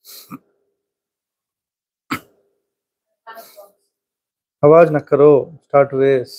आवाज न करो स्टार्ट वेस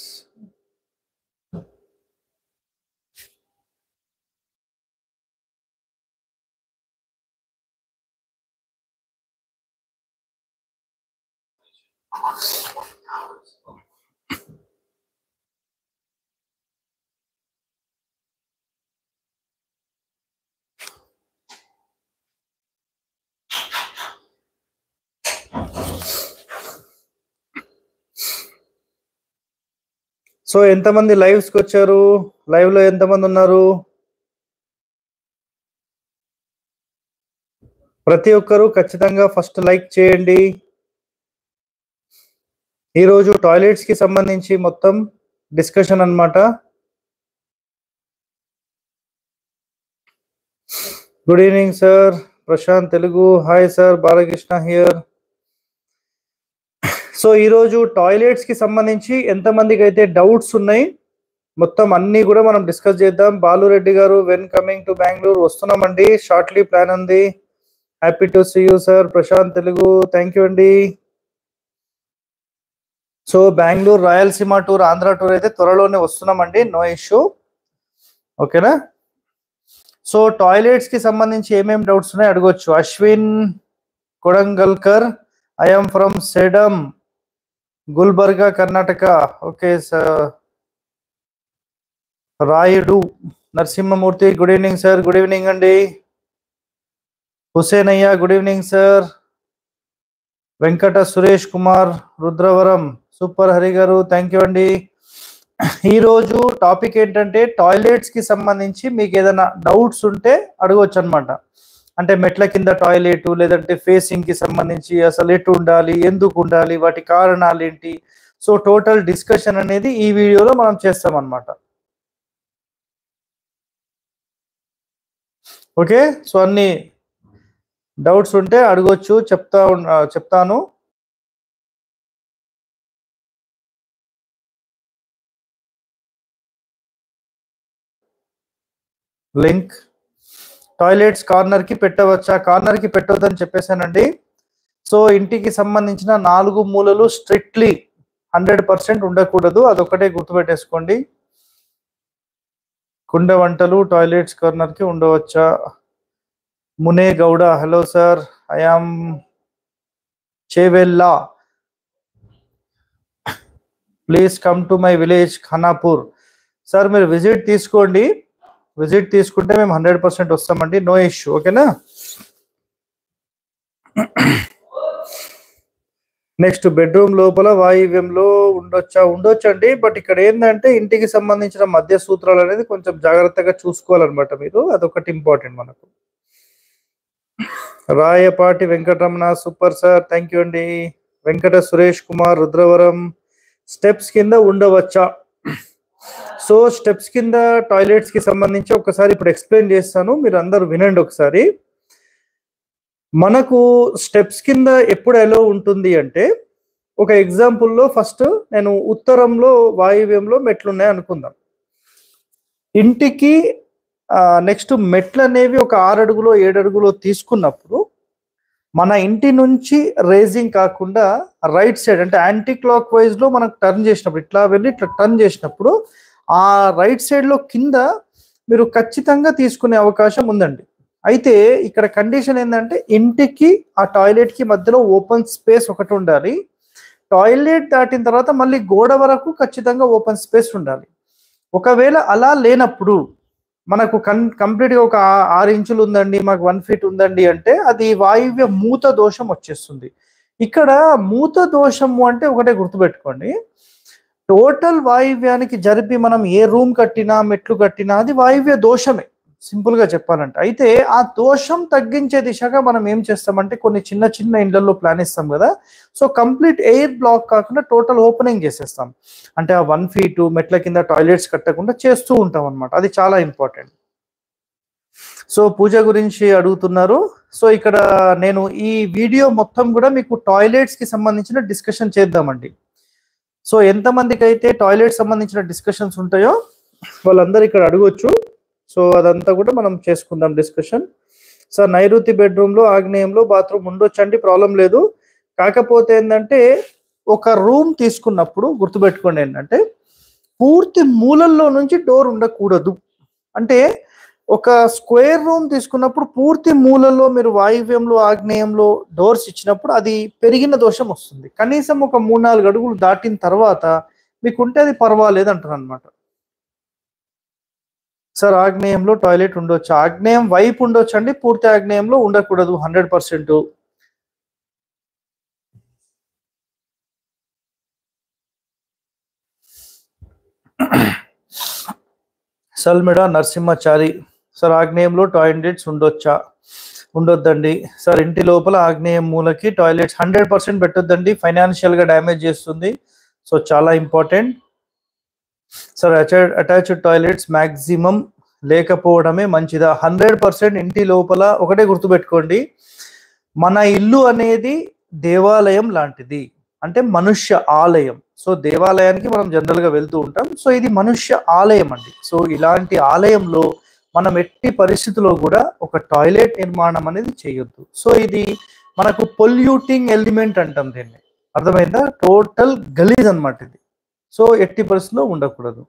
సో ఎంతమంది లైవ్స్ కి వచ్చారు లైవ్ లో ఎంతమంది ఉన్నారు ప్రతి ఒక్కరూ ఖచ్చితంగా ఫస్ట్ లైక్ చేయండి ఈరోజు టాయిలెట్స్ కి సంబంధించి మొత్తం డిస్కషన్ అన్నమాట good evening sir Prashanth Telugu hi sir Balakrishna here so ఈరోజు టాయిలెట్స్ కి సంబంధించి ఎంతమందికి అయితే డౌట్స్ ఉన్నాయి మొత్తం అన్ని కూడా మనం డిస్కస్ చేద్దాం బాలురెడ్డి గారు వెన్ కమింగ్ టు బెంగళూరు వస్తున్నామండి షార్ట్లీ ప్లాన్ ఉంది happy to see you sir Prashanth Telugu thank you అండి so Bengaluru Rayalaseema tour Andhra tour అయితే త్వరలోనే వస్తున్నామండి నో ఇష్యూ ఓకేనా సో టాయిలెట్స్ కి సంబంధించి ఏమేమి డౌట్స్ ఉన్నాయి అడగొచ్చు Ashwin Kodangalkar I'm from Sedam Gulbarga Karnataka okay sir Rayudu Narasimhamurthy good evening sir good evening అండి హుసేన్ అయ్య good evening sir Venkata Suresh Kumar Rudravaram super Hari గారు థ్యాంక్ యూ అండి ఈరోజు టాపిక్ ఏంటంటే టాయిలెట్స్ కి సంబంధించి మీకు ఏదైనా డౌట్స్ ఉంటే అడగవచ్చు అనమాట అంటే మెట్ల కింద టాయిలెట్ లేదంటే ఫేసింగ్ కి సంబంధించి అసలు ఎటు ఉండాలి ఎందుకు ఉండాలి వాటి కారణాలు ఏంటి సో టోటల్ డిస్కషన్ అనేది ఈ వీడియోలో మనం చేస్తాం అనమాట ఓకే సో అన్ని డౌట్స్ ఉంటే అడగొచ్చు చెప్తా ఉన్- ఆ, చెప్తాను లింక్ టాయిలెట్స్ కార్నర్ కి పెట్టవచ్చా కార్నర్ కి పెట్టవద్దని చెప్పేశానండి సో ఇంటికి సంబంధించిన నాలుగు మూలలు స్ట్రిక్ట్లీ హండ్రెడ్ పర్సెంట్ ఉండకూడదు అదొకటే గుర్తుపెట్టేసుకోండి కుండ వంటలు టాయిలెట్స్ కార్నర్ కి ఉండవచ్చా Mune Gowda hello sir I am Chevella please come to my village Khanapur sir మీరు విజిట్ తీసుకోండి విజిట్ తీసుకుంటే మేము హండ్రెడ్ పర్సెంట్ వస్తామండి నో ఇష్యూ ఓకేనా నెక్స్ట్ బెడ్రూమ్ లోపల వాయువ్యంలో ఉండొచ్చా ఉండొచ్చు అండి బట్ ఇక్కడ ఏంటంటే ఇంటికి సంబంధించిన మధ్య సూత్రాలు అనేది కొంచెం జాగ్రత్తగా చూసుకోవాలన్నమాట మీరు అదొకటి ఇంపార్టెంట్ మనకు Rayapati Venkataramana super sir thank you అండి వెంకట సురేష్ కుమార్ రుద్రవరం స్టెప్స్ కింద ఉండవచ్చా సో స్టెప్స్ కింద టాయిలెట్స్ కి సంబంధించి ఒకసారి ఇప్పుడు ఎక్స్ప్లెయిన్ చేస్తాను మీరు అందరూ వినండి ఒకసారి మనకు స్టెప్స్ కింద ఎప్పుడు ఎలా ఉంటుంది అంటే ఒక ఎగ్జాంపుల్లో ఫస్ట్ నేను ఉత్తరంలో వాయువ్యంలో మెట్లు ఉన్నాయి అనుకుందాం ఇంటికి నెక్స్ట్ మెట్లు అనేవి ఒక ఆరు అడుగులో ఏడు అడుగులో తీసుకున్నప్పుడు మన ఇంటి నుంచి రేజింగ్ కాకుండా రైట్ సైడ్ అంటే యాంటీ క్లాక్ వైజ్ లో మనకు టర్న్ చేసినప్పుడు ఇట్లా వెళ్ళి ఇట్లా టర్న్ చేసినప్పుడు ఆ రైట్ సైడ్ లో కింద మీరు ఖచ్చితంగా తీసుకునే అవకాశం ఉందండి అయితే ఇక్కడ కండిషన్ ఏంటంటే ఇంటికి ఆ టాయిలెట్ కి మధ్యలో ఓపెన్ స్పేస్ ఒకటి ఉండాలి టాయిలెట్ దాటిన తర్వాత మళ్ళీ గోడ వరకు ఖచ్చితంగా ఓపెన్ స్పేస్ ఉండాలి ఒకవేళ అలా లేనప్పుడు మనకు కన్ కంప్లీట్గా ఒక ఆ- ఆరు ఇంచులు ఉందండి మాకు వన్ ఫీట్ ఉందండి అంటే అది వాయువ్య మూత దోషం వచ్చేస్తుంది ఇక్కడ మూత దోషము అంటే ఒకటే గుర్తుపెట్టుకోండి టోటల్ వాయువ్యానికి జరిపి మనం ఏ రూమ్ కట్టినా మెట్లు కట్టినా అది వాయువ్య దోషమే సింపుల్ గా చెప్పాలంటే అయితే ఆ దోషం తగ్గించే దిశగా మనం ఏం చేస్తామంటే కొన్ని చిన్న చిన్న ఇండ్లలో ప్లాన్ ఇస్తాం కదా సో కంప్లీట్ ఎయిర్ బ్లాక్ కాకుండా టోటల్ ఓపెనింగ్ చేసేస్తాం అంటే ఆ వన్ ఫీట్ మెట్ల కింద టాయిలెట్స్ కట్టకుండా చేస్తూ ఉంటాం అనమాట అది చాలా ఇంపార్టెంట్ సో పూజ గురించి అడుగుతున్నారు సో ఇక్కడ నేను ఈ వీడియో మొత్తం కూడా మీకు టాయిలెట్స్ కి సంబంధించిన డిస్కషన్ చేద్దామండి సో ఎంతమందికి అయితే టాయిలెట్ సంబంధించిన డిస్కషన్స్ ఉంటాయో వాళ్ళందరూ ఇక్కడ అడగొచ్చు సో అదంతా కూడా మనం చేసుకుందాం డిస్కషన్ సార్ నైరుతి బెడ్రూమ్ లో ఆగ్నేయంలో బాత్రూమ్ ఉండొచ్చండి ప్రాబ్లం లేదు కాకపోతే ఏంటంటే ఒక రూమ్ తీసుకున్నప్పుడు గుర్తుపెట్టుకోండి ఏంటంటే పూర్తి మూలల్లో నుంచి డోర్ ఉండకూడదు అంటే ఒక స్క్వేర్ రూమ్ తీసుకున్నప్పుడు పూర్తి మూలలో మీరు వాయువ్యంలో ఆగ్నేయంలో డోర్స్ ఇచ్చినప్పుడు అది పెరిగిన దోషం వస్తుంది కనీసం ఒక మూడు నాలుగు అడుగులు దాటిన తర్వాత మీకు ఉంటే అది పర్వాలేదు అంటారు అనమాట సార్ ఆగ్నేయంలో టాయిలెట్ ఉండొచ్చు ఆగ్నేయం వైపు ఉండొచ్చు అండి పూర్తి ఆగ్నేయంలో ఉండకూడదు హండ్రెడ్ పర్సెంట్ సల్మిడ నరసింహచారి సార్ ఆగ్నేయంలో టాయిలెట్స్ ఉండొచ్చా ఉండొద్దండి సార్ ఇంటి లోపల ఆగ్నేయం మూలకి టాయిలెట్స్ హండ్రెడ్ పర్సెంట్ పెట్టొద్దండి ఫైనాన్షియల్ గా డ్యామేజ్ చేస్తుంది సో చాలా important sir attached toilets maximum లేకపోవడమే మంచిదా హండ్రెడ్ పర్సెంట్ ఇంటి లోపల ఒకటే గుర్తుపెట్టుకోండి మన ఇల్లు అనేది దేవాలయం లాంటిది అంటే మనుష్య ఆలయం సో దేవాలయానికి మనం జనరల్ గా వెళ్తూ ఉంటాం సో ఇది మనుష్య ఆలయం అండి సో ఇలాంటి ఆలయంలో మనం ఎట్టి పరిస్థితిలో కూడా ఒక టాయిలెట్ నిర్మాణం అనేది చేయొద్దు సో ఇది మనకు పొల్యూటింగ్ ఎలిమెంట్ అంటాం దీన్ని అర్థమైందా టోటల్ గలీజ్ అన్నమాట ఇది సో ఎట్టి పరిస్థితిలో ఉండకూడదు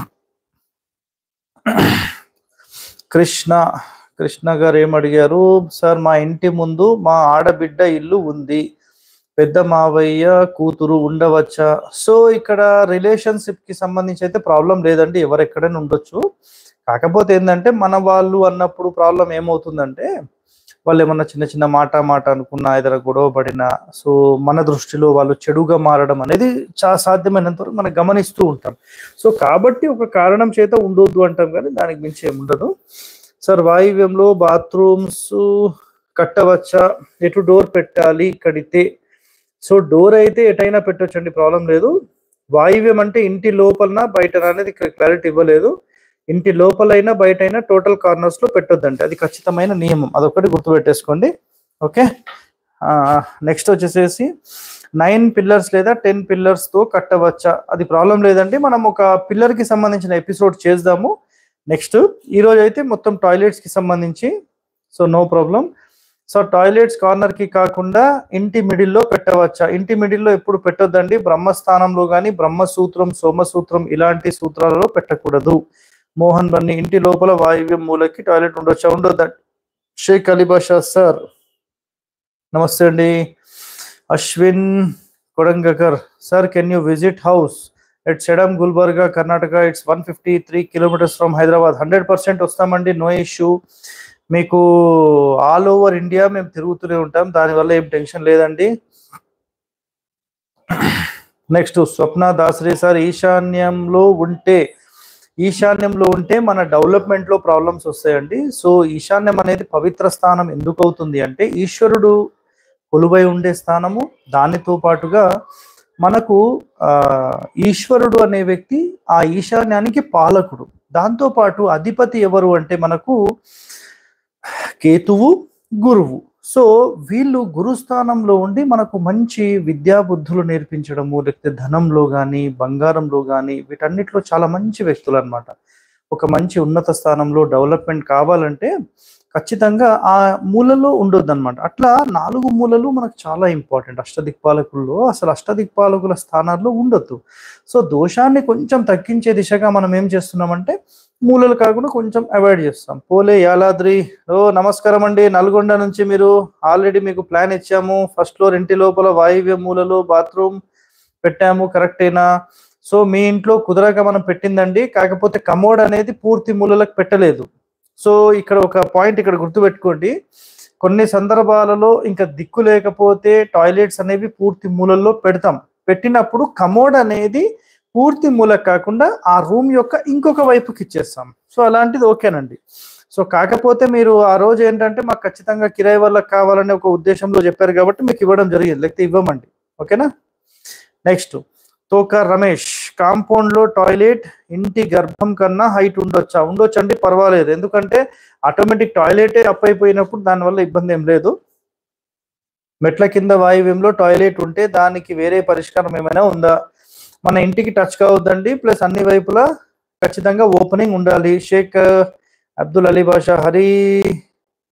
కృష్ణ కృష్ణ గారు ఏమడిగారు సార్ మా ఇంటి ముందు మా ఆడబిడ్డ ఇల్లు ఉంది పెద్ద మావయ్య కూతురు ఉండవచ్చా సో ఇక్కడ రిలేషన్షిప్ కి సంబంధించి అయితే ప్రాబ్లం లేదండి ఎవరెక్కడైనా ఉండొచ్చు కాకపోతే ఏంటంటే మన వాళ్ళు అన్నప్పుడు ప్రాబ్లం ఏమవుతుందంటే వాళ్ళు ఏమన్నా చిన్న చిన్న మాట మాట అనుకున్నా ఏదైనా గొడవ పడినా సో మన దృష్టిలో వాళ్ళు చెడుగా మారడం అనేది చాలా సాధ్యమైనంత వరకు మనం గమనిస్తూ ఉంటాం సో కాబట్టి ఒక కారణం చేత ఉండొద్దు అంటాం కానీ దానికి మించి ఏమి ఉండదు సార్ వాయువ్యంలో బాత్రూమ్స్ కట్టవచ్చా ఎటు డోర్ పెట్టాలి కడితే సో డోర్ అయితే ఎటైనా పెట్టొచ్చండి ప్రాబ్లం లేదు వాయువ్యం అంటే ఇంటి లోపలన బయట అనేది క్లారిటీ ఇవ్వలేదు ఇంటి లోపలైనా బయట అయినా టోటల్ కార్నర్స్ లో పెట్టొద్దండి అది ఖచ్చితమైన నియమం అదొకటి గుర్తుపెట్టేసుకోండి ఓకే నెక్స్ట్ వచ్చేసేసి నైన్ పిల్లర్స్ లేదా టెన్ పిల్లర్స్ తో కట్టవచ్చా అది ప్రాబ్లం లేదండి మనం ఒక పిల్లర్ కి సంబంధించిన ఎపిసోడ్ చేద్దాము నెక్స్ట్ ఈ రోజు అయితే మొత్తం టాయిలెట్స్ కి సంబంధించి so no problem so toilets corner కి కాకుండా ఇంటి మిడిల్లో పెట్టవచ్చా ఇంటి మిడిల్లో ఎప్పుడు పెట్టొద్దండి బ్రహ్మస్థానంలో కానీ బ్రహ్మసూత్రం సోమసూత్రం ఇలాంటి సూత్రాలలో పెట్టకూడదు మోహన్ బన్ని ఇంటి లోపల వాయువ్యం మూలకి టాయిలెట్ ఉండొచ్చా ఉండొద్దా షేక్ అలీబాషా సార్ నమస్తే అండి Ashwin Kodangakar sir can you visit house at Sedam Gulbarga Karnataka it's one fifty three kilometres from Hyderabad hundred percent వస్తామండి నో ఇష్యూ మీకు ఆల్ ఓవర్ ఇండియా మేము తిరుగుతూనే ఉంటాం దానివల్ల ఏం టెన్షన్ లేదండి నెక్స్ట్ స్వప్న దాసరి సార్ ఈశాన్యంలో ఉంటే ఈశాన్యంలో ఉంటే మన డెవలప్మెంట్ లో ప్రాబ్లమ్స్ వస్తాయండి సో ఈశాన్యం అనేది పవిత్ర స్థానం ఎందుకు అవుతుంది అంటే ఈశ్వరుడు కొలువై ఉండే స్థానము దానితో పాటుగా మనకు ఆ ఈశ్వరుడు అనే వ్యక్తి ఆ ఈశాన్యానికి పాలకుడు దాంతో పాటు అధిపతి ఎవరు అంటే మనకు కేతువు గురువు సో వీళ్ళు గురుస్థానంలో ఉండి మనకు మంచి విద్యా బుద్ధులు నేర్పించడము లేకపోతే ధనంలో కానీ బంగారంలో కానీ వీటన్నిటిలో చాలా మంచి వ్యక్తులు అనమాట ఒక మంచి ఉన్నత స్థానంలో డెవలప్మెంట్ కావాలంటే ఖచ్చితంగా ఆ మూలలో ఉండొద్దు అనమాట అట్లా నాలుగు మూలలు మనకు చాలా ఇంపార్టెంట్ అష్టదిక్పాలకుల్లో అసలు అష్టదిక్పాలకుల స్థానాల్లో ఉండొద్దు సో దోషాన్ని కొంచెం తగ్గించే దిశగా మనం ఏం చేస్తున్నామంటే మూలలు కాకుండా కొంచెం అవాయిడ్ చేస్తాం పోలే యాలాద్రి ఓ నమస్కారం అండి నల్గొండ నుంచి మీరు ఆల్రెడీ మీకు ప్లాన్ ఇచ్చాము ఫస్ట్ ఫ్లోర్ ఇంటి లోపల వాయువ్య మూలలో బాత్రూమ్ పెట్టాము కరెక్టేనా సో మీ ఇంట్లో కుదరక మనం పెట్టిందండి కాకపోతే కమోడ్ అనేది పూర్తి మూలలకు పెట్టలేదు సో ఇక్కడ ఒక పాయింట్ ఇక్కడ గుర్తుపెట్టుకోండి కొన్ని సందర్భాలలో ఇంకా దిక్కు లేకపోతే టాయిలెట్స్ అనేవి పూర్తి మూలల్లో పెడతాం పెట్టినప్పుడు కమోడ్ అనేది పూర్తి మూల కాకుండా ఆ రూమ్ యొక్క ఇంకొక వైపుకి ఇచ్చేస్తాం సో అలాంటిది ఓకేనండి సో కాకపోతే మీరు ఆ రోజు ఏంటంటే మాకు ఖచ్చితంగా కిరాయి వాళ్ళకి కావాలనే ఒక ఉద్దేశంలో చెప్పారు కాబట్టి మీకు ఇవ్వడం జరిగింది లేకపోతే ఇవ్వమండి ఓకేనా నెక్స్ట్ తోక రమేష్ కాంపౌండ్ లో టాయిలెట్ ఇంటి గర్భం కన్నా హైట్ ఉండొచ్చా ఉండొచ్చు అండి పర్వాలేదు ఎందుకంటే ఆటోమేటిక్ టాయిలెటే అప్ అయిపోయినప్పుడు దానివల్ల ఇబ్బంది ఏం లేదు మెట్ల కింద వాయువ్యంలో టాయిలెట్ ఉంటే దానికి వేరే పరిష్కారం ఏమైనా ఉందా మన ఇంటికి టచ్ కావద్దండి ప్లస్ అన్ని వైపులా ఖచ్చితంగా ఓపెనింగ్ ఉండాలి Sheikh Abdul Ali Basha Hari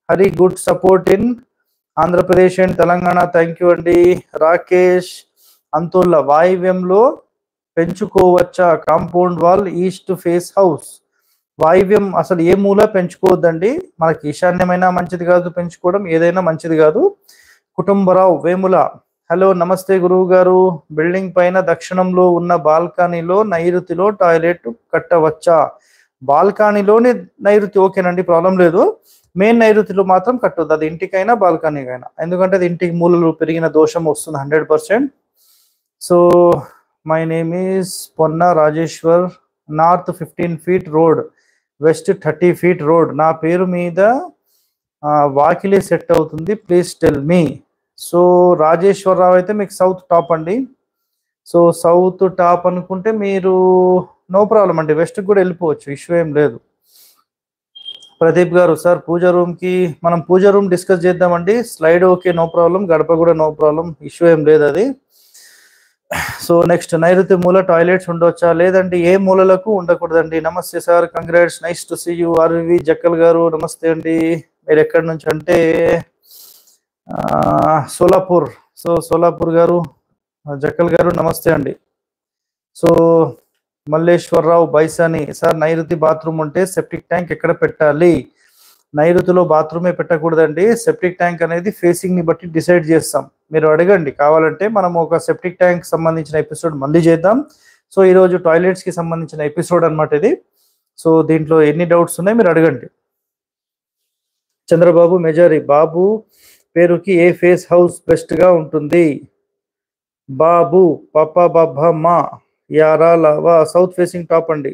Hari good support in Andhra Pradesh and Telangana thank you అండి రాకేష్ అంతుల్లా వాయువ్యంలో పెంచుకోవచ్చా compound wall east face house వాయువ్యం అసలు ఏ మూల పెంచుకోవద్దండి మనకి ఈశాన్యమైనా మంచిది కాదు పెంచుకోవడం ఏదైనా మంచిది కాదు కుటుంబరావు వేముల హలో నమస్తే గురువు గారు బిల్డింగ్ పైన దక్షిణంలో ఉన్న బాల్కనీలో నైరుతిలో టాయిలెట్ కట్టవచ్చా బాల్కనీలోని నైరుతి ఓకేనండి ప్రాబ్లం లేదు మెయిన్ నైరుతిలో మాత్రం కట్టొద్దు అది ఇంటికైనా బాల్కనీకైనా ఎందుకంటే అది ఇంటికి మూలలు పెరిగిన దోషం వస్తుంది hundred percent so my name is Ponna Rajeshwar north fifteen feet road west thirty feet road నా పేరు మీద ఆ, వాకిలి సెట్ అవుతుంది please tell me so Rajeshwar Rao అయితే మీకు సౌత్ టాప్ అండి సో సౌత్ టాప్ అనుకుంటే మీరు నో ప్రాబ్లం అండి వెస్ట్ కూడా వెళ్ళిపోవచ్చు ఇష్యూ ఏం లేదు ప్రదీప్ గారు సార్ పూజ రూమ్ కి మనం పూజ రూమ్ డిస్కస్ చేద్దామండి స్లైడ్ ఓకే నో ప్రాబ్లం గడప కూడా నో ప్రాబ్లం ఇష్యూ ఏం లేదు అది సో నెక్స్ట్ నైరుతి మూల టాయిలెట్స్ ఉండొచ్చా లేదండి ఏ మూలలకు ఉండకూడదండి నమస్తే sir congrats nice to see you Arvi Jakkal గారు నమస్తే అండి మీరు ఎక్కడి నుంచి అంటే ఆ, సోలాపూర్ సో సోలాపూర్ గారు జక్కల్ గారు నమస్తే అండి సో మల్లేశ్వరరావు బైసాని సార్ నైరుతి బాత్రూమ్ ఉంటే సెప్టిక్ ట్యాంక్ ఎక్కడ పెట్టాలి నైరుతిలో బాత్రూమే పెట్టకూడదండి సెప్టిక్ ట్యాంక్ అనేది ఫేసింగ్ ని బట్టి డిసైడ్ చేస్తాం మీరు అడగండి కావాలంటే మనం ఒక సెప్టిక్ ట్యాంక్ సంబంధించిన ఎపిసోడ్ మళ్ళీ చేద్దాం సో ఈ రోజు టాయిలెట్స్ కి సంబంధించిన ఎపిసోడ్ అన్నమాట ఇది సో దీంట్లో ఎన్ని డౌట్స్ ఉన్నాయి మీరు అడగండి చంద్రబాబు మెజారి బాబు పేరుకి ఏ ఫేస్ హౌస్ బెస్ట్ గా ఉంటుంది బాబు పాప బాబా మా యారా లావా సౌత్ ఫేసింగ్ టాప్ అండి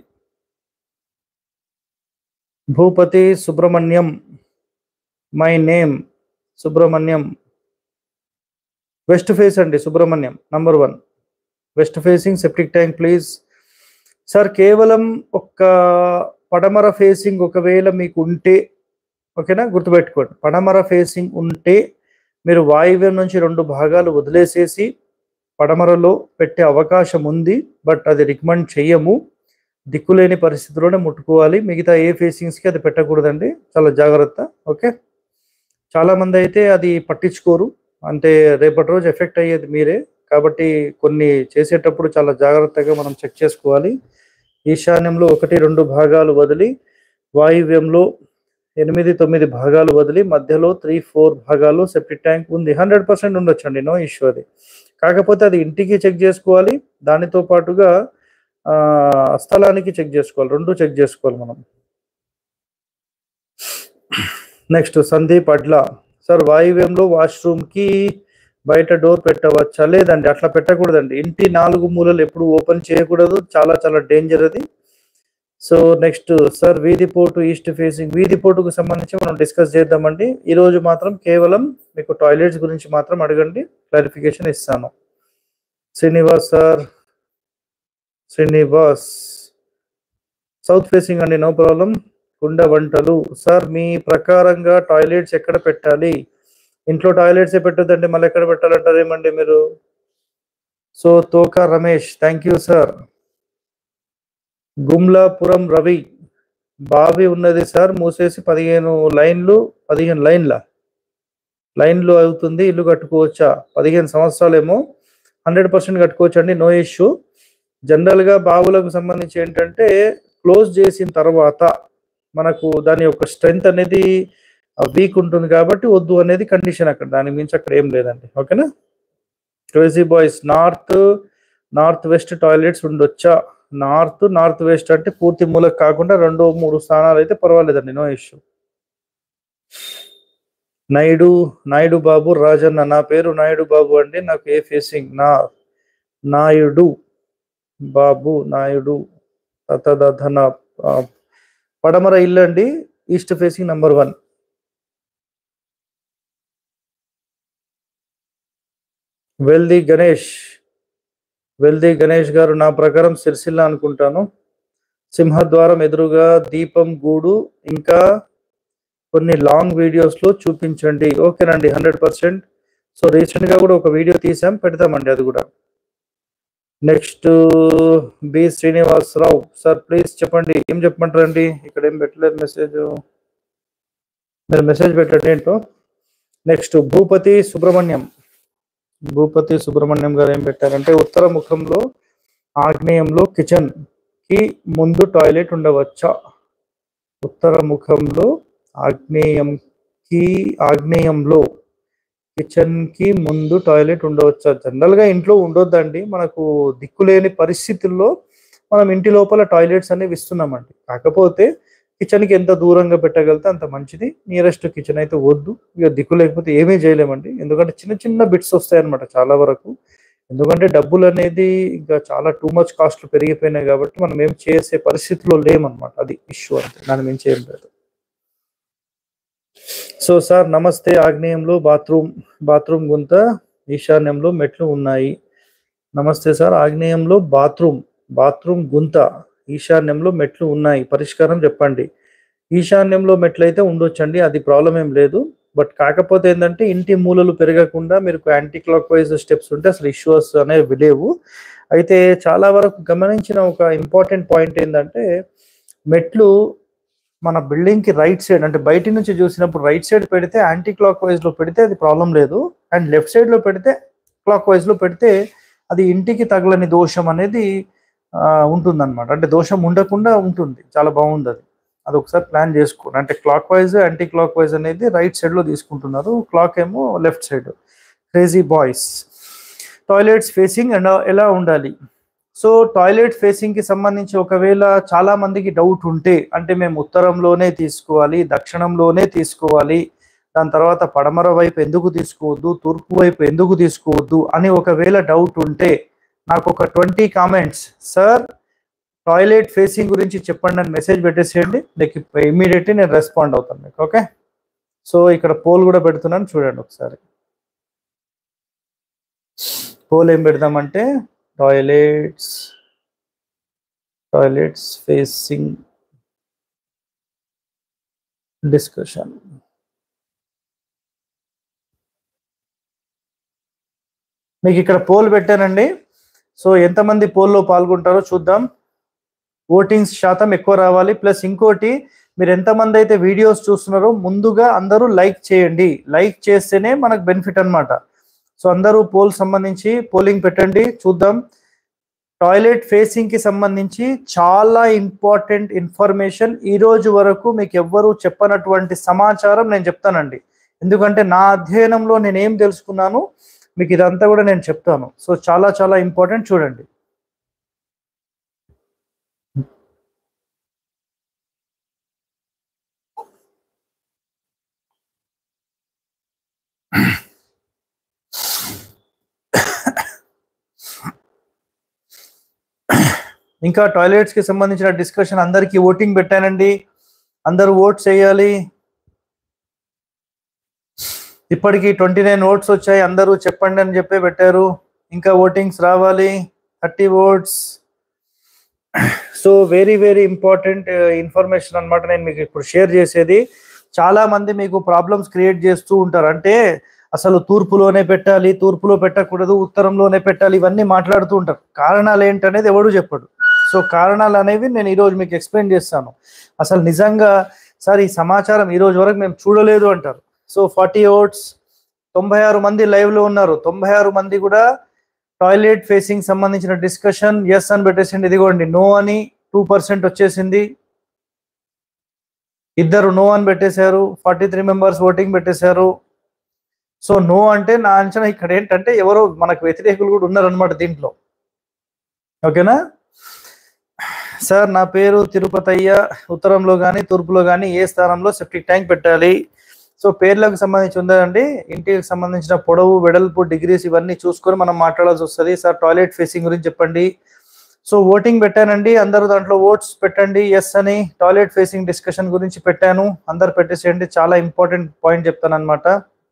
Bhupathi Subrahmanyam my name Subrahmanyam west face అండి Subrahmanyam number one west facing septic tank please sir కేవలం ఒక్క పడమర ఫేసింగ్ ఒకవేళ మీకు ఉంటే ఓకేనా గుర్తుపెట్టుకోండి పడమర ఫేసింగ్ ఉంటే మీరు వాయువ్యం నుంచి రెండు భాగాలు వదిలేసేసి పడమరలో పెట్టే అవకాశం ఉంది బట్ అది రికమెండ్ చెయ్యము దిక్కులేని పరిస్థితిలోనే ముట్టుకోవాలి మిగతా ఏ ఫేసింగ్స్కి అది పెట్టకూడదండి చాలా జాగ్రత్త ఓకే చాలా మంది అయితే అది పట్టించుకోరు అంటే రేపటి రోజు ఎఫెక్ట్ అయ్యేది మీరే కాబట్టి కొన్ని చేసేటప్పుడు చాలా జాగ్రత్తగా మనం చెక్ చేసుకోవాలి ఈశాన్యంలో ఒకటి రెండు భాగాలు వదిలి వాయువ్యంలో ఎనిమిది తొమ్మిది భాగాలు వదిలి మధ్యలో త్రీ ఫోర్ భాగాలు సెప్టిక్ ట్యాంక్ ఉంది హండ్రెడ్ పర్సెంట్ ఉండొచ్చండి నో ఇష్యూ అది కాకపోతే అది ఇంటికి చెక్ చేసుకోవాలి దానితో పాటుగా ఆ స్థలానికి చెక్ చేసుకోవాలి రెండు చెక్ చేసుకోవాలి మనం నెక్స్ట్ సందీప్ అడ్ల సార్ వాయువ్యంలో వాష్రూమ్ కి బయట డోర్ పెట్టవచ్చా లేదండి అట్లా పెట్టకూడదండి ఇంటి నాలుగు మూలలు ఎప్పుడు ఓపెన్ చేయకూడదు చాలా చాలా డేంజర్ అది సో నెక్స్ట్ సార్ వీధి పోటు ఈస్ట్ ఫేసింగ్ వీధి పోటుకు సంబంధించి మనం డిస్కస్ చేద్దామండి ఈ రోజు మాత్రం కేవలం మీకు టాయిలెట్స్ గురించి మాత్రం అడగండి క్లారిఫికేషన్ ఇస్తాను Srinivas sir Srinivas south facing అండి నో ప్రాబ్లం కుండ వంటలు సార్ మీ ప్రకారంగా టాయిలెట్స్ ఎక్కడ పెట్టాలి ఇంట్లో టాయిలెట్స్ పెట్టొద్దండి మళ్ళీ ఎక్కడ పెట్టాలంటారు ఏమండి మీరు so Toka Ramesh thank you sir Gumlapuram Ravi బావి ఉన్నది సార్ మూసేసి పదిహేను లైన్లు పదిహేను లైన్ల లైన్లు అవుతుంది ఇల్లు కట్టుకోవచ్చా పదిహేను సంవత్సరాలేమో హండ్రెడ్ పర్సెంట్ కట్టుకోవచ్చు అండి నో ఇష్యూ జనరల్గా బావులకు సంబంధించి ఏంటంటే క్లోజ్ చేసిన తర్వాత మనకు దాని యొక్క స్ట్రెంగ్త్ అనేది వీక్ ఉంటుంది కాబట్టి వద్దు అనేది కండిషన్ అక్కడ దాని మించి అక్కడ ఏం లేదండి ఓకేనా crazy boys north north west toilets ఉండొచ్చా నార్త్ నార్త్ వెస్ట్ అంటే పూర్తి మూలకు కాకుండా రెండు మూడు స్థానాలు అయితే పర్వాలేదండి నో ఇష్యూ నాయుడు నాయుడు బాబు రాజన్న నా పేరు నాయుడు బాబు అండి నాకు ఏ ఫేసింగ్ నా నాయుడు బాబు నాయుడు తతదధన ఆ, పడమర ఇల్లు అండి east facing number one Veldi Ganesh Veldi Ganesh గారు నా ప్రకారం సిరిసిల్ల అనుకుంటాను సింహద్వారం ఎదురుగా దీపం గూడు ఇంకా కొన్ని లాంగ్ వీడియోస్ లో చూపించండి ఓకేనండి హండ్రెడ్ పర్సెంట్ సో రీసెంట్ గా కూడా ఒక వీడియో తీసాం పెడతామండి అది కూడా next B Srinivasa Rao sir please చెప్పండి ఏం చెప్పమంటారండి ఇక్కడ ఏం పెట్టలేదు మెసేజ్ మీరు మెసేజ్ పెట్టండి ఏంటో నెక్స్ట్ భూపతి సుబ్రహ్మణ్యం భూపతి సుబ్రహ్మణ్యం గారు ఏం పెట్టారంటే ఉత్తర ముఖంలో ఆగ్నేయంలో కిచెన్ కి ముందు టాయిలెట్ ఉండవచ్చా ఉత్తర ముఖంలో ఆగ్నేయంకి ఆగ్నేయంలో కిచెన్ కి ముందు టాయిలెట్ ఉండవచ్చా జనరల్ గా ఇంట్లో ఉండొద్దండి మనకు దిక్కులేని పరిస్థితుల్లో మనం ఇంటి లోపల టాయిలెట్స్ అనేవి ఇస్తున్నామండి కాకపోతే కిచెన్ కి ఎంత దూరంగా పెట్టగలితే అంత మంచిది నియరెస్ట్ కిచెన్ అయితే వద్దు ఇక దిక్కు లేకపోతే ఏమీ చేయలేమండి ఎందుకంటే చిన్న చిన్న బిట్స్ వస్తాయి అనమాట చాలా వరకు ఎందుకంటే డబ్బులు అనేది ఇంకా చాలా టూ మచ్ కాస్ట్లు పెరిగిపోయినాయి కాబట్టి మనం ఏం చేసే పరిస్థితిలో లేమన్నమాట అది ఇష్యూ అంతే దాని మించి ఏం లేదు సో సార్ నమస్తే ఆగ్నేయంలో బాత్రూమ్ బాత్రూమ్ గుంత ఈశాన్యంలో మెట్లు ఉన్నాయి నమస్తే సార్ ఆగ్నేయంలో బాత్రూమ్ బాత్రూమ్ గుంత ఈశాన్యంలో మెట్లు ఉన్నాయి పరిష్కారం చెప్పండి ఈశాన్యంలో మెట్లు అయితే ఉండొచ్చండి అది ప్రాబ్లం ఏం లేదు బట్ కాకపోతే ఏంటంటే ఇంటి మూలలు పెరగకుండా మీరు యాంటీ క్లాక్ వైజ్ స్టెప్స్ ఉంటే అసలు ఇష్యూస్ అనేవి లేవు అయితే చాలా వరకు గమనించిన ఒక ఇంపార్టెంట్ పాయింట్ ఏంటంటే మెట్లు మన బిల్డింగ్ కి రైట్ సైడ్ అంటే బయట నుంచి చూసినప్పుడు రైట్ సైడ్ పెడితే యాంటీ క్లాక్ వైజ్ లో పెడితే అది ప్రాబ్లం లేదు అండ్ లెఫ్ట్ సైడ్ లో పెడితే క్లాక్ వైజ్ లో పెడితే అది ఇంటికి తగలని దోషం అనేది ఉంటుంది అనమాట అంటే దోషం ఉండకుండా ఉంటుంది చాలా బాగుంది అది అది ఒకసారి ప్లాన్ చేసుకోండి అంటే clockwise anticlockwise అనేది రైట్ సైడ్ లో తీసుకుంటున్నారు క్లాక్ ఏమో left side crazy boys toilets facing and ఎలా ఉండాలి సో టాయిలెట్ ఫేసింగ్ కి సంబంధించి ఒకవేళ చాలా మందికి డౌట్ ఉంటే అంటే మేము ఉత్తరంలోనే తీసుకోవాలి దక్షిణంలోనే తీసుకోవాలి దాని తర్వాత పడమర వైపు ఎందుకు తీసుకోవద్దు తూర్పు వైపు ఎందుకు తీసుకోవద్దు అని ఒకవేళ డౌట్ ఉంటే నాకు ఒక twenty comments sir toilet facing గురించి చెప్పండి అని మెసేజ్ పెట్టేసేయండి నీకు ఇమీడియట్లీ నేను రెస్పాండ్ అవుతాను మీకు ఓకే సో ఇక్కడ పోల్ కూడా పెడుతున్నాను చూడండి ఒకసారి పోల్ ఏం పెడదామంటే టాయిలెట్స్ టాయిలెట్స్ ఫేసింగ్ డిస్కషన్ మీకు ఇక్కడ పోల్ పెట్టానండి సో ఎంతమంది పోల్లో పాల్గొంటారో చూద్దాం ఓటింగ్స్ శాతం ఎక్కువ రావాలి ప్లస్ ఇంకోటి మీరు ఎంతమంది అయితే వీడియోస్ చూస్తున్నారో ముందుగా అందరూ లైక్ చేయండి లైక్ చేస్తేనే మనకు బెనిఫిట్ అన్నమాట సో అందరూ పోల్ సంబంధించి పోలింగ్ పెట్టండి చూద్దాం టాయిలెట్ ఫేసింగ్ కి సంబంధించి చాలా ఇంపార్టెంట్ ఇన్ఫర్మేషన్ ఈ రోజు వరకు మీకు ఎవ్వరూ చెప్పనటువంటి సమాచారం నేను చెప్తానండి ఎందుకంటే నా అధ్యయనంలో నేను ఏం తెలుసుకున్నాను మీకు ఇదంతా కూడా నేను చెప్తాను సో చాలా చాలా ఇంపార్టెంట్ చూడండి ఇంకా టాయిలెట్స్ కి సంబంధించిన డిస్కషన్ అందరికీ ఓటింగ్ పెట్టానండి అందరూ ఓట్ చేయాలి ఇప్పటికి ట్వంటీ నైన్ ఓట్స్ వచ్చాయి అందరూ చెప్పండి అని చెప్పి పెట్టారు ఇంకా ఓటింగ్స్ రావాలి thirty votes so very very important information అన్నమాట నేను మీకు ఇప్పుడు షేర్ చేసేది చాలా మంది మీకు ప్రాబ్లమ్స్ క్రియేట్ చేస్తూ ఉంటారు అంటే అసలు తూర్పులోనే పెట్టాలి తూర్పులో పెట్టకూడదు ఉత్తరంలోనే పెట్టాలి ఇవన్నీ మాట్లాడుతూ ఉంటారు కారణాలు ఏంటనేది ఎవడు చెప్పడు సో కారణాలు అనేవి నేను ఈరోజు మీకు ఎక్స్ప్లెయిన్ చేస్తాను అసలు నిజంగా సార్ ఈ సమాచారం ఈ రోజు వరకు మేము చూడలేదు అంటారు సో ఫార్టీ ఓట్స్ తొంభై ఆరు మంది లైవ్ లో ఉన్నారు తొంభై ఆరు మంది కూడా టాయిలెట్ ఫేసింగ్ సంబంధించిన డిస్కషన్ ఎస్ అని పెట్టేసింది ఇదిగోండి నో అని టూ పర్సెంట్ వచ్చేసింది ఇద్దరు నో అని పెట్టేశారు ఫార్టీ త్రీ మెంబర్స్ ఓటింగ్ పెట్టేశారు సో నో అంటే నా అంచనా ఇక్కడ ఏంటంటే ఎవరో మనకు వ్యతిరేకులు కూడా ఉన్నారనమాట దీంట్లో ఓకేనా సార్ నా పేరు తిరుపతయ్య ఉత్తరంలో కానీ తూర్పులో కానీ ఏ స్థానంలో సెప్టిక్ ట్యాంక్ పెట్టాలి సో పేర్లకు సంబంధించి ఉందండి ఇంటికి సంబంధించిన పొడవు వెడల్పు డిగ్రీస్ ఇవన్నీ చూసుకొని మనం మాట్లాడాల్సి వస్తుంది సార్ టాయిలెట్ ఫేసింగ్ గురించి చెప్పండి సో ఓటింగ్ పెట్టానండి అందరూ దాంట్లో ఓట్స్ పెట్టండి ఎస్ అని టాయిలెట్ ఫేసింగ్ డిస్కషన్ గురించి పెట్టాను అందరు పెట్టేసేయండి చాలా ఇంపార్టెంట్ పాయింట్ చెప్తాను అనమాట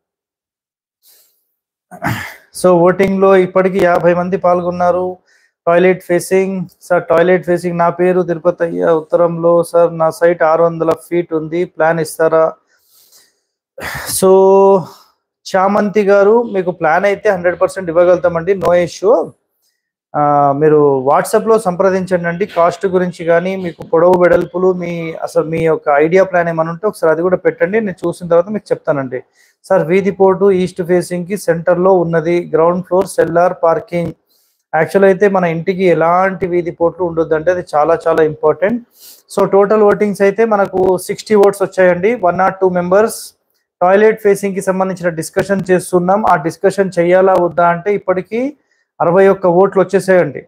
సో ఓటింగ్ లో ఇప్పటికి యాభై మంది పాల్గొన్నారు toilet facing sir toilet facing నా పేరు తిరుపతి అయ్య ఉత్తరంలో సార్ నా సైట్ ఆరు వందల ఫీట్ ఉంది ప్లాన్ ఇస్తారా సో చామంతి గారు మీకు ప్లాన్ అయితే హండ్రెడ్ పర్సెంట్ ఇవ్వగలుగుతామండి నో ఇష్యూ ఆ, మీరు వాట్సాప్లో సంప్రదించండి అండి కాస్ట్ గురించి కానీ మీకు పొడవు వెడల్పులు మీ అసలు మీ యొక్క ఐడియా ప్లాన్ ఏమైనా ఉంటే ఒకసారి అది కూడా పెట్టండి నేను చూసిన తర్వాత మీకు చెప్తానండి సార్ వీధి పోర్టు ఈస్ట్ ఫేసింగ్ కి సెంటర్ లో ఉన్నది ground floor cellar parking actual అయితే మన ఇంటికి ఎలాంటి వీధి పోర్ట్లు ఉండొద్దు అంటే అది చాలా చాలా ఇంపార్టెంట్ సో టోటల్ ఓటింగ్స్ అయితే మనకు సిక్స్టీ ఓట్స్ వచ్చాయండి one not two members toilet facing కి సంబంధించిన డిస్కషన్ చేస్తున్నాం ఆ డిస్కషన్ చేయాలా వద్దా అంటే ఇప్పటికీ అరవై ఒక్క ఓట్లు వచ్చేసాయండి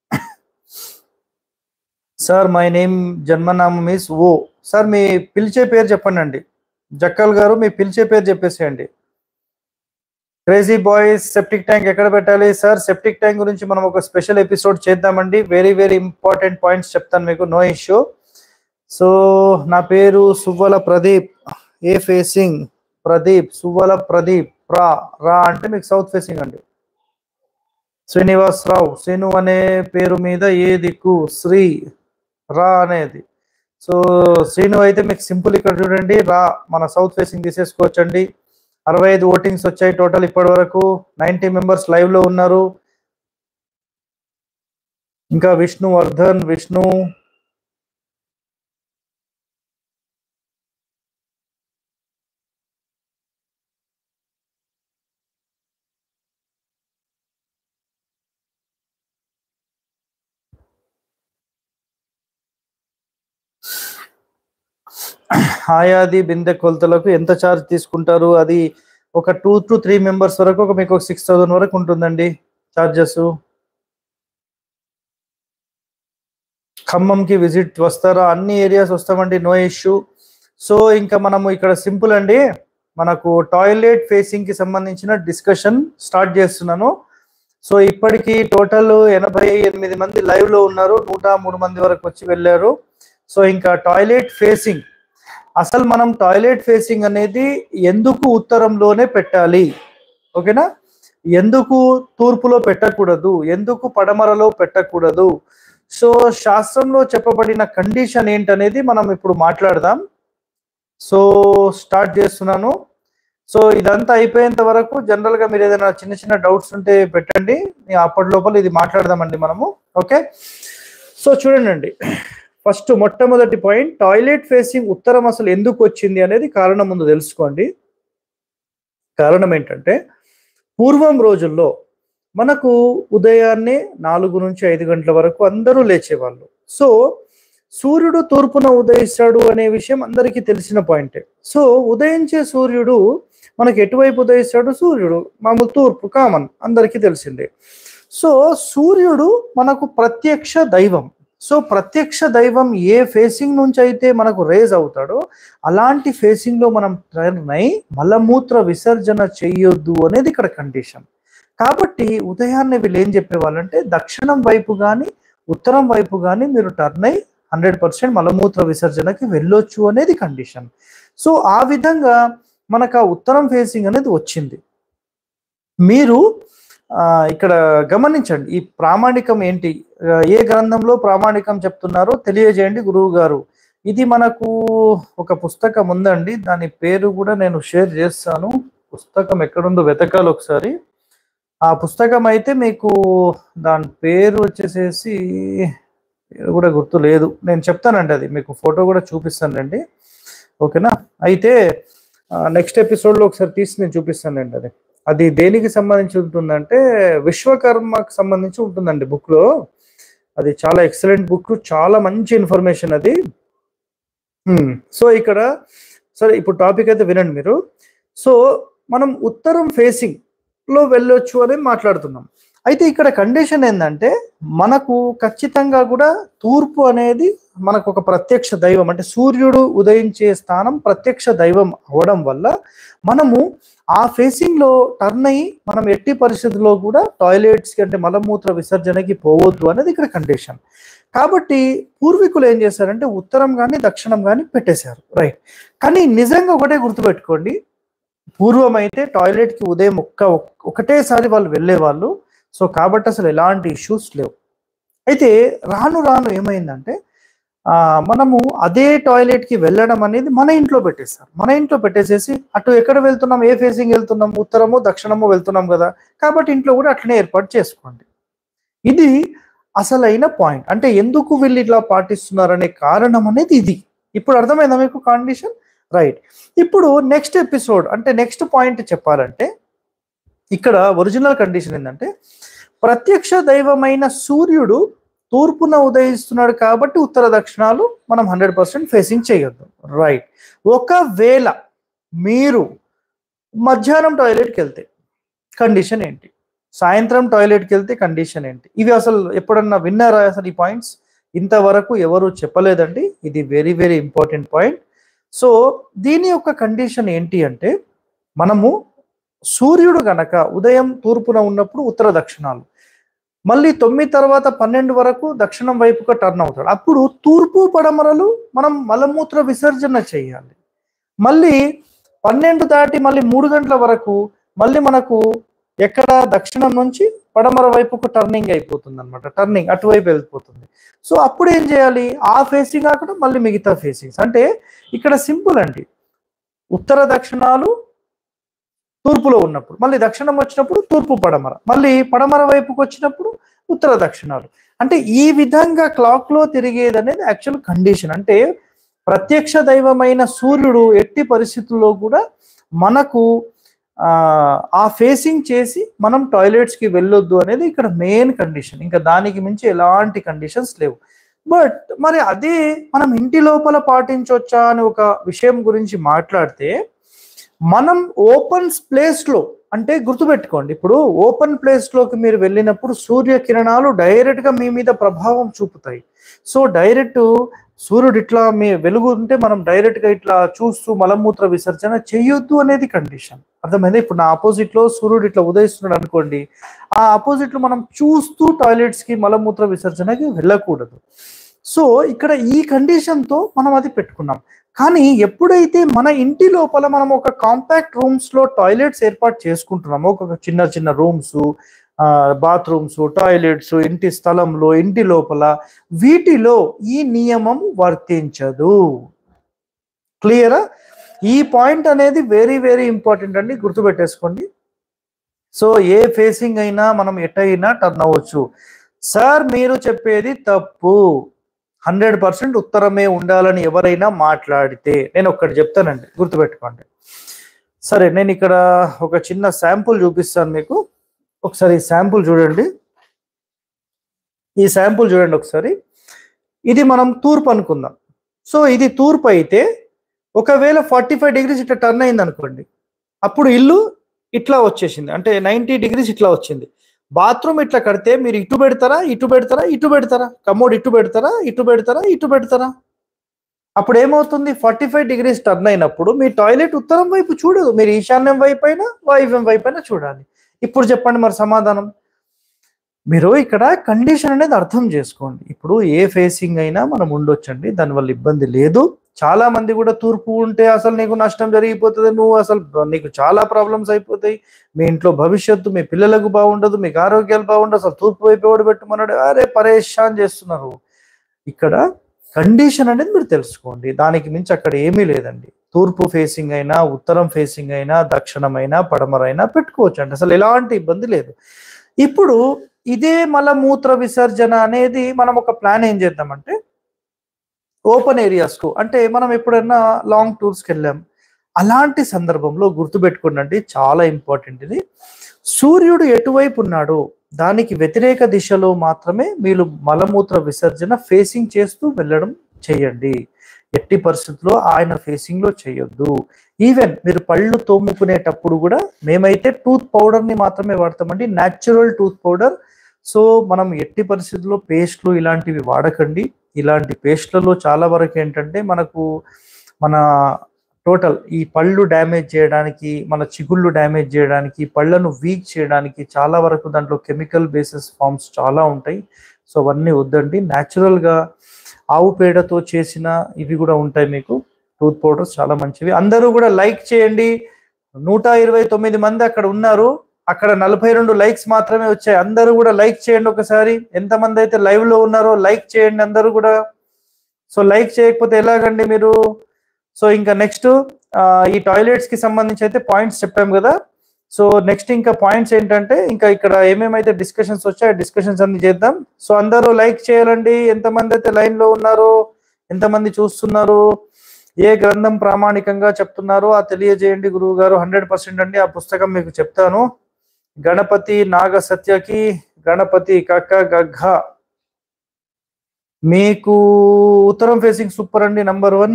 సార్ మై నేమ్ జన్మనామం ఇస్ ఓ సార్ మీ పిలిచే పేరు చెప్పండి అండి జక్కల్ గారు మీ పిలిచే పేరు చెప్పేసేయండి క్రేజీ బాయ్స్ సెప్టిక్ ట్యాంక్ ఎక్కడ పెట్టాలి సార్ సెప్టిక్ ట్యాంక్ గురించి మనం ఒక స్పెషల్ ఎపిసోడ్ చేద్దామండి వెరీ వెరీ ఇంపార్టెంట్ పాయింట్స్ చెప్తాను మీకు నో ఇష్యూ సో నా పేరు సువ్వల ప్రదీప్ ఏ ఫేసింగ్ ప్రదీప్ సువ్వల ప్రదీప్ రా రా అంటే మీకు సౌత్ ఫేసింగ్ అండి శ్రీనివాస్ రావు శ్రీను అనే పేరు మీద ఏ దిక్కు శ్రీ రా అనేది సో శ్రీను అయితే మీకు సింపుల్ ఇక్కడ చూడండి రా మన సౌత్ ఫేసింగ్ తీసేసుకోవచ్చండి అరవై ఐదు ఓటింగ్స్ వచ్చాయి టోటల్ ఇప్పటి వరకు నైన్టీ మెంబర్స్ లైవ్ లో ఉన్నారు ఇంకా విష్ణు వర్ధన్ విష్ణు ఆయాది బిందె కొలతలకు ఎంత ఛార్జ్ తీసుకుంటారు అది ఒక టూ టు త్రీ మెంబర్స్ వరకు ఒక మీకు సిక్స్ థౌసండ్ వరకు ఉంటుందండి ఛార్జెస్ ఖమ్మంకి విజిట్ వస్తారా అన్ని ఏరియాస్ వస్తామండి నో ఇష్యూ సో ఇంకా మనము ఇక్కడ సింపుల్ అండి మనకు టాయిలెట్ ఫేసింగ్ కి సంబంధించిన డిస్కషన్ స్టార్ట్ చేస్తున్నాను సో ఇప్పటికి టోటల్ ఎనభై ఎనిమిది మంది లైవ్ లో ఉన్నారు నూట మూడు మంది వరకు వచ్చి వెళ్ళారు సో ఇంకా టాయిలెట్ ఫేసింగ్ అసలు మనం టాయిలెట్ ఫేసింగ్ అనేది ఎందుకు ఉత్తరంలోనే పెట్టాలి ఓకేనా ఎందుకు తూర్పులో పెట్టకూడదు ఎందుకు పడమరలో పెట్టకూడదు సో శాస్త్రంలో చెప్పబడిన కండిషన్ ఏంటనేది మనం ఇప్పుడు మాట్లాడదాం సో స్టార్ట్ చేస్తున్నాను సో ఇదంతా అయిపోయేంత వరకు జనరల్ గా మీరు ఏదైనా చిన్న చిన్న డౌట్స్ ఉంటే పెట్టండి నేను అప్పటి లోపల ఇది మాట్లాడదామండి మనము ఓకే సో చూడండి ఫస్ట్ మొట్టమొదటి పాయింట్ టాయిలెట్ ఫేసింగ్ ఉత్తరం అసలు ఎందుకు వచ్చింది అనేది కారణం ముందు తెలుసుకోండి కారణం ఏంటంటే పూర్వం రోజుల్లో మనకు ఉదయాన్నే నాలుగు నుంచి ఐదు గంటల వరకు అందరూ లేచేవాళ్ళు సో సూర్యుడు తూర్పున ఉదయిస్తాడు అనే విషయం అందరికీ తెలిసిన పాయింటే సో ఉదయించే సూర్యుడు మనకి ఎటువైపు ఉదయిస్తాడు సూర్యుడు మామూలు తూర్పు కామన్ అందరికీ తెలిసిందే సో సూర్యుడు మనకు ప్రత్యక్ష దైవం సో ప్రత్యక్ష దైవం ఏ ఫేసింగ్ నుంచి అయితే మనకు రేజ్ అవుతాడో అలాంటి ఫేసింగ్ లో మనం టర్న్ అయి మలమూత్ర విసర్జన చెయ్యొద్దు అనేది ఇక్కడ కండిషన్ కాబట్టి ఉదయాన్నే వీళ్ళు ఏం చెప్పేవాళ్ళంటే దక్షిణం వైపు కానీ ఉత్తరం వైపు కానీ మీరు టర్న్ అయి హండ్రెడ్ పర్సెంట్ మలమూత్ర విసర్జనకి వెళ్ళొచ్చు అనేది కండిషన్ సో ఆ విధంగా మనకు ఆ ఉత్తరం ఫేసింగ్ అనేది వచ్చింది మీరు ఆ, ఇక్కడ గమనించండి ఈ ప్రామాణికం ఏంటి ఆ, ఏ గ్రంథంలో ప్రామాణికం చెప్తున్నారో తెలియజేయండి గురువు గారు ఇది మనకు ఒక పుస్తకం ఉందండి దాని పేరు కూడా నేను షేర్ చేస్తాను పుస్తకం ఎక్కడుందో వెతకాలి ఒకసారి ఆ పుస్తకం అయితే మీకు దాని పేరు వచ్చేసేసి పేరు కూడా గుర్తు లేదు నేను చెప్తానండి అది మీకు ఫోటో కూడా చూపిస్తానండి ఓకేనా అయితే నెక్స్ట్ ఎపిసోడ్లో ఒకసారి తీసి నేను చూపిస్తానండి అది అది దేనికి సంబంధించి ఉంటుందంటే విశ్వకర్మకు సంబంధించి ఉంటుందండి బుక్ లో అది చాలా ఎక్సలెంట్ బుక్ చాలా మంచి ఇన్ఫర్మేషన్ అది హ్మ్. సో ఇక్కడ సరే ఇప్పుడు టాపిక్ అయితే వినండి మీరు సో మనం ఉత్తరం ఫేసింగ్ లో వెళ్ళొచ్చు అని మాట్లాడుతున్నాం అయితే ఇక్కడ కండిషన్ ఏంటంటే మనకు ఖచ్చితంగా కూడా తూర్పు అనేది మనకు ఒక ప్రత్యక్ష దైవం అంటే సూర్యుడు ఉదయించే స్థానం ప్రత్యక్ష దైవం అవడం వల్ల మనము ఆ ఫేసింగ్ లో టర్న్ అయ్యి మనం ఎట్టి పరిస్థితుల్లో కూడా టాయిలెట్స్ కి అంటే మలమూత్ర విసర్జనకి పోవద్దు అనేది ఇక్కడ కండిషన్ కాబట్టి పూర్వీకులు ఏం చేశారంటే ఉత్తరం కానీ దక్షిణం కానీ పెట్టేశారు రైట్ కానీ నిజంగా ఒకటే గుర్తుపెట్టుకోండి పూర్వం అయితే టాయిలెట్ కి ఉదయం ఒక్క ఒకటేసారి వాళ్ళు వెళ్ళేవాళ్ళు సో కాబట్టి అసలు ఎలాంటి ఇష్యూస్ లేవు అయితే రాను రాను ఏమైందంటే ఆ, మనము అదే టాయిలెట్ కి వెళ్ళడం అనేది మన ఇంట్లో పెట్టేస్తారు మన ఇంట్లో పెట్టేసేసి అటు ఎక్కడ వెళ్తున్నాం ఏ ఫేసింగ్ వెళ్తున్నాం ఉత్తరము దక్షిణము వెళ్తున్నాం కదా కాబట్టి ఇంట్లో కూడా అట్లనే ఏర్పాటు చేసుకోండి ఇది అసలైన పాయింట్ అంటే ఎందుకు వీళ్ళు ఇట్లా పాటిస్తున్నారనే కారణం అనేది ఇది ఇప్పుడు అర్థమైందా మీకు కండిషన్ రైట్ ఇప్పుడు నెక్స్ట్ ఎపిసోడ్ అంటే నెక్స్ట్ పాయింట్ చెప్పాలంటే ఇక్కడ ఒరిజినల్ కండిషన్ ఏంటంటే ప్రత్యక్ష దైవమైన సూర్యుడు తూర్పున ఉదయిస్తున్నాడు కాబట్టి ఉత్తర దక్షిణాలు మనం హండ్రెడ్ పర్సెంట్ ఫేసింగ్ చేయొద్దు రైట్ ఒకవేళ మీరు మధ్యాహ్నం టాయిలెట్కి వెళ్తే కండిషన్ ఏంటి సాయంత్రం టాయిలెట్కి వెళ్తే కండిషన్ ఏంటి ఇవి అసలు ఎప్పుడన్నా విన్నారా అసలు ఈ పాయింట్స్ ఇంతవరకు ఎవరు చెప్పలేదండి ఇది very very important point so దీని యొక్క కండిషన్ ఏంటి అంటే మనము సూర్యుడు గనక ఉదయం తూర్పున ఉన్నప్పుడు ఉత్తర దక్షిణాలు మళ్ళీ తొమ్మిది తర్వాత పన్నెండు వరకు దక్షిణం వైపుగా టర్న్ అవుతాడు అప్పుడు తూర్పు పడమరలు మనం మలమూత్ర విసర్జన చేయాలి మళ్ళీ పన్నెండు దాటి మళ్ళీ మూడు గంటల వరకు మళ్ళీ మనకు ఎక్కడ దక్షిణం నుంచి పడమర వైపుకు టర్నింగ్ అయిపోతుంది అనమాట టర్నింగ్ అటువైపు వెళ్ళిపోతుంది సో అప్పుడు ఏం చేయాలి ఆ ఫేసింగ్ కాకుండా మళ్ళీ మిగతా ఫేసింగ్స్ అంటే ఇక్కడ సింపుల్ అండి ఉత్తర దక్షిణాలు తూర్పులో ఉన్నప్పుడు మళ్ళీ దక్షిణం వచ్చినప్పుడు తూర్పు పడమర మళ్ళీ పడమర వైపుకి వచ్చినప్పుడు ఉత్తర దక్షిణాలు అంటే ఈ విధంగా క్లాక్ లో తిరిగేది అనేది యాక్చువల్ కండిషన్ అంటే ప్రత్యక్ష దైవమైన సూర్యుడు ఎట్టి పరిస్థితుల్లో కూడా మనకు ఆ, ఆ ఫేసింగ్ చేసి మనం టాయిలెట్స్ కి వెళ్ళొద్దు అనేది ఇక్కడ మెయిన్ కండిషన్ ఇంకా దానికి మించి ఎలాంటి కండిషన్స్ లేవు బట్ మరి అదే మనం ఇంటి లోపల పాటించవచ్చా అని ఒక విషయం గురించి మాట్లాడితే మనం ఓపెన్ ప్లేస్ లో అంటే గుర్తుపెట్టుకోండి ఇప్పుడు ఓపెన్ ప్లేస్ లోకి మీరు వెళ్ళినప్పుడు సూర్య కిరణాలు డైరెక్ట్ గా మీ మీద ప్రభావం చూపుతాయి సో డైరెక్ట్ సూర్యుడు ఇట్లా మీ వెలుగు ఉంటే మనం డైరెక్ట్ గా ఇట్లా చూస్తూ మలమూత్ర విసర్జన చేయొద్దు అనేది కండిషన్ అర్థమైంది ఇప్పుడు నా ఆపోజిట్ లో సూర్యుడు ఇట్లా ఉదయిస్తున్నాడు అనుకోండి ఆ ఆపోజిట్ లో మనం చూస్తూ టాయిలెట్స్ కి మలమూత్ర విసర్జనకి వెళ్ళకూడదు సో ఇక్కడ ఈ కండిషన్ తో మనం అది పెట్టుకున్నాం కానీ ఎప్పుడైతే మన ఇంటి లోపల మనం ఒక కాంపాక్ట్ రూమ్స్ లో టాయిలెట్స్ ఏర్పాటు చేసుకుంటున్నామో ఒక చిన్న చిన్న రూమ్స్ బాత్రూమ్స్ టాయిలెట్స్ ఇంటి స్థలంలో ఇంటి లోపల వీటిలో ఈ నియమం వర్తించదు క్లియరా ఈ పాయింట్ అనేది వెరీ వెరీ ఇంపార్టెంట్ అండి గుర్తుపెట్టేసుకోండి సో ఏ ఫేసింగ్ అయినా మనం ఎటైనా టర్న్ అవ్వచ్చు సార్ మీరు చెప్పేది తప్పు హండ్రెడ్ పర్సెంట్ ఉత్తరమే ఉండాలని ఎవరైనా మాట్లాడితే నేను ఒక్కటి చెప్తానండి గుర్తుపెట్టుకోండి సరే నేను ఇక్కడ ఒక చిన్న శాంపుల్ చూపిస్తాను మీకు ఒకసారి ఈ శాంపుల్ చూడండి ఈ శాంపుల్ చూడండి ఒకసారి ఇది మనం తూర్పు అనుకుందాం సో ఇది తూర్పు అయితే ఒకవేళ ఫార్టీ ఫైవ్ డిగ్రీస్ ఇట్లా టర్న్ అయింది అనుకోండి అప్పుడు ఇల్లు ఇట్లా వచ్చేసింది అంటే నైంటీ డిగ్రీస్ ఇట్లా వచ్చింది బాత్రూమ్ ఇట్లా కడితే మీరు ఇటు పెడతారా ఇటు పెడతారా ఇటు పెడతారా కమోడ్ ఇటు పెడతారా ఇటు పెడతారా ఇటు పెడతారా అప్పుడు ఏమవుతుంది ఫార్టీ ఫైవ్ డిగ్రీస్ టర్న్ అయినప్పుడు మీ టాయిలెట్ ఉత్తరం వైపు చూడదు మీరు ఈశాన్యం వైపు అయినా వాయువ్యం వైపు అయినా చూడాలి ఇప్పుడు చెప్పండి మరి సమాధానం మీరు ఇక్కడ కండిషన్ అనేది అర్థం చేసుకోండి ఇప్పుడు ఏ ఫేసింగ్ అయినా మనం ఉండొచ్చండి దానివల్ల ఇబ్బంది లేదు చాలా మంది కూడా తూర్పు ఉంటే అసలు నీకు నష్టం జరిగిపోతుంది నువ్వు అసలు నీకు చాలా ప్రాబ్లమ్స్ అయిపోతాయి మీ ఇంట్లో భవిష్యత్తు మీ పిల్లలకు బాగుండదు మీకు ఆరోగ్యాలు బాగుండదు అసలు తూర్పు వైపు ఎవడు పెట్టమన్నాడు అరే పరేషాన్ చేస్తున్నారు ఇక్కడ కండిషన్ అనేది మీరు తెలుసుకోండి దానికి మించి అక్కడ ఏమీ లేదండి తూర్పు ఫేసింగ్ అయినా ఉత్తరం ఫేసింగ్ అయినా దక్షిణమైనా పడమరైనా పెట్టుకోవచ్చు అండి అసలు ఎలాంటి ఇబ్బంది లేదు ఇప్పుడు ఇదే మలమూత్ర విసర్జన అనేది మనం ఒక ప్లాన్ ఏం చేద్దామంటే ఓపెన్ ఏరియాస్కు అంటే మనం ఎప్పుడైనా లాంగ్ టూర్స్కి వెళ్ళాం అలాంటి సందర్భంలో గుర్తుపెట్టుకోండి చాలా ఇంపార్టెంట్ ఇది సూర్యుడు ఎటువైపు ఉన్నాడో దానికి వ్యతిరేక దిశలో మాత్రమే మీరు మలమూత్ర విసర్జన ఫేసింగ్ చేస్తూ వెళ్ళడం చేయండి ఎట్టి పరిస్థితుల్లో ఆయన ఫేసింగ్ లో చేయొద్దు ఈవెన్ మీరు పళ్ళు తోముకునేటప్పుడు కూడా మేమైతే టూత్ పౌడర్ ని మాత్రమే వాడతామండి న్యాచురల్ టూత్ పౌడర్ సో మనం ఎట్టి పరిస్థితుల్లో పేస్ట్లు ఇలాంటివి వాడకండి ఇలాంటి పేస్ట్లలో చాలా వరకు ఏంటంటే మనకు మన టోటల్ ఈ పళ్ళు డ్యామేజ్ చేయడానికి మన చిగుళ్ళు డ్యామేజ్ చేయడానికి పళ్ళను వీక్ చేయడానికి చాలా వరకు దాంట్లో కెమికల్ బేసిస్ ఫార్మ్స్ చాలా ఉంటాయి సో అవన్నీ వద్దండి natural గా ఆవు పేడతో చేసిన ఇవి కూడా ఉంటాయి మీకు టూత్ పౌడర్స్ చాలా మంచివి అందరూ కూడా లైక్ చేయండి నూట ఇరవై తొమ్మిది మంది అక్కడ ఉన్నారు అక్కడ నలభై రెండు లైక్స్ మాత్రమే వచ్చాయి అందరూ కూడా లైక్ చేయండి ఒకసారి ఎంతమంది అయితే లైవ్ లో ఉన్నారో లైక్ చేయండి అందరూ కూడా సో లైక్ చేయకపోతే ఎలాగండి మీరు సో ఇంకా నెక్స్ట్ ఈ టాయిలెట్స్ కి సంబంధించి అయితే పాయింట్స్ చెప్పాం కదా సో నెక్స్ట్ ఇంకా పాయింట్స్ ఏంటంటే ఇంకా ఇక్కడ ఏమేమైతే డిస్కషన్స్ వచ్చాయో డిస్కషన్స్ అన్ని చేద్దాం సో అందరూ లైక్ చేయాలండి ఎంతమంది అయితే లైన్ లో ఉన్నారో ఎంతమంది చూస్తున్నారు ఏ గ్రంథం ప్రామాణికంగా చెప్తున్నారో ఆ తెలియజేయండి గురువు గారు హండ్రెడ్ పర్సెంట్ అండి ఆ పుస్తకం మీకు చెప్తాను గణపతి నాగ సత్యకి గణపతి కక్క గగ్గ మీకు ఉత్తరం ఫేసింగ్ సూపర్ అండి నంబర్ వన్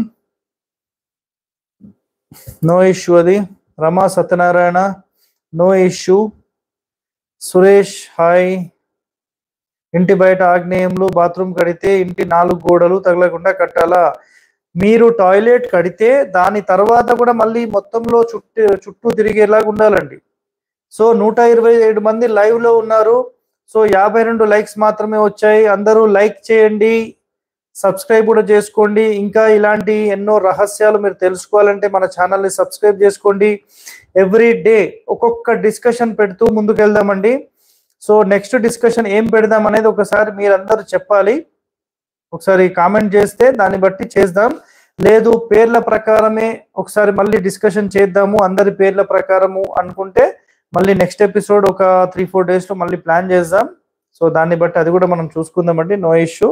నో ఇష్యూ అది Rama Satyanarayana no issue Suresh hi ఇంటి బయట ఆగ్నేయంలో బాత్రూమ్ కడితే ఇంటి నాలుగు గోడలు తగలకుండా కట్టాలా మీరు టాయిలెట్ కడితే దాని తర్వాత కూడా మళ్ళీ మొత్తంలో చుట్టూ చుట్టూ తిరిగేలాగా ఉండాలండి సో నూట ఇరవై ఏడు మంది లైవ్ లో ఉన్నారు సో యాభై రెండు లైక్స్ మాత్రమే వచ్చాయి అందరూ లైక్ చేయండి సబ్స్క్రైబ్ కూడా చేసుకోండి ఇంకా ఇలాంటి ఎన్నో రహస్యాలు మీరు తెలుసుకోవాలంటే మన ఛానల్ని సబ్స్క్రైబ్ చేసుకోండి ఎవ్రీ డే ఒక్కొక్క డిస్కషన్ పెడుతూ ముందుకు వెళ్దామండి సో నెక్స్ట్ డిస్కషన్ ఏం పెడదాం అనేది ఒకసారి మీరందరూ చెప్పాలి ఒకసారి కామెంట్ చేస్తే దాన్ని బట్టి చేద్దాం లేదు పేర్ల ప్రకారమే ఒకసారి మళ్ళీ డిస్కషన్ చేద్దాము అందరి పేర్ల ప్రకారము అనుకుంటే మళ్ళీ నెక్స్ట్ ఎపిసోడ్ ఒక త్రీ ఫోర్ డేస్ లో మళ్ళీ ప్లాన్ చేద్దాం సో దాన్ని బట్టి అది కూడా మనం చూసుకుందామండి నో ఇష్యూ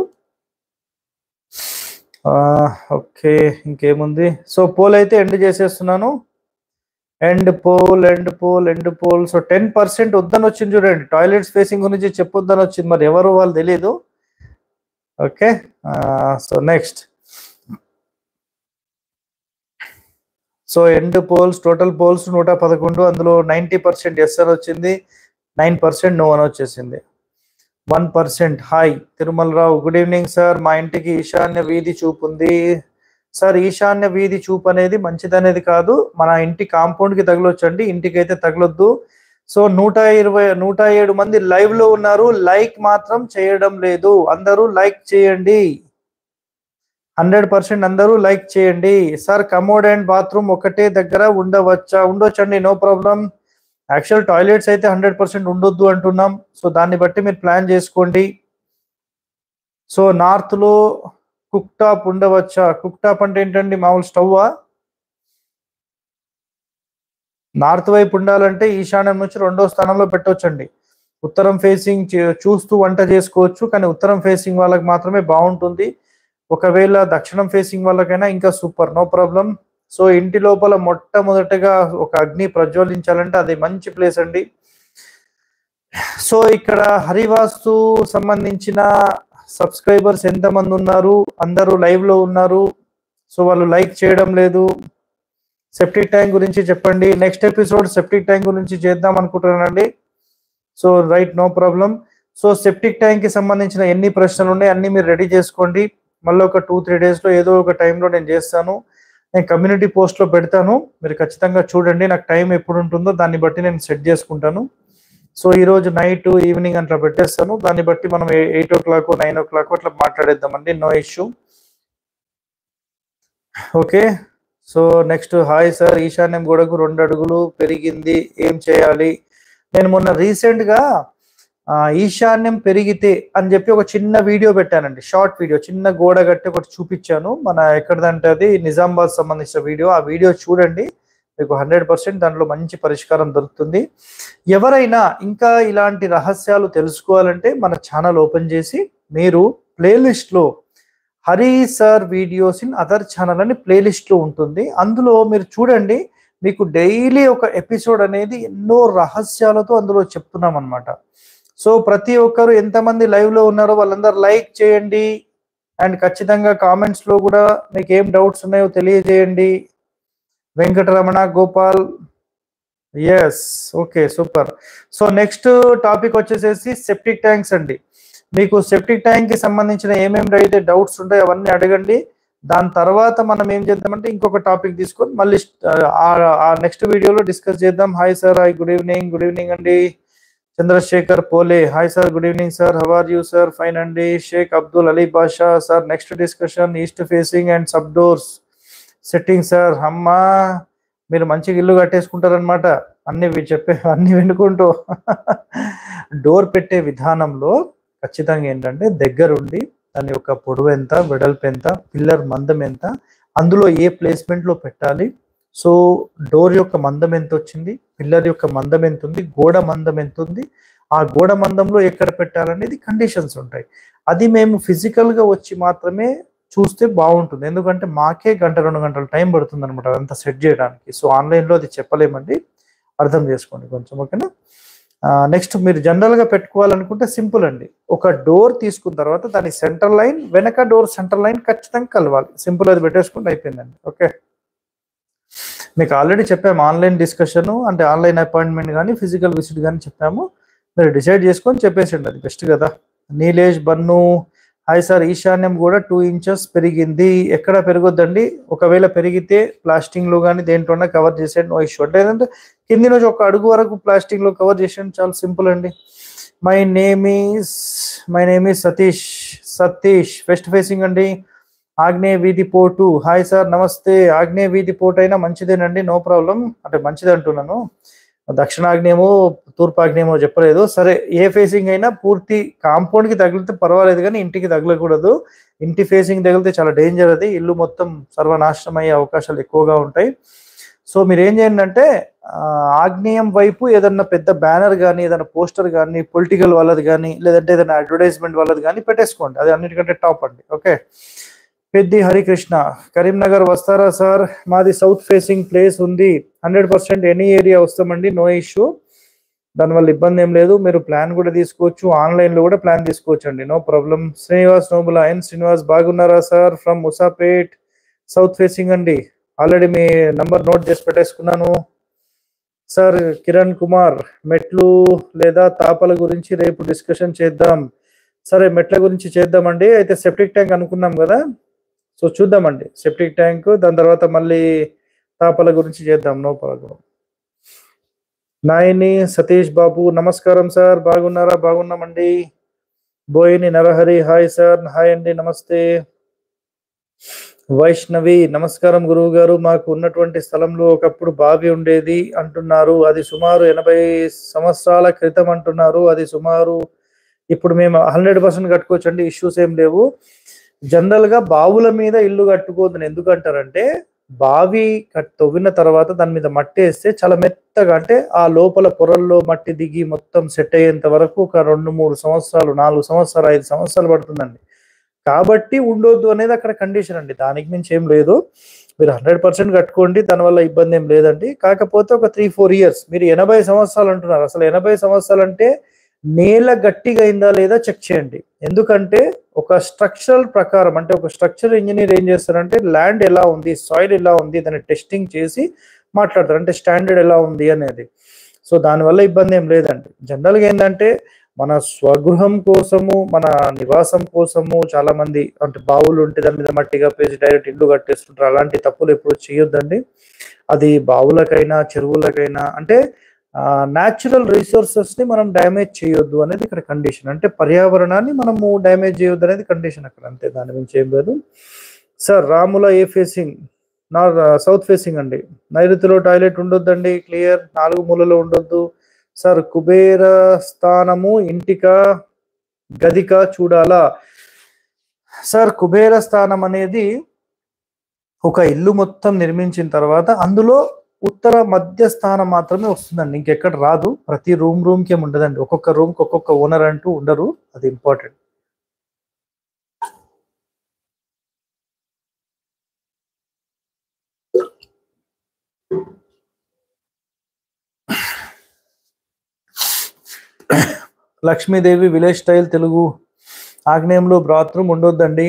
ఓకే ఇంకేముంది సో పోల్ అయితే ఎండ్ చేసేస్తున్నాను end poll end poll end poll so ten percent వద్దని వచ్చింది చూడండి టాయిలెట్స్ ఫేసింగ్ గురించి చెప్పొద్దని వచ్చింది మరి ఎవరు వాళ్ళు తెలియదు okay so next so end polls total polls నూట పదకొండు అందులో నైంటీ పర్సెంట్ ఎస్ అని వచ్చింది నైన్ పర్సెంట్ నో అని వచ్చేసింది one percent hi Tirumala Rao good evening sir మా ఇంటికి ఈశాన్య వీధి చూపు ఉంది సార్ ఈశాన్య వీధి చూపు అనేది మంచిదనేది కాదు మన ఇంటి కాంపౌండ్ కి తగలొచ్చండి ఇంటికి అయితే తగలొద్దు సో నూట ఇరవై నూట ఏడు మంది లైవ్ లో ఉన్నారు లైక్ మాత్రం చేయడం లేదు అందరూ లైక్ చేయండి హండ్రెడ్ పర్సెంట్ అందరూ లైక్ చేయండి సార్ కమోడ్ అండ్ బాత్రూమ్ ఒకటే దగ్గర ఉండవచ్చా ఉండొచ్చండి నో ప్రాబ్లం యాక్చువల్ టాయిలెట్స్ అయితే హండ్రెడ్ పర్సెంట్ ఉండొద్దు అంటున్నాం సో దాన్ని బట్టి మీరు ప్లాన్ చేసుకోండి సో నార్త్ లో కుక్ టాప్ ఉండవచ్చా కుక్ టాప్ అంటే ఏంటండి మామూలు స్టవ్వా నార్త్ వైపు ఉండాలంటే ఈశాన్యం నుంచి రెండో స్థానంలో పెట్టవచ్చండి ఉత్తరం ఫేసింగ్ చూస్తూ వంట చేసుకోవచ్చు కానీ ఉత్తరం ఫేసింగ్ వాళ్ళకి మాత్రమే బాగుంటుంది ఒకవేళ దక్షిణం ఫేసింగ్ వాళ్ళకైనా ఇంకా సూపర్ నో ప్రాబ్లం సో ఇంటి లోపల మొట్టమొదటగా ఒక అగ్ని ప్రజ్వలించాలంటే అది మంచి ప్లేస్ అండి సో ఇక్కడ హరివాస్తు సంబంధించిన సబ్స్క్రైబర్స్ ఎంతమంది ఉన్నారు అందరూ లైవ్ లో ఉన్నారు సో వాళ్ళు లైక్ చేయడం లేదు సెప్టిక్ ట్యాంక్ గురించి చెప్పండి నెక్స్ట్ ఎపిసోడ్ సెప్టిక్ ట్యాంక్ గురించి చేద్దాం అనుకుంటున్నానండి so right no problem so septic tank కి సంబంధించిన ఎన్ని ప్రశ్నలు ఉన్నాయి అన్ని మీరు రెడీ చేసుకోండి మళ్ళీ ఒక టూ త్రీ డేస్ లో ఏదో ఒక టైంలో నేను చేస్తాను నేను కమ్యూనిటీ పోస్ట్ లో పెడతాను మీరు ఖచ్చితంగా చూడండి నాకు టైం ఎప్పుడు ఉంటుందో దాన్ని బట్టి నేను సెట్ చేసుకుంటాను సో ఈ రోజు నైట్ ఈవినింగ్ అట్లా పెట్టేస్తాను దాన్ని బట్టి మనం eight o'clock nine o'clock అట్లా మాట్లాడేద్దామండి no issue okay so next hi sir ఈశాన్యం గోడకు రెండు అడుగులు పెరిగింది ఏం చేయాలి నేను మొన్న రీసెంట్ గా ఆ, ఈశాన్యం పెరిగితే అని చెప్పి ఒక చిన్న వీడియో పెట్టానండి షార్ట్ వీడియో చిన్న గోడ కట్టి ఒకటి చూపించాను మన ఎక్కడదంటే అది నిజామాబాద్ సంబంధించిన వీడియో ఆ వీడియో చూడండి మీకు హండ్రెడ్ పర్సెంట్ దాంట్లో మంచి పరిష్కారం దొరుకుతుంది ఎవరైనా ఇంకా ఇలాంటి రహస్యాలు తెలుసుకోవాలంటే మన ఛానల్ ఓపెన్ చేసి మీరు ప్లేలిస్ట్ లో Hari sir videos in other channel అని ప్లేలిస్ట్ లో ఉంటుంది అందులో మీరు చూడండి మీకు డైలీ ఒక ఎపిసోడ్ అనేది ఎన్నో రహస్యాలతో అందులో చెప్తున్నాం అనమాట సో ప్రతి ఒక్కరు ఎంతమంది లైవ్ లో ఉన్నారో వాళ్ళందరూ లైక్ చేయండి అండ్ ఖచ్చితంగా కామెంట్స్ లో కూడా మీకు ఏం డౌట్స్ ఉన్నాయో తెలియజేయండి Venkataramana Gopal yes okay super so next topic వచ్చేసేసి సెప్టిక్ ట్యాంక్స్ అండి మీకు సెప్టిక్ ట్యాంక్ కి సంబంధించిన ఏమేమి అయితే డౌట్స్ ఉంటాయో అవన్నీ అడగండి దాని తర్వాత మనం ఏం చేద్దామంటే ఇంకొక టాపిక్ తీసుకొని మళ్ళీ ఆ నెక్స్ట్ వీడియోలో డిస్కస్ చేద్దాం hi sir hi good evening good evening అండి Chandrasekhar Pole hi sir good evening sir how are you sir fine అండి Sheikh Abdul Ali Basha sir next discussion east facing and sub doors setting sir అమ్మా మీరు మంచిగా ఇల్లు కట్టేసుకుంటారనమాట అన్ని వి- చెప్పే అన్ని వినుకుంటూ డోర్ పెట్టే విధానంలో ఖచ్చితంగా ఏంటంటే దగ్గరుండి దాని యొక్క పొడవు ఎంత వెడల్పు ఎంత పిల్లర్ మందం ఎంత అందులో ఏ ప్లేస్మెంట్ లో పెట్టాలి సో డోర్ యొక్క మందం ఎంత వచ్చింది పిల్లర్ యొక్క మందం ఎంత ఉంది గోడ మందం ఎంత ఉంది ఆ గోడ మందంలో ఎక్కడ పెట్టాలనేది కండిషన్స్ ఉంటాయి అది మేము physical గా వచ్చి మాత్రమే చూస్తే బాగుంటుంది ఎందుకంటే మాకే గంట రెండు గంటల టైం పడుతుంది అనమాట అదంతా సెట్ చేయడానికి సో ఆన్లైన్లో అది చెప్పలేమండి అర్థం చేసుకోండి కొంచెం ఓకేనా నెక్స్ట్ మీరు జనరల్ గా పెట్టుకోవాలనుకుంటే సింపుల్ అండి ఒక డోర్ తీసుకున్న తర్వాత దాని సెంటర్ లైన్ వెనక డోర్ సెంటర్ లైన్ ఖచ్చితంగా కలవాలి సింపుల్ అది పెట్టేసుకుంటే అయిపోయిందండి ఓకే మీకు ఆల్రెడీ చెప్పాము ఆన్లైన్ డిస్కషన్ అంటే ఆన్లైన్ అపాయింట్మెంట్ కానీ ఫిజికల్ విజిట్ కానీ చెప్పాము మీరు డిసైడ్ చేసుకొని చెప్పేసిండి అది బెస్ట్ కదా నీలేష్ బన్ను హాయ్ సార్ ఈశాన్యం కూడా టూ ఇంచెస్ పెరిగింది ఎక్కడ పెరగొద్దండి ఒకవేళ పెరిగితే ప్లాస్టింగ్ లో కానీ దేంట్లోనే కవర్ చేసేయండి నో ఇష్యూ అంటే ఏంటంటే కింది నుంచి ఒక అడుగు వరకు ప్లాస్టింగ్ లో కవర్ చేసేయండి చాలా సింపుల్ అండి my name is my name is Satish Satish west facing అండి ఆగ్నేయ వీధి పోటు హాయ్ సార్ నమస్తే ఆగ్నేయ వీధి పోటు అయినా మంచిదేనండి నో ప్రాబ్లం అంటే మంచిది అంటున్నాను దక్షిణాగ్నేయమో తూర్పాగ్నేయమో చెప్పలేదు సరే ఏ ఫేసింగ్ అయినా పూర్తి కాంపౌండ్ కి తగిలితే పర్వాలేదు కానీ ఇంటికి తగలకూడదు ఇంటి ఫేసింగ్ తగిలితే చాలా డేంజర్ అది ఇల్లు మొత్తం సర్వనాశనం అయ్యే అవకాశాలు ఎక్కువగా ఉంటాయి సో మీరు ఏం చేయండి అంటే ఆ, ఆగ్నేయం వైపు ఏదన్నా పెద్ద బ్యానర్ కానీ ఏదైనా పోస్టర్ కానీ పొలిటికల్ వాళ్ళది కానీ లేదంటే ఏదైనా అడ్వర్టైజ్మెంట్ వాళ్ళది కానీ పెట్టేసుకోండి అది అన్నిటికంటే టాప్ అండి ఓకే పెద్ది హరికృష్ణ కరీంనగర్ వస్తారా సార్ మాది సౌత్ ఫేసింగ్ ప్లేస్ ఉంది హండ్రెడ్ పర్సెంట్ ఎనీ ఏరియా వస్తామండి నో ఇష్యూ దానివల్ల ఇబ్బంది ఏం లేదు మీరు ప్లాన్ కూడా తీసుకోవచ్చు ఆన్లైన్ లో కూడా ప్లాన్ తీసుకోవచ్చు అండి no problem Srinivas Nobula N Srinivas బాగున్నారా sir from Musapet south facing అండి ఆల్రెడీ మీ నంబర్ నోట్ చేసి పెట్టేసుకున్నాను సార్ కిరణ్ కుమార్ మెట్లు లేదా తాపల గురించి రేపు డిస్కషన్ చేద్దాం సరే మెట్ల గురించి చేద్దామండి అయితే సెప్టిక్ ట్యాంక్ అనుకున్నాం కదా సో చూద్దామండి సెప్టిక్ ట్యాంక్ దాని తర్వాత మళ్ళీ తాపల గురించి చేద్దాం నో ప్రాబ్లం నాయని సతీష్ బాబు నమస్కారం సార్ బాగున్నారా బాగున్నామండి Boini Narahari hi sir hi అండి నమస్తే వైష్ణవి నమస్కారం గురువు గారు మాకు ఉన్నటువంటి స్థలంలో ఒకప్పుడు బావి ఉండేది అంటున్నారు అది సుమారు ఎనభై సంవత్సరాల క్రితం అంటున్నారు అది సుమారు ఇప్పుడు మేము హండ్రెడ్ పర్సెంట్ కట్టుకోవచ్చు అండి ఇష్యూస్ ఏం లేవు జనరల్ గా బావుల మీద ఇల్లు కట్టుకోవద్దని ఎందుకంటారంటే బావి కట్ తవ్విన తర్వాత దాని మీద మట్టి వేస్తే చాలా మెత్తగా అంటే ఆ లోపల పొరల్లో మట్టి దిగి మొత్తం సెట్ అయ్యేంత వరకు ఒక రెండు మూడు సంవత్సరాలు నాలుగు సంవత్సరాలు ఐదు సంవత్సరాలు పడుతుందండి కాబట్టి ఉండొద్దు అనేది అక్కడ కండిషన్ అండి దానికి మించి ఏం లేదు మీరు హండ్రెడ్ పర్సెంట్ కట్టుకోండి దానివల్ల ఇబ్బంది ఏం లేదండి కాకపోతే ఒక త్రీ ఫోర్ ఇయర్స్ మీరు ఎనభై సంవత్సరాలు అంటున్నారు అసలు ఎనభై సంవత్సరాలు అంటే నేల గట్టిగా అయిందా లేదా చెక్ చేయండి ఎందుకంటే ఒక స్ట్రక్చరల్ ప్రకారం అంటే ఒక స్ట్రక్చర్ ఇంజనీర్ ఏం చేస్తారంటే ల్యాండ్ ఎలా ఉంది సాయిల్ ఎలా ఉంది దాన్ని టెస్టింగ్ చేసి మాట్లాడతారు అంటే స్టాండర్డ్ ఎలా ఉంది అనేది సో దానివల్ల ఇబ్బంది ఏం లేదండి జనరల్గా ఏంటంటే మన స్వగృహం కోసము మన నివాసం కోసము చాలా మంది అంటే బావులు ఉంటే దాని మీద మట్టి కప్పేసి డైరెక్ట్ ఇల్లు కట్టేస్తుంటారు అలాంటి తప్పులు ఎప్పుడు చేయొద్దండి అది బావులకైనా చెరువులకైనా అంటే న్యాచురల్ రిసోర్సెస్ ని మనం డ్యామేజ్ చేయొద్దు అనేది ఇక్కడ కండిషన్ అంటే పర్యావరణాన్ని మనము డ్యామేజ్ చేయొద్దు అనేది కండిషన్ అక్కడ అంతే దాని మించి ఏం లేదు సార్ రాముల ఏ ఫేసింగ్ నా సౌత్ ఫేసింగ్ అండి నైరుతిలో టాయిలెట్ ఉండొద్దండి క్లియర్ నాలుగు మూలలో ఉండొద్దు సార్ కుబేర స్థానము ఇంటిక గదిక చూడాలా సార్ కుబేర స్థానం అనేది ఒక ఇల్లు మొత్తం నిర్మించిన తర్వాత అందులో ఉత్తర మధ్య స్థానం మాత్రమే వస్తుందండి ఇంకెక్కడ రాదు ప్రతి రూమ్ రూమ్ కి ఏమి ఉండదండి ఒక్కొక్క రూమ్ కి ఒక్కొక్క ఓనర్ అంటూ ఉండరు అది important Lakshmi Devi village style Telugu ఆగ్నేయంలో బాత్రూమ్ ఉండొద్దండి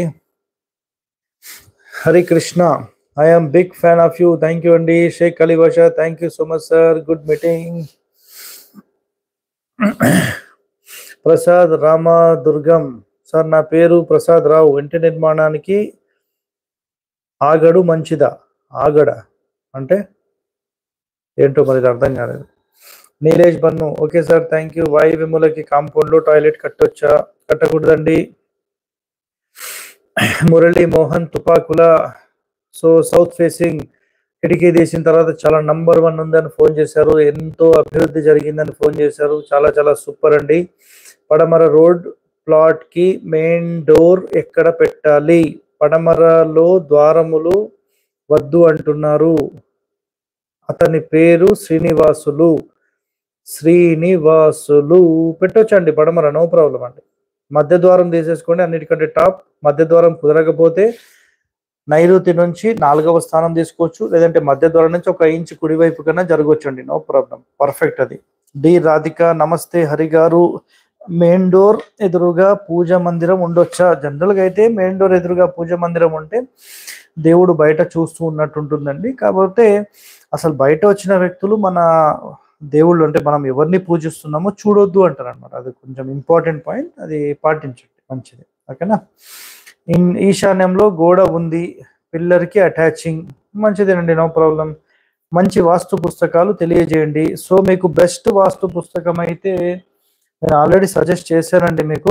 Hari Krishna I'm big fan of you thank you అండి Sheikh Ali Basha thank you so much sir good meeting Prasad Rama Durgam sir నా పేరు ప్రసాద్ రావు ఇంటి నిర్మాణానికి ఆగడు మంచిదా ఆగడ అంటే ఏంటో మరి ఇది అర్థం కాలేదు Nilesh Bannu okay sir thank you వాయు విములకి కాంపౌండ్ లో టాయిలెట్ కట్టొచ్చా కట్టకూడదండి Murali Mohan Tupakula so south facing కిటికీ తీసిన తర్వాత చాలా నంబర్ వన్ ఉందని ఫోన్ చేశారు ఎంతో అభివృద్ధి జరిగిందని ఫోన్ చేశారు చాలా చాలా సూపర్ అండి పడమర రోడ్ ప్లాట్ కి మెయిన్ డోర్ ఎక్కడ పెట్టాలి పడమరలో ద్వారములు వద్దు అంటున్నారు అతని పేరు శ్రీనివాసులు శ్రీనివాసులు పెట్టొచ్చండి పడమర నో ప్రాబ్లం అండి మధ్య ద్వారం తీసేసుకోండి అన్నిటికంటే టాప్ మధ్య ద్వారం కుదరకపోతే నైరుతి నుంచి నాలుగవ స్థానం తీసుకోవచ్చు లేదంటే మధ్య ద్వారం నుంచి ఒక ఇంచ్ కుడివైపు కన్నా జరగవచ్చు అండి నో ప్రాబ్లం పర్ఫెక్ట్ అది డి రాధిక నమస్తే హరి గారు మెయిన్ డోర్ ఎదురుగా పూజ మందిరం ఉండొచ్చా జనరల్ గా అయితే మెయిన్ డోర్ ఎదురుగా పూజ మందిరం ఉంటే దేవుడు బయట చూస్తూ ఉన్నట్టు ఉంటుందండి కాకపోతే అసలు బయట వచ్చిన వ్యక్తులు మన దేవుళ్ళు అంటే మనం ఎవరిని పూజిస్తున్నామో చూడొద్దు అంటారు అనమాట అది కొంచెం ఇంపార్టెంట్ పాయింట్ అది పాటించండి మంచిది ఓకేనా ఇన్ ఈశాన్యంలో గోడ ఉంది పిల్లర్కి అటాచింగ్ మంచిదేనండి నో ప్రాబ్లం మంచి వాస్తు పుస్తకాలు తెలియజేయండి సో మీకు బెస్ట్ వాస్తు పుస్తకం అయితే నేను ఆల్రెడీ సజెస్ట్ చేశానండి మీకు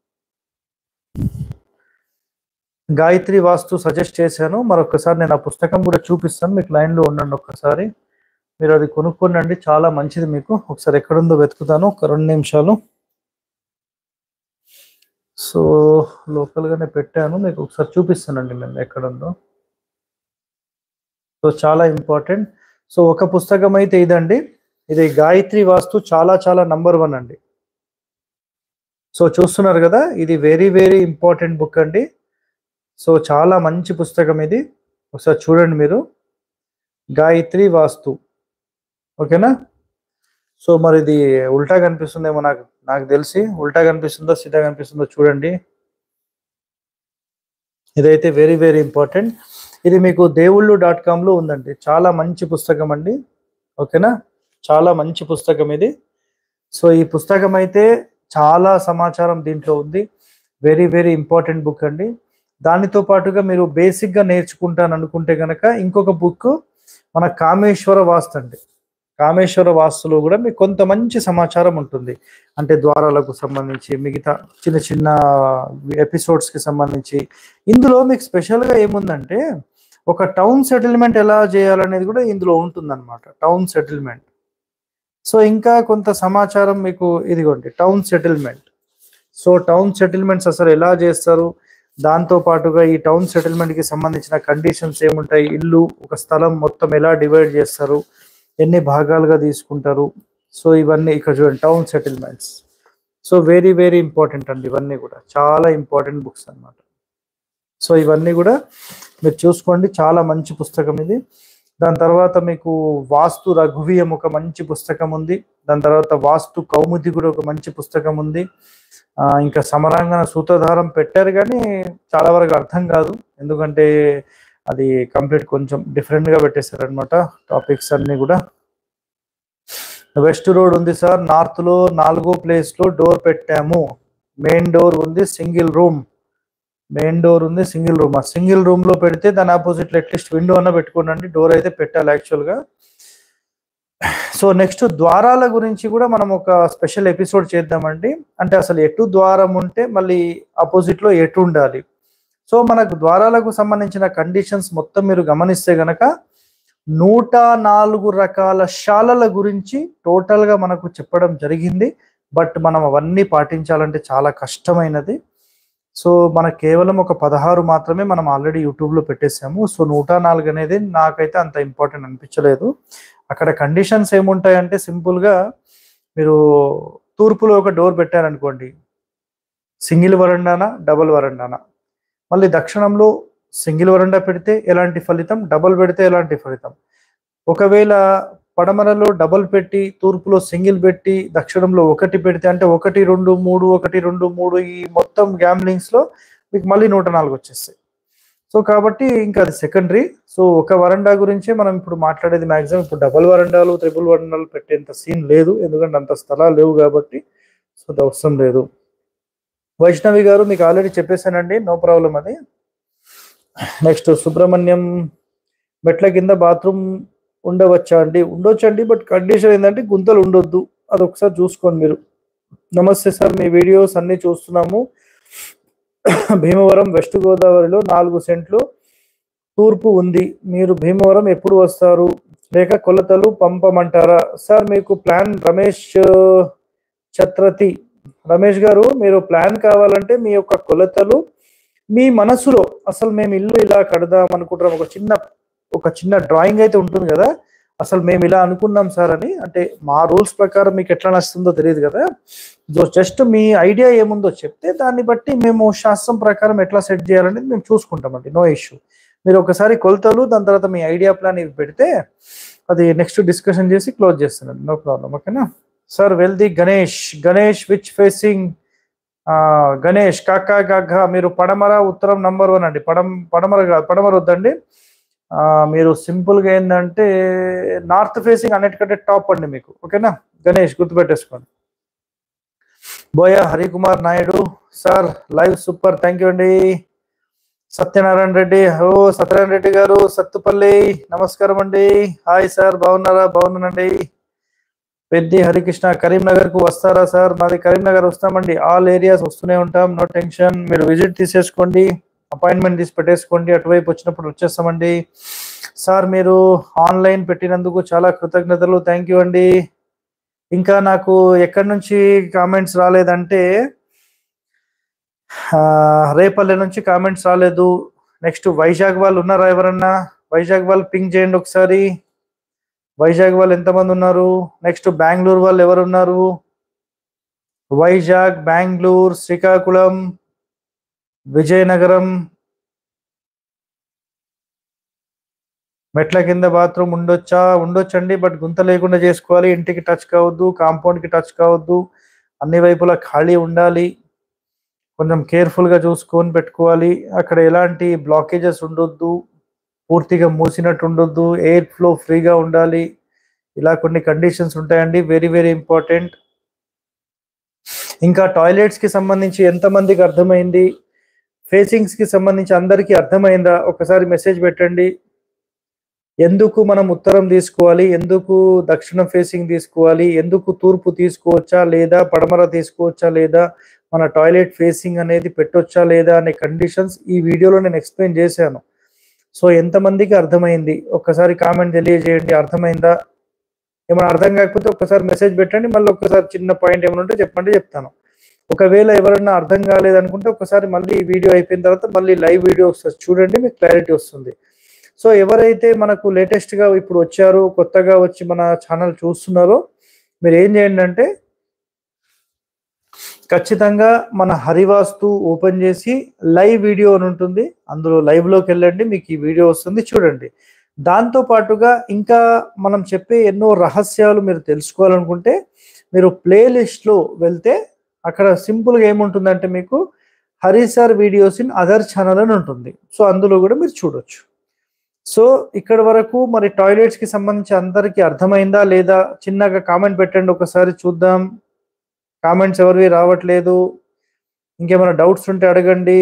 గాయత్రి వాస్తు సజెస్ట్ చేశాను మరొకసారి నేను ఆ పుస్తకం కూడా చూపిస్తాను మీకు లైన్లో ఉండండి ఒక్కసారి మీరు అది కొనుక్కోండి చాలా మంచిది మీకు ఒకసారి ఎక్కడుందో వెతుకుతాను ఒక రెండు నిమిషాలు సో లోకల్గానే పెట్టాను మీకు ఒకసారి చూపిస్తానండి మేము ఎక్కడుందో సో చాలా ఇంపార్టెంట్ సో ఒక పుస్తకం అయితే ఇదండి ఇది గాయత్రి వాస్తు చాలా చాలా నంబర్ వన్ అండి సో చూస్తున్నారు కదా ఇది వెరీ వెరీ ఇంపార్టెంట్ బుక్ అండి సో చాలా మంచి పుస్తకం ఇది ఒకసారి చూడండి మీరు గాయత్రి వాస్తు ఓకేనా సో మరి ఇది ఉల్టా కనిపిస్తుందేమో నాకు నాకు తెలిసి ఉల్టా కనిపిస్తుందో సీదా కనిపిస్తుందో చూడండి ఇదైతే వెరీ వెరీ ఇంపార్టెంట్ ఇది మీకు దేవుళ్ళు డాట్ కామ్లో ఉందండి చాలా మంచి పుస్తకం అండి ఓకేనా చాలా మంచి పుస్తకం ఇది సో ఈ పుస్తకం అయితే చాలా సమాచారం దీంట్లో ఉంది వెరీ వెరీ ఇంపార్టెంట్ బుక్ అండి దానితో పాటుగా మీరు బేసిక్గా నేర్చుకుంటాను అనుకుంటే కనుక ఇంకొక బుక్ మన కామేశ్వర వాస్తు అండి కామేశ్వర వాస్తులో కూడా మీకు కొంత మంచి సమాచారం ఉంటుంది అంటే ద్వారాలకు సంబంధించి మిగతా చిన్న చిన్న ఎపిసోడ్స్ కి సంబంధించి ఇందులో మీకు స్పెషల్ గా ఏముందంటే ఒక టౌన్ సెటిల్మెంట్ ఎలా చేయాలనేది కూడా ఇందులో ఉంటుందన్నమాట టౌన్ సెటిల్మెంట్ సో ఇంకా కొంత సమాచారం మీకు ఇదిగోండి town settlement so town settlements అసలు ఎలా చేస్తారు దాంతో పాటుగా ఈ టౌన్ సెటిల్మెంట్ కి సంబంధించిన కండిషన్స్ ఏముంటాయి ఇల్లు ఒక స్థలం మొత్తం ఎలా డివైడ్ చేస్తారు ఎన్ని భాగాలుగా తీసుకుంటారు సో ఇవన్నీ ఇక్కడ చూడండి town settlements so very very important అండి ఇవన్నీ కూడా చాలా ఇంపార్టెంట్ బుక్స్ అన్నమాట సో ఇవన్నీ కూడా మీరు చూసుకోండి చాలా మంచి పుస్తకం ఇది దాని తర్వాత మీకు వాస్తు రఘువీయం ఒక మంచి పుస్తకం ఉంది దాని తర్వాత వాస్తు కౌముది కూడా ఒక మంచి పుస్తకం ఉంది ఆ, ఇంకా సమరాంగన సూత్రధారం పెట్టారు కానీ చాలా వరకు అర్థం కాదు ఎందుకంటే అది కంప్లీట్ కొంచెం డిఫరెంట్ గా పెట్టేశారు అనమాట టాపిక్స్ అన్ని కూడా వెస్ట్ రోడ్ ఉంది సార్ నార్త్ లో నాలుగో ప్లేస్ లో డోర్ పెట్టాము మెయిన్ డోర్ ఉంది సింగిల్ రూమ్ మెయిన్ డోర్ ఉంది సింగిల్ రూమ్ ఆ సింగిల్ రూమ్ లో పెడితే దాని ఆపోజిట్ లో అట్లీస్ట్ విండో అన్న పెట్టుకోండి డోర్ అయితే పెట్టాలి యాక్చువల్ గా సో నెక్స్ట్ ద్వారాల గురించి కూడా మనం ఒక స్పెషల్ ఎపిసోడ్ చేద్దామండి అంటే అసలు ఎటు ద్వారం ఉంటే మళ్ళీ ఆపోజిట్ లో ఎటు ఉండాలి సో మనకు ద్వారాలకు సంబంధించిన కండిషన్స్ మొత్తం మీరు గమనిస్తే గనక నూట నాలుగు రకాల శాలల గురించి టోటల్ గా మనకు చెప్పడం జరిగింది బట్ మనం అవన్నీ పాటించాలంటే చాలా కష్టమైనది సో మనకు కేవలం ఒక పదహారు మాత్రమే మనం ఆల్రెడీ యూట్యూబ్ లో పెట్టేసాము సో నూట నాలుగు అనేది నాకైతే అంత ఇంపార్టెంట్ అనిపించలేదు అక్కడ కండిషన్స్ ఏముంటాయంటే సింపుల్ గా మీరు తూర్పులో ఒక డోర్ పెట్టారనుకోండి సింగిల్ వరండానా డబుల్ వరండానా మళ్ళీ దక్షిణంలో సింగిల్ వరండా పెడితే ఎలాంటి ఫలితం డబుల్ పెడితే ఎలాంటి ఫలితం ఒకవేళ పడమరలో డబుల్ పెట్టి తూర్పులో సింగిల్ పెట్టి దక్షిణంలో ఒకటి పెడితే అంటే ఒకటి రెండు మూడు ఒకటి రెండు మూడు ఈ మొత్తం గ్యామ్లింగ్స్ లో మీకు మళ్ళీ నూట నాలుగు వచ్చేస్తాయి సో కాబట్టి ఇంకా అది సెకండరీ సో ఒక వరండా గురించే మనం ఇప్పుడు మాట్లాడేది మాక్సిమం ఇప్పుడు డబుల్ వరండాలు త్రిబుల్ వరండాలు పెట్టేంత సీన్ లేదు ఎందుకంటే అంత స్థలాలు లేవు కాబట్టి సో అది అవసరం లేదు వైష్ణవి గారు మీకు ఆల్రెడీ చెప్పేశానండి నో ప్రాబ్లం అది నెక్స్ట్ సుబ్రహ్మణ్యం మెట్ల కింద బాత్రూమ్ ఉండవచ్చా అండి ఉండొచ్చండి బట్ కండిషన్ ఏంటంటే గుంతలు ఉండొద్దు అది ఒకసారి చూసుకోండి మీరు నమస్తే సార్ మీ వీడియోస్ అన్ని చూస్తున్నాము భీమవరం వెస్ట్ గోదావరిలో నాలుగు సెంట్లు తూర్పు ఉంది మీరు భీమవరం ఎప్పుడు వస్తారు లేక కొలతలు పంపమంటారా సార్ మీకు ప్లాన్ రమేష్ ఛత్రతి రమేష్ గారు మీరు ప్లాన్ కావాలంటే మీ యొక్క కొలతలు మీ మనసులో అసలు మేము ఇల్లు ఇలా కడదాం అనుకుంటున్నాం ఒక చిన్న ఒక చిన్న డ్రాయింగ్ అయితే ఉంటుంది కదా అసలు మేము ఇలా అనుకున్నాం సార్ అని అంటే మా రూల్స్ ప్రకారం మీకు ఎట్లా నచ్చుతుందో తెలియదు కదా సో జస్ట్ మీ ఐడియా ఏముందో చెప్తే దాన్ని బట్టి మేము శాస్త్రం ప్రకారం ఎట్లా సెట్ చేయాలనేది మేము చూసుకుంటామండి నో ఇష్యూ మీరు ఒకసారి కొలతలు దాని తర్వాత మీ ఐడియా ప్లాన్ ఇవి పెడితే అది నెక్స్ట్ డిస్కషన్ చేసి క్లోజ్ చేస్తున్నాను నో ప్రాబ్లం ఓకేనా sir Veldi Ganesh Ganesh which facing Ganesh కాకా గాఘ మీరు పడమర ఉత్తరం నంబర్ వన్ అండి పడం పడమర కాదు పడమర వద్దండి ఆ, మీరు సింపుల్ గా ఏంటంటే నార్త్ ఫేసింగ్ అన్నిటికంటే టాప్ అండి మీకు ఓకేనా గణేష్ గుర్తుపెట్టేసుకోండి Boya Harikumar Naidu sir live super thank you అండి సత్యనారాయణ రెడ్డి ఓ సత్యనారాయణ రెడ్డి గారు సత్తుపల్లి నమస్కారం అండి హాయ్ సార్ బాగున్నారా బాగున్నానండి పెద్ది హరికృష్ణ కరీంనగర్ కు వస్తారా సార్ మాది కరీంనగర్ వస్తామండి ఆల్ ఏరియాస్ వస్తూనే ఉంటాం నో టెన్షన్ మీరు విజిట్ తీసేసుకోండి అపాయింట్మెంట్ తీసి పెట్టేసుకోండి అటువైపు వచ్చినప్పుడు వచ్చేస్తామండి సార్ మీరు ఆన్లైన్ పెట్టినందుకు చాలా కృతజ్ఞతలు థ్యాంక్ యూ అండి ఇంకా నాకు ఎక్కడి నుంచి కామెంట్స్ రాలేదంటే ఆ, రేపల్లె నుంచి కామెంట్స్ రాలేదు నెక్స్ట్ వైజాగ్ వాళ్ళు ఉన్నారా ఎవరన్నా వైజాగ్ వాళ్ళు పింక్ చేయండి ఒకసారి వైజాగ్ వాళ్ళు ఎంతమంది ఉన్నారు నెక్స్ట్ బెంగళూరు వాళ్ళు ఎవరు ఉన్నారు వైజాగ్ బెంగళూరు శ్రీకాకుళం విజయనగరం మెట్ల కింద బాత్రూమ్ ఉండొచ్చా ఉండొచ్చండి బట్ గుంత లేకుండా చేసుకోవాలి ఇంటికి టచ్ కావద్దు కాంపౌండ్ కి టచ్ కావద్దు అన్ని వైపులా ఖాళీ ఉండాలి కొంచెం కేర్ఫుల్ గా చూసుకొని పెట్టుకోవాలి అక్కడ ఎలాంటి బ్లాకేజెస్ ఉండొద్దు పూర్తిగా మూసినట్టు ఉండొద్దు ఎయిర్ ఫ్లో ఫ్రీగా ఉండాలి ఇలా కొన్ని కండిషన్స్ ఉంటాయండి వెరీ వెరీ ఇంపార్టెంట్ ఇంకా టాయిలెట్స్ కి సంబంధించి ఎంతమందికి అర్థమైంది ఫేసింగ్స్ కి సంబంధించి అందరికీ అర్థమైందా ఒకసారి మెసేజ్ పెట్టండి ఎందుకు మనం ఉత్తరం తీసుకోవాలి ఎందుకు దక్షిణ ఫేసింగ్ తీసుకోవాలి ఎందుకు తూర్పు తీసుకోవచ్చా లేదా పడమర తీసుకోవచ్చా లేదా మన టాయిలెట్ ఫేసింగ్ అనేది పెట్టొచ్చా లేదా అనే కండిషన్స్ ఈ వీడియోలో నేను ఎక్స్ప్లెయిన్ చేశాను సో ఎంతమందికి అర్థమైంది ఒక్కసారి కామెంట్ తెలియజేయండి అర్థమైందా ఏమైనా అర్థం కాకపోతే ఒక్కసారి మెసేజ్ పెట్టండి మళ్ళీ ఒక్కసారి చిన్న పాయింట్ ఏమైనా ఉంటే చెప్పండి చెప్తాను ఒకవేళ ఎవరైనా అర్థం కాలేదనుకుంటే ఒకసారి మళ్ళీ ఈ వీడియో అయిపోయిన తర్వాత మళ్ళీ లైవ్ వీడియో ఒకసారి చూడండి మీకు క్లారిటీ వస్తుంది సో ఎవరైతే మనకు లేటెస్ట్ గా ఇప్పుడు వచ్చారో కొత్తగా వచ్చి మన ఛానల్ చూస్తున్నారో మీరు ఏం చేయండి అంటే ఖచ్చితంగా మన హరివాస్తు ఓపెన్ చేసి లైవ్ వీడియో అని ఉంటుంది అందులో లైవ్ లోకి వెళ్ళండి మీకు ఈ వీడియో వస్తుంది చూడండి దాంతో పాటుగా ఇంకా మనం చెప్పే ఎన్నో రహస్యాలు మీరు తెలుసుకోవాలనుకుంటే మీరు ప్లేలిస్ట్ లో వెళ్తే అక్కడ సింపుల్ గా ఏముంటుందంటే మీకు Hari sir videos in other channel అని ఉంటుంది సో అందులో కూడా మీరు చూడొచ్చు సో ఇక్కడ వరకు మరి టాయిలెట్స్ కి సంబంధించి అందరికీ అర్థమైందా లేదా చిన్నగా కామెంట్ పెట్టండి ఒకసారి చూద్దాం కామెంట్స్ ఎవరివి రావట్లేదు ఇంకేమైనా డౌట్స్ ఉంటే అడగండి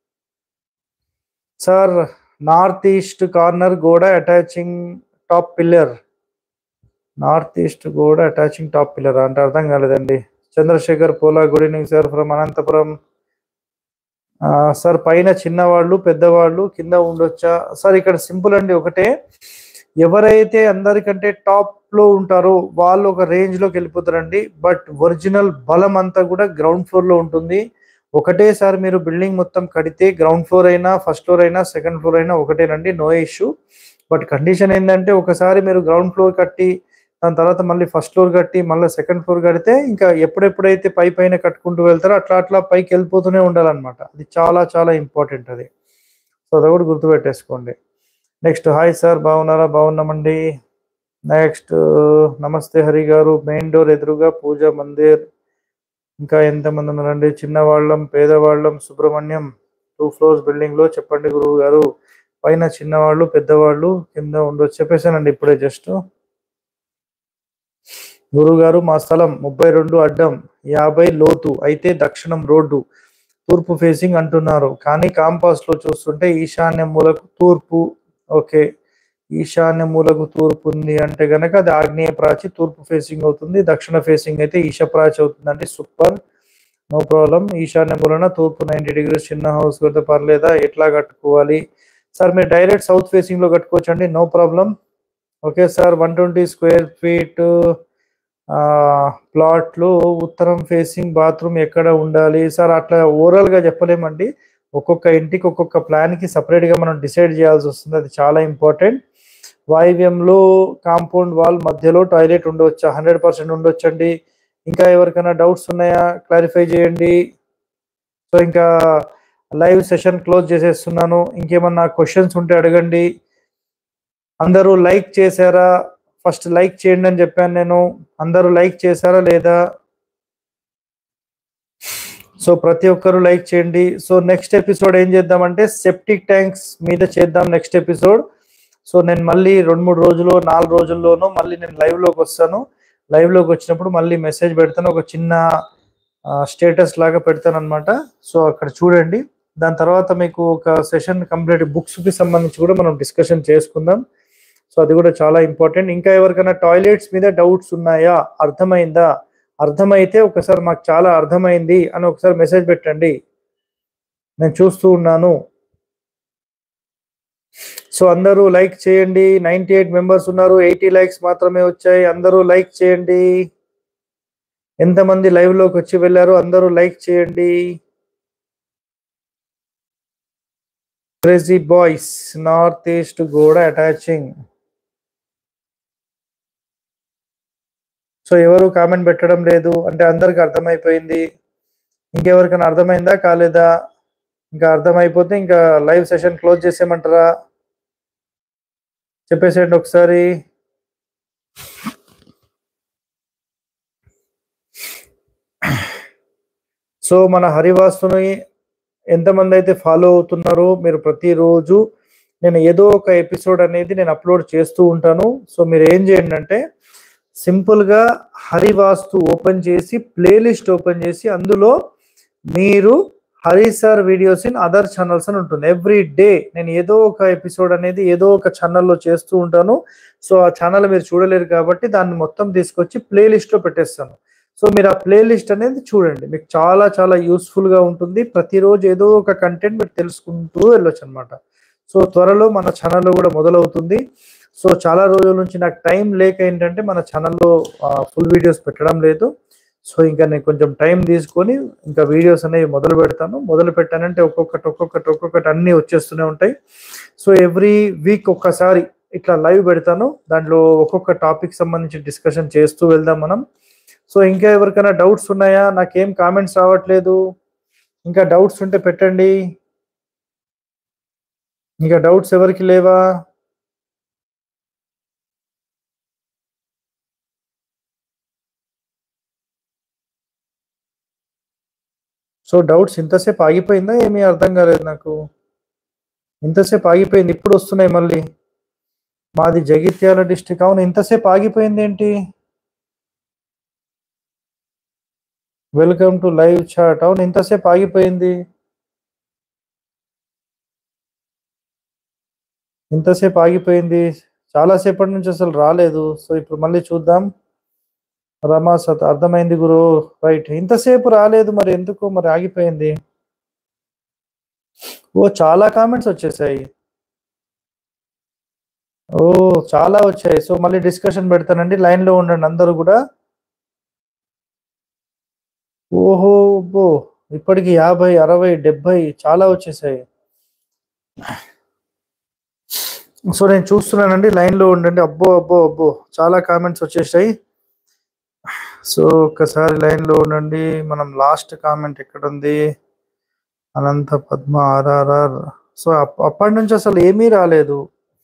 సార్ నార్త్ ఈస్ట్ కార్నర్ గోడ attaching top pillar north east గోడ అటాచింగ్ టాప్ పిల్లర్ అంటే అర్థం కాలేదండి Chandrashekar Pola good evening sir from Anantapuram ఆ, సార్ పైన చిన్నవాళ్ళు పెద్దవాళ్ళు కింద ఉండొచ్చా సార్ ఇక్కడ సింపుల్ అండి ఒకటే ఎవరైతే అందరికంటే టాప్ లో ఉంటారో వాళ్ళు ఒక రేంజ్ లోకి వెళ్ళిపోతారండి బట్ ఒరిజినల్ బలం అంతా కూడా గ్రౌండ్ ఫ్లోర్ లో ఉంటుంది ఒకటేసారి మీరు బిల్డింగ్ మొత్తం కడితే గ్రౌండ్ ఫ్లోర్ అయినా ఫస్ట్ ఫ్లోర్ అయినా సెకండ్ ఫ్లోర్ అయినా ఒకటేనండి నో ఇష్యూ బట్ కండిషన్ ఏంటంటే ఒకసారి మీరు గ్రౌండ్ ఫ్లోర్ కట్టి దాని తర్వాత మళ్ళీ ఫస్ట్ ఫ్లోర్ కట్టి మళ్ళీ సెకండ్ ఫ్లోర్ కడితే ఇంకా ఎప్పుడెప్పుడైతే పై పైన కట్టుకుంటూ వెళ్తారో అట్లా అట్లా పైకి వెళ్ళిపోతూనే ఉండాలన్నమాట అది చాలా చాలా ఇంపార్టెంట్ అది సో అది కూడా గుర్తుపెట్టేసుకోండి నెక్స్ట్ హాయ్ సార్ బాగున్నారా బాగున్నామండి నెక్స్ట్ నమస్తే హరి గారు మెయిన్ డోర్ ఎదురుగా పూజ మందిర్ ఇంకా ఎంతమంది ఉన్నారండి చిన్నవాళ్ళం పేదవాళ్ళం సుబ్రహ్మణ్యం టూ ఫ్లోర్స్ బిల్డింగ్ లో చెప్పండి గురువు గారు పైన చిన్నవాళ్ళు పెద్దవాళ్ళు కింద ఉండొచ్చు చెప్పేసానండి ఇప్పుడే జస్ట్ గురువు గారు మా స్థలం ముప్పై రెండు అడ్డం యాభై లోతు అయితే దక్షిణం రోడ్డు తూర్పు ఫేసింగ్ అంటున్నారు కానీ కాంపాస్ లో చూస్తుంటే ఈశాన్య మూలకు తూర్పు ఓకే ఈశాన్య మూలకు తూర్పు ఉంది అంటే గనక అది ఆగ్నేయ ప్రాచి తూర్పు ఫేసింగ్ అవుతుంది దక్షిణ ఫేసింగ్ అయితే ఈశ ప్రాచి అవుతుందండి సూపర్ నో ప్రాబ్లం ఈశాన్య మూలన తూర్పు నైన్టీ డిగ్రీస్ చిన్న హౌస్ కడితే పర్లేదా ఎట్లా కట్టుకోవాలి సార్ మీరు డైరెక్ట్ సౌత్ ఫేసింగ్ లో కట్టుకోవచ్చు అండి no problem okay sir one twenty square feet ప్లాట్లు ఉత్తరం ఫేసింగ్ బాత్రూమ్ ఎక్కడ ఉండాలి సార్ అట్లా ఓవరాల్ గా చెప్పలేమండి ఒక్కొక్క ఇంటికి ఒక్కొక్క ప్లాన్ కి సపరేట్ గా మనం డిసైడ్ చేయాల్సి వస్తుంది అది చాలా ఇంపార్టెంట్ వాయువ్యంలో కాంపౌండ్ వాల్ మధ్యలో టాయిలెట్ ఉండవచ్చా హండ్రెడ్ పర్సెంట్ ఉండొచ్చండి ఇంకా ఎవరికైనా డౌట్స్ ఉన్నాయా క్లారిఫై చేయండి సో ఇంకా లైవ్ సెషన్ క్లోజ్ చేసేస్తున్నాను ఇంకేమన్నా క్వశ్చన్స్ ఉంటే అడగండి అందరూ లైక్ చేశారా ఫస్ట్ లైక్ చేయండి అని చెప్పాను నేను అందరూ లైక్ చేశారా లేదా సో ప్రతి ఒక్కరు లైక్ చేయండి సో నెక్స్ట్ ఎపిసోడ్ ఏం చేద్దామంటే సెప్టిక్ ట్యాంక్స్ మీద చేద్దాం నెక్స్ట్ ఎపిసోడ్ సో నేను మళ్ళీ రెండు మూడు రోజులు నాలుగు రోజుల్లోనూ మళ్ళీ నేను లైవ్ లోకి వస్తాను లైవ్ లోకి వచ్చినప్పుడు మళ్ళీ మెసేజ్ పెడతాను ఒక చిన్న స్టేటస్ లాగా పెడతాను అనమాట సో అక్కడ చూడండి దాని తర్వాత మీకు ఒక సెషన్ కంప్లీట్ బుక్స్ కి సంబంధించి కూడా మనం డిస్కషన్ చేసుకుందాం సో అది కూడా చాలా ఇంపార్టెంట్ ఇంకా ఎవరికైనా టాయిలెట్స్ మీద డౌట్స్ ఉన్నాయా అర్థమైందా అర్థమైతే ఒకసారి మాకు చాలా అర్థమైంది అని ఒకసారి మెసేజ్ పెట్టండి నేను చూస్తూ ఉన్నాను సో అందరూ లైక్ చేయండి నైన్టీ ఎయిట్ మెంబర్స్ ఉన్నారు ఎయిటీ లైక్స్ మాత్రమే వచ్చాయి అందరూ లైక్ చేయండి ఎంతమంది లైవ్ లోకి వచ్చి వెళ్ళారు అందరూ లైక్ చేయండి క్రేజీ బాయ్స్ నార్త్ ఈస్ట్ గోడ అటాచింగ్ సో ఎవరు కామెంట్ పెట్టడం లేదు అంటే అందరికి అర్థమైపోయింది ఇంకెవరికైనా అర్థమైందా కాలేదా ఇంకా అర్థమైపోతే ఇంకా లైవ్ సెషన్ క్లోజ్ చేసేయమంటారా చెప్పేసేయండి ఒకసారి సో మన హరివాస్తుని ఎంతమంది అయితే ఫాలో అవుతున్నారో మీరు ప్రతిరోజు నేను ఏదో ఒక ఎపిసోడ్ అనేది నేను అప్లోడ్ చేస్తూ ఉంటాను సో మీరు ఏం చేయండి అంటే సింపుల్ గా హరివాస్తు ఓపెన్ చేసి ప్లేలిస్ట్ ఓపెన్ చేసి అందులో మీరు Hari sir videos in other channels అని ఉంటుంది ఎవ్రీ డే నేను ఏదో ఒక ఎపిసోడ్ అనేది ఏదో ఒక ఛానల్లో చేస్తూ ఉంటాను సో ఆ ఛానల్ మీరు చూడలేరు కాబట్టి దాన్ని మొత్తం తీసుకొచ్చి ప్లేలిస్ట్ లో పెట్టేస్తాను సో మీరు ఆ ప్లేలిస్ట్ అనేది చూడండి మీకు చాలా చాలా యూస్ఫుల్ గా ఉంటుంది ప్రతిరోజు ఏదో ఒక కంటెంట్ మీరు తెలుసుకుంటూ వెళ్ళొచ్చు అనమాట సో త్వరలో మన ఛానల్లో కూడా మొదలవుతుంది సో చాలా రోజుల నుంచి నాకు టైం లేక ఏంటంటే మన ఛానల్లో ఫుల్ వీడియోస్ పెట్టడం లేదు సో ఇంకా నేను కొంచెం టైం తీసుకొని ఇంకా వీడియోస్ అనేవి మొదలు పెడతాను మొదలు పెట్టానంటే ఒక్కొక్కటి ఒక్కొక్కటి ఒక్కొక్కటి అన్ని వచ్చేస్తూనే ఉంటాయి సో ఎవ్రీ వీక్ ఒక్కసారి ఇట్లా లైవ్ పెడతాను దాంట్లో ఒక్కొక్క టాపిక్ సంబంధించి డిస్కషన్ చేస్తూ వెళ్దాం మనం సో ఇంకా ఎవరికైనా డౌట్స్ ఉన్నాయా నాకేం కామెంట్స్ రావట్లేదు ఇంకా డౌట్స్ ఉంటే పెట్టండి ఇంకా డౌట్స్ ఎవరికి లేవా సో డౌట్స్ ఇంతసేపు ఆగిపోయిందా ఏమీ అర్థం కాలేదు నాకు ఇంతసేపు ఆగిపోయింది ఇప్పుడు వస్తున్నాయి మళ్ళీ మాది జగిత్యాల డిస్టిక్ అవును ఇంతసేపు ఆగిపోయింది ఏంటి వెల్కమ్ టు లైవ్ చాట్ అవును ఇంతసేపు ఆగిపోయింది ఇంతసేపు ఆగిపోయింది చాలాసేపటి నుంచి అసలు రాలేదు సో ఇప్పుడు మళ్ళీ చూద్దాం రమా సత్ అర్థమైంది గురు రైట్ ఇంతసేపు రాలేదు మరి ఎందుకు మరి ఆగిపోయింది ఓ చాలా కామెంట్స్ వచ్చేసాయి ఓ చాలా వచ్చాయి సో మళ్ళీ డిస్కషన్ పెడతానండి లైన్ లో ఉండండి అందరూ కూడా ఓహో బో ఇప్పటికి యాభై అరవై డెబ్బై చాలా వచ్చేసాయి సో నేను చూస్తున్నానండి లైన్ లో ఉండండి అబ్బో అబ్బో అబ్బో చాలా కామెంట్స్ వచ్చేసాయి సో ఒక్కసారి లైన్ లో ఉండండి మనం లాస్ట్ కామెంట్ ఎక్కడ ఉంది అనంత పద్మ ఆర్ఆర్ఆర్ సో అప్- అప్పటి నుంచి అసలు ఏమీ రాలేదు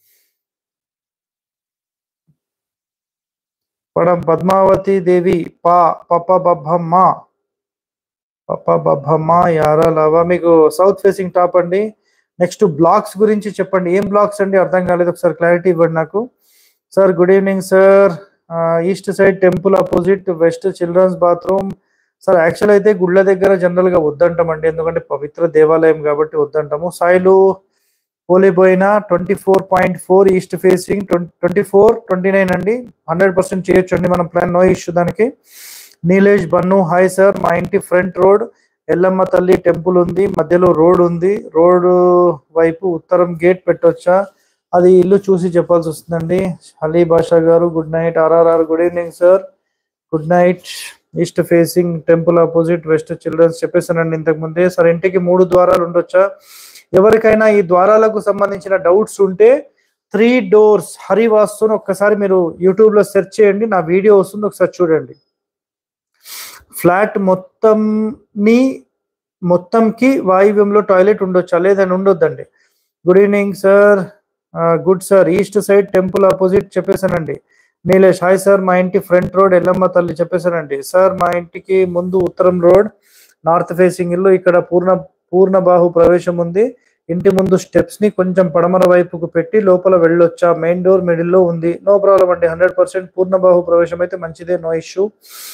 పడం పద్మావతి దేవి పా పప్ప బబ్బమ్మ పప్ప బబ్బమ్మ యారా లవ మీకు సౌత్ ఫేసింగ్ టాప్ అండి నెక్స్ట్ బ్లాక్స్ గురించి చెప్పండి ఏం బ్లాక్స్ అండి అర్థం కాలేదు ఒకసారి క్లారిటీ ఇవ్వండి నాకు sir good evening sir east side temple opposite west children's bathroom sir actual అయితే గుళ్ళ దగ్గర జనరల్ గా వద్దంటామండి ఎందుకంటే పవిత్ర దేవాలయం కాబట్టి వద్దంటాము సాయిలు పోలిపోయిన twenty four point four east facing twenty four twenty nine అండి హండ్రెడ్ పర్సెంట్ చేయొచ్చు అండి మనం ప్లాన్ నో ఇష్యూ దానికి నీలేష్ బన్ను హాయ్ సార్ మా ఇంటి ఫ్రంట్ రోడ్ ఎల్లమ్మ తల్లి టెంపుల్ ఉంది మధ్యలో రోడ్ ఉంది రోడ్ వైపు ఉత్తరం గేట్ పెట్టొచ్చా అది ఇల్లు చూసి చెప్పాల్సి వస్తుందండి అలీ బాషా గారు good night RRR good evening sir good night east facing temple opposite west children's చెప్పేసానండి ఇంతకు ముందే సార్ ఇంటికి మూడు ద్వారాలు ఉండొచ్చా ఎవరికైనా ఈ ద్వారాలకు సంబంధించిన డౌట్స్ ఉంటే త్రీ డోర్స్ హరివాస్తు ఒక్కసారి మీరు యూట్యూబ్ లో సెర్చ్ చేయండి నా వీడియో వస్తుంది ఒకసారి చూడండి ఫ్లాట్ మొత్తం ని మొత్తంకి వాయువ్యంలో టాయిలెట్ ఉండొచ్చా లేదని ఉండొద్దండి good evening sir good sir east side temple opposite చెప్పేశానండి నీలేష్ హాయ్ సార్ మా ఇంటి ఫ్రంట్ రోడ్ ఎల్లమ్మ తల్లి చెప్పేశానండి సార్ మా ఇంటికి ముందు ఉత్తరం రోడ్ నార్త్ ఫేసింగ్ ఇల్లు ఇక్కడ పూర్ణ పూర్ణ బాహు ప్రవేశం ఉంది ఇంటి ముందు స్టెప్స్ ని కొంచెం పడమర వైపుకు పెట్టి లోపల వెళ్ళొచ్చా మెయిన్ డోర్ మిడిల్ లో ఉంది నో ప్రాబ్లం అండి హండ్రెడ్ పర్సెంట్ పూర్ణ బాహు ప్రవేశం అయితే మంచిదే నో ఇష్యూ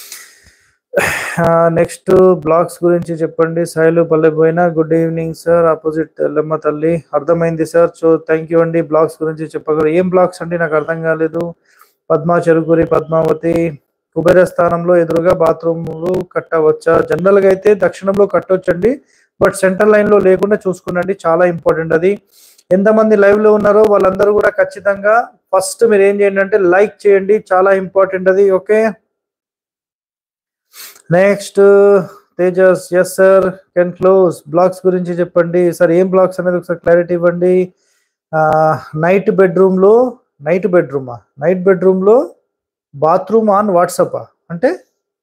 నెక్స్ట్ బ్లాగ్స్ గురించి చెప్పండి సాయిలు పల్లెపోయినా good evening sir opposite Yellamma తల్లి అర్థమైంది సార్ సో థ్యాంక్ యూ అండి బ్లాగ్స్ గురించి చెప్పగలరు ఏం బ్లాగ్స్ అండి నాకు అర్థం కాలేదు పద్మా చెరుకురి పద్మావతి కుబేర స్థానంలో ఎదురుగా బాత్రూమ్లు కట్టవచ్చా జనరల్ గా అయితే దక్షిణంలో కట్టవచ్చండి బట్ సెంటర్ లైన్ లో లేకుండా చూసుకునండి చాలా ఇంపార్టెంట్ అది ఎంతమంది లైవ్ లో ఉన్నారో వాళ్ళందరూ కూడా ఖచ్చితంగా ఫస్ట్ మీరు ఏం చేయండి అంటే లైక్ చేయండి చాలా ఇంపార్టెంట్ అది okay next Tejas S sir can close blocks గురించి చెప్పండి సార్ ఏం బ్లాగ్స్ అనేది ఒకసారి క్లారిటీ ఇవ్వండి నైట్ బెడ్రూమ్ లో నైట్ బెడ్రూమా నైట్ బెడ్రూమ్ లో బాత్రూమ్ ఆన్ వాట్సాప్ అంటే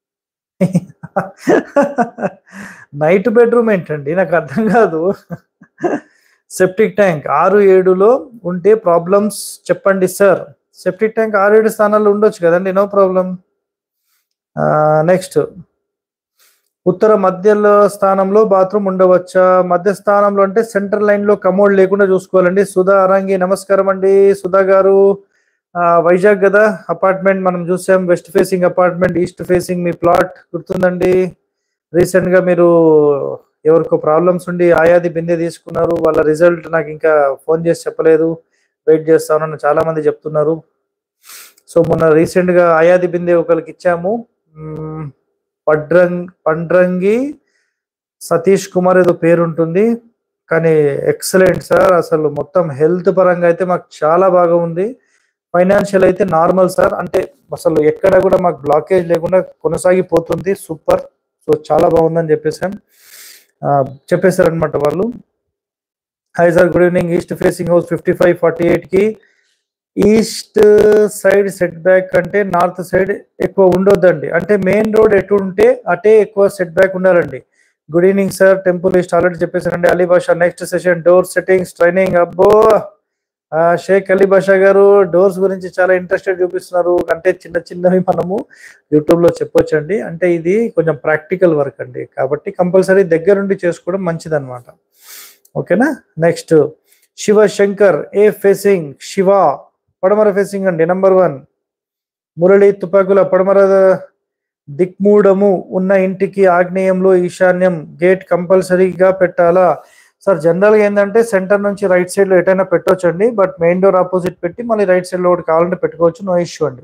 నైట్ బెడ్రూమ్ ఏంటండి నాకు అర్థం కాదు సెప్టిక్ ట్యాంక్ ఆరు ఏడులో ఉంటే ప్రాబ్లమ్స్ చెప్పండి సార్ సెప్టిక్ ట్యాంక్ ఆరు ఏడు స్థానాల్లో ఉండొచ్చు కదండి నో ప్రాబ్లం నెక్స్ట్ ఉత్తర మధ్యలో స్థానంలో బాత్రూమ్ ఉండవచ్చా మధ్య స్థానంలో అంటే సెంటర్ లైన్ లో కమోడ్ లేకుండా చూసుకోవాలండి సుధా అరంగి నమస్కారం అండి సుధా గారు వైజాగ్ కదా అపార్ట్మెంట్ మనం చూసాం west facing apartment east facing మీ ప్లాట్ గుర్తుందండి రీసెంట్ గా మీరు ఎవరికో ప్రాబ్లమ్స్ ఉండి ఆయాది బిందె తీసుకున్నారు వాళ్ళ రిజల్ట్ నాకు ఇంకా ఫోన్ చేసి చెప్పలేదు వెయిట్ చేస్తానని చాలా మంది చెప్తున్నారు సో మొన్న రీసెంట్ గా ఆయాది బిందె ఒకరికి ఇచ్చాము పడ్రంగ్ పండ్రంగి సతీష్ కుమార్ ఏదో పేరు ఉంటుంది కానీ ఎక్సలెంట్ సార్ అసలు మొత్తం హెల్త్ పరంగా అయితే మాకు చాలా బాగా ఉంది ఫైనాన్షియల్ అయితే నార్మల్ సార్ అంటే అసలు ఎక్కడ కూడా మాకు బ్లాకేజ్ లేకుండా కొనసాగిపోతుంది సూపర్ సో చాలా బాగుందని చెప్పేసాం చెప్పేశారు అనమాట వాళ్ళు hi sir good evening east facing house fifty five forty eight కి ఈస్ట్ సైడ్ సెట్ బ్యాక్ అంటే నార్త్ సైడ్ ఎక్కువ ఉండొద్దండి అంటే మెయిన్ రోడ్ ఎటు ఉంటే అటే ఎక్కువ సెట్ బ్యాక్ ఉండాలండి good evening sir temple east already చెప్పేసారండి Ali Basha next session door settings training అబ్బో షేక్ అలీ బాషా గారు డోర్స్ గురించి చాలా ఇంట్రెస్టెడ్ చూపిస్తున్నారు అంటే చిన్న చిన్నవి మనము యూట్యూబ్ లో చెప్పొచ్చండి అంటే ఇది కొంచెం ప్రాక్టికల్ వర్క్ అండి కాబట్టి కంపల్సరీ దగ్గరుండి చేసుకోవడం మంచిదన్నమాట ఓకేనా next Shiva Shankar A facing Shiva పడమర ఫేసింగ్ అండి నంబర్ వన్ మురళి తుపాకుల పడమర దిక్మూడము ఉన్న ఇంటికి ఆగ్నేయంలో ఈశాన్యం గేట్ కంపల్సరీగా పెట్టాలా సార్ జనరల్గా ఏంటంటే సెంటర్ నుంచి రైట్ సైడ్ లో ఎటైనా పెట్టొచ్చండి బట్ మెయిన్ డోర్ ఆపోజిట్ పెట్టి మళ్ళీ రైట్ సైడ్ లో ఒకటి కావాలంటే పెట్టుకోవచ్చు నో ఇష్యూ అండి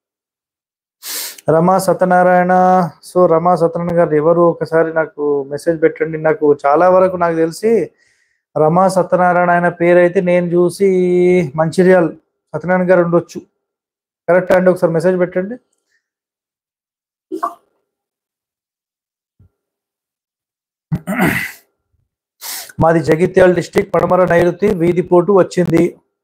రమా సత్యనారాయణ సో రమా సత్యనారాయణ గారు ఎవరు ఒకసారి నాకు మెసేజ్ పెట్టండి నాకు చాలా వరకు నాకు తెలిసి రమా సత్యనారాయణ ఆయన పేరు అయితే నేను చూసి మంచిర్యాల్ సత్యనారాయణ గారు ఉండొచ్చు కరెక్ట్ అండి ఒకసారి మెసేజ్ పెట్టండి మాది జగిత్యాల డిస్టిక్ పడమర నైరుతి వీధిపోటు వచ్చింది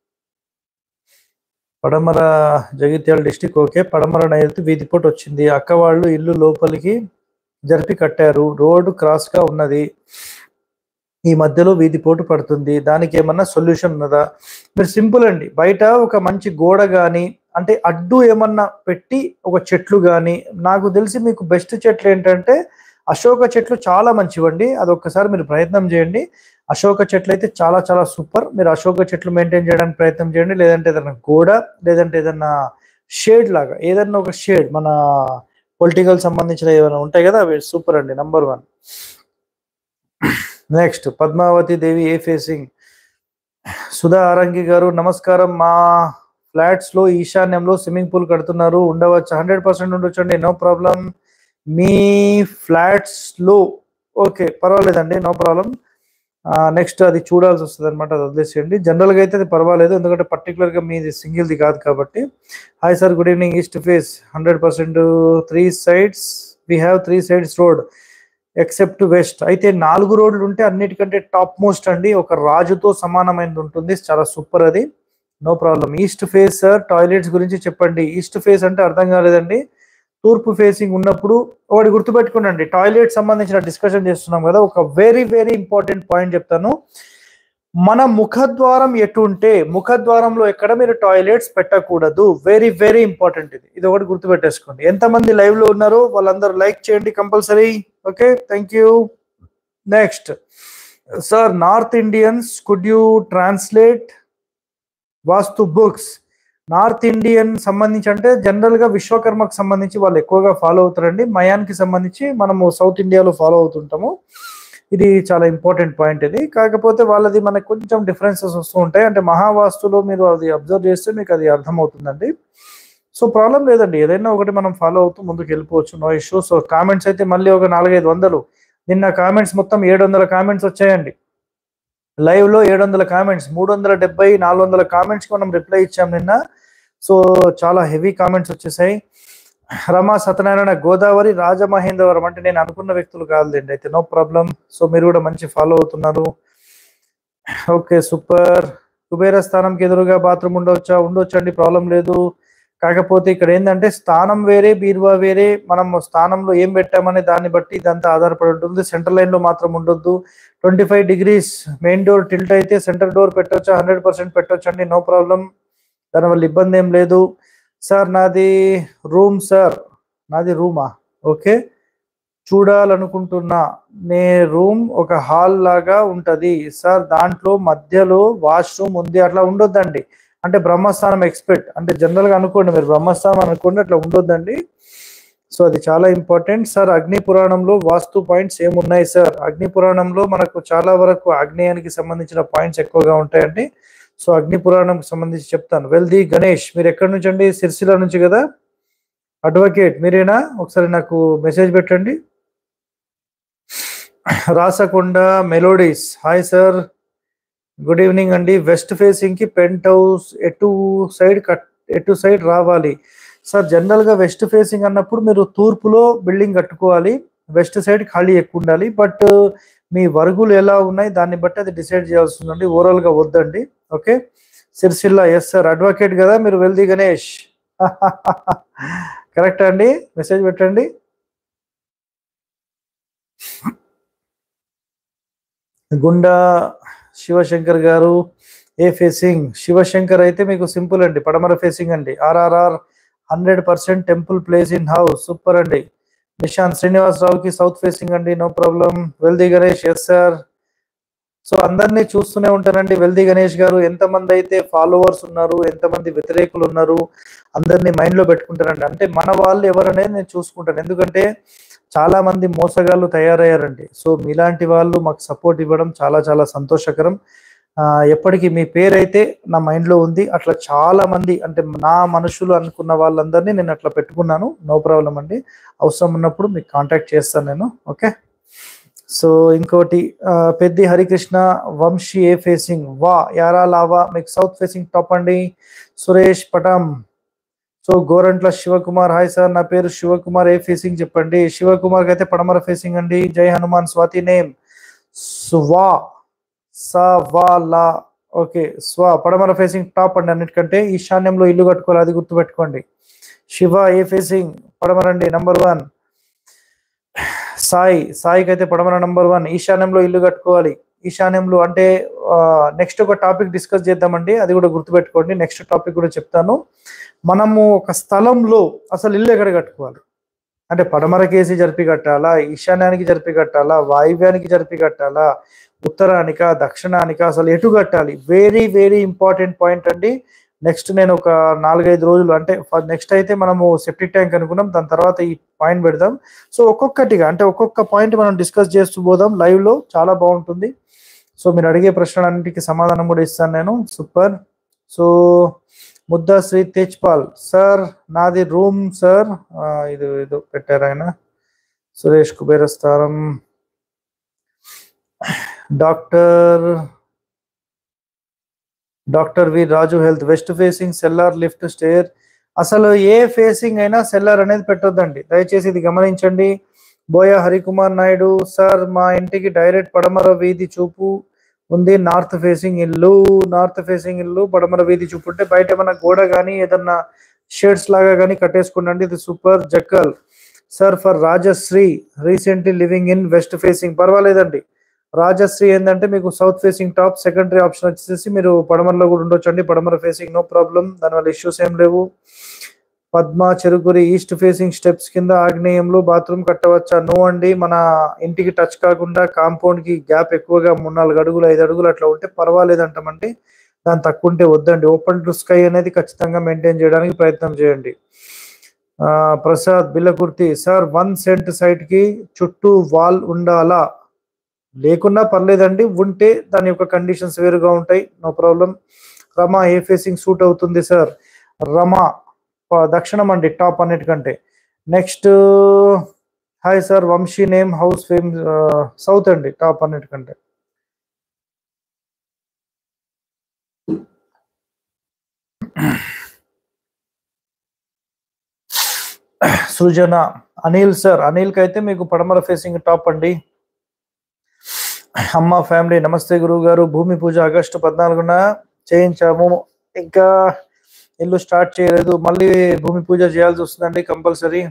పడమర జగిత్యాల డిస్టిక్ ఓకే పడమర నైరుతి వీధిపోటు వచ్చింది అక్క వాళ్ళు ఇల్లు లోపలికి జరిపి కట్టారు రోడ్డు క్రాస్ గా ఉన్నది ఈ మధ్యలో వీధి పోటు పడుతుంది దానికి ఏమన్నా సొల్యూషన్ ఉన్నదా మీరు సింపుల్ అండి బయట ఒక మంచి గోడ కానీ అంటే అడ్డు ఏమన్నా పెట్టి ఒక చెట్లు కానీ నాకు తెలిసి మీకు బెస్ట్ చెట్లు ఏంటంటే అశోక చెట్లు చాలా మంచివండి అది ఒక్కసారి మీరు ప్రయత్నం చేయండి అశోక చెట్లు అయితే చాలా చాలా సూపర్ మీరు అశోక చెట్లు మెయింటైన్ చేయడానికి ప్రయత్నం చేయండి లేదంటే ఏదైనా గోడ లేదంటే ఏదైనా షేడ్ లాగా ఏదన్నా ఒక షేడ్ మన పొలిటికల్ సంబంధించిన ఏమైనా ఉంటాయి కదా అవి సూపర్ అండి number one next Padmavathi Devi A facing Sudha Arangi గారు నమస్కారం మా ఫ్లాట్స్ లో ఈశాన్యంలో స్విమ్మింగ్ పూల్ కడుతున్నారు ఉండవచ్చు హండ్రెడ్ పర్సెంట్ ఉండొచ్చండి నో ప్రాబ్లం మీ ఫ్లాట్స్ లో ఓకే పర్వాలేదండి నో ప్రాబ్లం నెక్స్ట్ అది చూడాల్సి వస్తుంది అనమాట అది వదిలేసేయండి జనరల్గా అయితే అది పర్వాలేదు ఎందుకంటే పర్టికులర్గా మీది సింగిల్ది కాదు కాబట్టి hi sir good evening east face hundred percent three sides we have three sides road except west అయితే నాలుగు రోడ్లు ఉంటే అన్నిటికంటే టాప్ మోస్ట్ అండి ఒక రాజుతో సమానమైనది ఉంటుంది చాలా సూపర్ అది no problem east face sir toilets గురించి చెప్పండి ఈస్ట్ ఫేస్ అంటే అర్థం కాలేదండి తూర్పు ఫేసింగ్ ఉన్నప్పుడు ఒకటి గుర్తుపెట్టుకోండి టాయిలెట్ సంబంధించిన డిస్కషన్ చేస్తున్నాం కదా ఒక వెరీ వెరీ ఇంపార్టెంట్ పాయింట్ చెప్తాను మన ముఖద్వారం ఎటు ఉంటే ముఖద్వారంలో ఎక్కడ మీరు టాయిలెట్స్ పెట్టకూడదు వెరీ వెరీ ఇంపార్టెంట్ ఇది ఇది ఒకటి గుర్తుపెట్టేసుకోండి ఎంతమంది లైవ్ లో ఉన్నారో వాళ్ళందరూ లైక్ చేయండి compulsory okay thank you next sir north Indians could you translate vastu books north Indian సంబంధించి అంటే జనరల్ గా విశ్వకర్మకు సంబంధించి వాళ్ళు ఎక్కువగా ఫాలో అవుతారండి మయాన్కి సంబంధించి మనము సౌత్ ఇండియాలో ఫాలో అవుతుంటాము ఇది చాలా ఇంపార్టెంట్ పాయింట్ ఇది కాకపోతే వాళ్ళది మనకు కొంచెం డిఫరెన్సెస్ వస్తూ ఉంటాయి అంటే మహావాస్తులో మీరు అది అబ్జర్వ్ చేస్తే మీకు అది అర్థమవుతుందండి సో ప్రాబ్లం లేదండి ఏదైనా ఒకటి మనం ఫాలో అవుతూ ముందుకు వెళ్ళిపోవచ్చు నో ఇష్యూ సో కామెంట్స్ అయితే మళ్ళీ ఒక నాలుగైదు వందలు నిన్న కామెంట్స్ మొత్తం ఏడు వందల కామెంట్స్ వచ్చాయండి లైవ్ లో ఏడు వందల కామెంట్స్ మూడు వందల డెబ్బై నాలుగు వందల కామెంట్స్ మనం రిప్లై ఇచ్చాం నిన్న సో చాలా హెవీ కామెంట్స్ వచ్చేసాయి రమా సత్యనారాయణ గోదావరి రాజమహేంద్రవరం అంటే నేను అనుకున్న వ్యక్తులు కాదులేండి అయితే నో ప్రాబ్లం సో మీరు కూడా మంచి ఫాలో అవుతున్నారు ఓకే సూపర్ కుబేర స్థానంకి ఎదురుగా బాత్రూమ్ ఉండవచ్చా ఉండొచ్చు అండి ప్రాబ్లం లేదు కాకపోతే ఇక్కడ ఏంటంటే స్థానం వేరే బీరువా వేరే మనం స్థానంలో ఏం పెట్టామనే దాన్ని బట్టి ఇదంతా ఆధారపడి ఉంటుంది సెంటర్ లైన్ లో మాత్రం ఉండొద్దు twenty five degrees main door tilt అయితే సెంటర్ డోర్ పెట్టొచ్చా హండ్రెడ్ పర్సెంట్ పెట్టొచ్చు అండి నో ప్రాబ్లం దానివల్ల ఇబ్బంది ఏం లేదు సార్ నాది రూమ్ సార్ నాది రూమా ఓకే చూడాలనుకుంటున్నా నే రూమ్ ఒక హాల్ లాగా ఉంటది సార్ దాంట్లో మధ్యలో వాష్రూమ్ ఉంది అట్లా ఉండొద్దండి అంటే బ్రహ్మస్థానం ఎక్స్పెక్ట్ అంటే జనరల్ గా అనుకోండి మీరు బ్రహ్మస్థానం అనుకోండి అట్లా ఉండొద్దండి సో అది చాలా ఇంపార్టెంట్ సార్ అగ్ని పురాణంలో వాస్తు పాయింట్స్ ఏమున్నాయి సార్ అగ్ని పురాణంలో మనకు చాలా వరకు ఆగ్నేయానికి సంబంధించిన పాయింట్స్ ఎక్కువగా ఉంటాయండి సో అగ్ని పురాణంకి సంబంధించి చెప్తాను వెల్ది గణేష్ మీరు ఎక్కడి నుంచి అండి సిరిసిల్ల నుంచి కదా అడ్వకేట్ మీరేనా ఒకసారి నాకు మెసేజ్ పెట్టండి Rasakonda melodies hi sir good evening అండి వెస్ట్ ఫేసింగ్ కి పెంట్ హౌస్ ఎటు సైడ్ కట్ ఎటు సైడ్ రావాలి సార్ జనరల్ గా వెస్ట్ ఫేసింగ్ అన్నప్పుడు మీరు తూర్పులో బిల్డింగ్ కట్టుకోవాలి వెస్ట్ సైడ్ ఖాళీ ఎక్కువ ఉండాలి బట్ మీ వరుగులు ఎలా ఉన్నాయి దాన్ని బట్టి అది డిసైడ్ చేయాల్సి ఉందండి ఓవరాల్ గా వద్దండి okay Sircilla yes sir advocate కదా మీరు వెల్ది గణేష్ కరెక్ట్ అండి మెసేజ్ పెట్టండి గుండా శివశంకర్ గారు ఏ ఫేసింగ్ శివశంకర్ అయితే మీకు సింపుల్ అండి పడమర ఫేసింగ్ అండి RRR hundred percent temple place in house super అండి నిశాంత్ శ్రీనివాసరావుకి సౌత్ ఫేసింగ్ అండి no problem Veldi Ganesh yes sir so అందరినీ చూస్తూనే ఉంటానండి వెల్ది గణేష్ గారు ఎంతమంది అయితే ఫాలోవర్స్ ఉన్నారు ఎంతమంది వ్యతిరేకులు ఉన్నారు అందరినీ మైండ్ లో పెట్టుకుంటారండి అంటే మన వాళ్ళు ఎవరనేది నేను చూసుకుంటాను ఎందుకంటే చాలా మంది మోసగాళ్ళు తయారయ్యారండి సో మీలాంటి వాళ్ళు మాకు సపోర్ట్ ఇవ్వడం చాలా చాలా సంతోషకరం ఆ, ఎప్పటికీ మీ పేరైతే నా మైండ్ లో ఉంది అట్లా చాలా మంది అంటే నా మనుషులు అనుకున్న వాళ్ళందరినీ నేను అట్లా పెట్టుకున్నాను నో ప్రాబ్లం అండి అవసరం ఉన్నప్పుడు మీకు కాంటాక్ట్ చేస్తాను నేను ఓకే సో ఇంకోటి ఆ, పెద్ది హరికృష్ణ వంశీ ఏ ఫేసింగ్ వా యారా లావా మీకు సౌత్ ఫేసింగ్ టాప్ అండి సురేష్ పటం so Gorantla Shivakumar hi sir నా పేరు శివకుమార్ ఏ ఫేసింగ్ చెప్పండి శివకుమార్ అయితే పడమర ఫేసింగ్ అండి జై హనుమాన్ స్వాతి నేమ్ స్వా సా వా లా ఓకే స్వా పడమర ఫేసింగ్ టాప్ అండి అన్నిటికంటే ఈశాన్యంలో ఇల్లు కట్టుకోవాలి అది గుర్తుపెట్టుకోండి శివ ఏ ఫేసింగ్ పడమర అండి నంబర్ వన్ సాయి సాయికి అయితే పడమర నంబర్ వన్ ఈశాన్యంలో ఇల్లు కట్టుకోవాలి ఈశాన్యంలో అంటే నెక్స్ట్ ఒక టాపిక్ డిస్కస్ చేద్దామండి అది కూడా గుర్తుపెట్టుకోండి నెక్స్ట్ టాపిక్ కూడా చెప్తాను మనము ఒక స్థలంలో అసలు ఇల్లు ఎక్కడ కట్టుకోవాలి అంటే పడమరకేసి జరిపి కట్టాలా ఈశాన్యానికి జరిపి కట్టాలా వాయువ్యానికి జరిపి కట్టాలా ఉత్తరానిక దక్షిణానిక అసలు ఎటు కట్టాలి వెరీ వెరీ ఇంపార్టెంట్ పాయింట్ అండి నెక్స్ట్ నేను ఒక నాలుగైదు రోజులు అంటే నెక్స్ట్ అయితే మనము సెప్టిక్ ట్యాంక్ అనుకున్నాం దాని తర్వాత ఈ పాయింట్ పెడదాం సో ఒక్కొక్కటిగా అంటే ఒక్కొక్క పాయింట్ మనం డిస్కస్ చేస్తూ పోదాం లైవ్ లో చాలా బాగుంటుంది సో మీరు అడిగే ప్రశ్నలన్నిటికీ సమాధానం కూడా ఇస్తాను నేను super so Mudda Sri Tejpal sir నాది రూమ్ సార్ ఆ, ఇది ఏదో పెట్టారు ఆయన సురేష్ కుబేరస్థానం doctor doctor V Raju health west facing cellar lift stair అసలు ఏ ఫేసింగ్ అయినా సెల్లార్ అనేది పెట్టొద్దండి దయచేసి ఇది గమనించండి బోయ హరికుమార్ నాయుడు సార్ మా ఇంటికి డైరెక్ట్ పడమర వీధి చూపు ఉంది నార్త్ ఫేసింగ్ ఇల్లు నార్త్ ఫేసింగ్ ఇల్లు పడమర వీధి చూపుంటే బయట ఏమన్నా గోడ కానీ ఏదన్నా షేడ్స్ లాగా కానీ కట్టేసుకున్నాండి ఇది super Jakkal sir for Rajashree recently living in west facing పర్వాలేదండి రాజశ్రీ ఏంటంటే మీకు south facing top secondary option వచ్చేసి మీరు పడమరలో కూడా ఉండొచ్చు అండి పడమర ఫేసింగ్ నో ప్రాబ్లం దానివల్ల ఇష్యూస్ ఏం లేవు Padma Cherukuri east facing steps కింద ఆగ్నేయంలో బాత్రూమ్ కట్టవచ్చా నో అండి మన ఇంటికి టచ్ కాకుండా కాంపౌండ్ కి గ్యాప్ ఎక్కువగా మూడు నాలుగు అడుగులు ఐదు అడుగులు అట్లా ఉంటే పర్వాలేదు అంటామండి దాని తక్కువ ఉంటే వద్దండి ఓపెన్ టు స్కై అనేది ఖచ్చితంగా మెయింటైన్ చేయడానికి ప్రయత్నం చేయండి ఆ, Prasad Billakurthi sir one cent site కి చుట్టూ వాల్ ఉండాలా లేకున్నా పర్లేదండి ఉంటే దాని యొక్క కండిషన్స్ వేరుగా ఉంటాయి no problem Rama A facing suit అవుతుంది సార్ రమా ప- దక్షిణం అండి టాప్ అన్నిటికంటే next hi sir Vamsi name house fame south అండి టాప్ అన్నిటికంటే సృజన అనిల్ సార్ అనిల్ కి అయితే మీకు పడమర ఫేసింగ్ టాప్ అండి అమ్మ ఫ్యామిలీ నమస్తే గురువు గారు భూమి పూజ ఆగస్టు పద్నాలుగున చేయించాము ఇంకా ఇల్లు స్టార్ట్ చేయలేదు మళ్ళీ భూమి పూజ చేయాల్సి వస్తుందండి కంపల్సరీ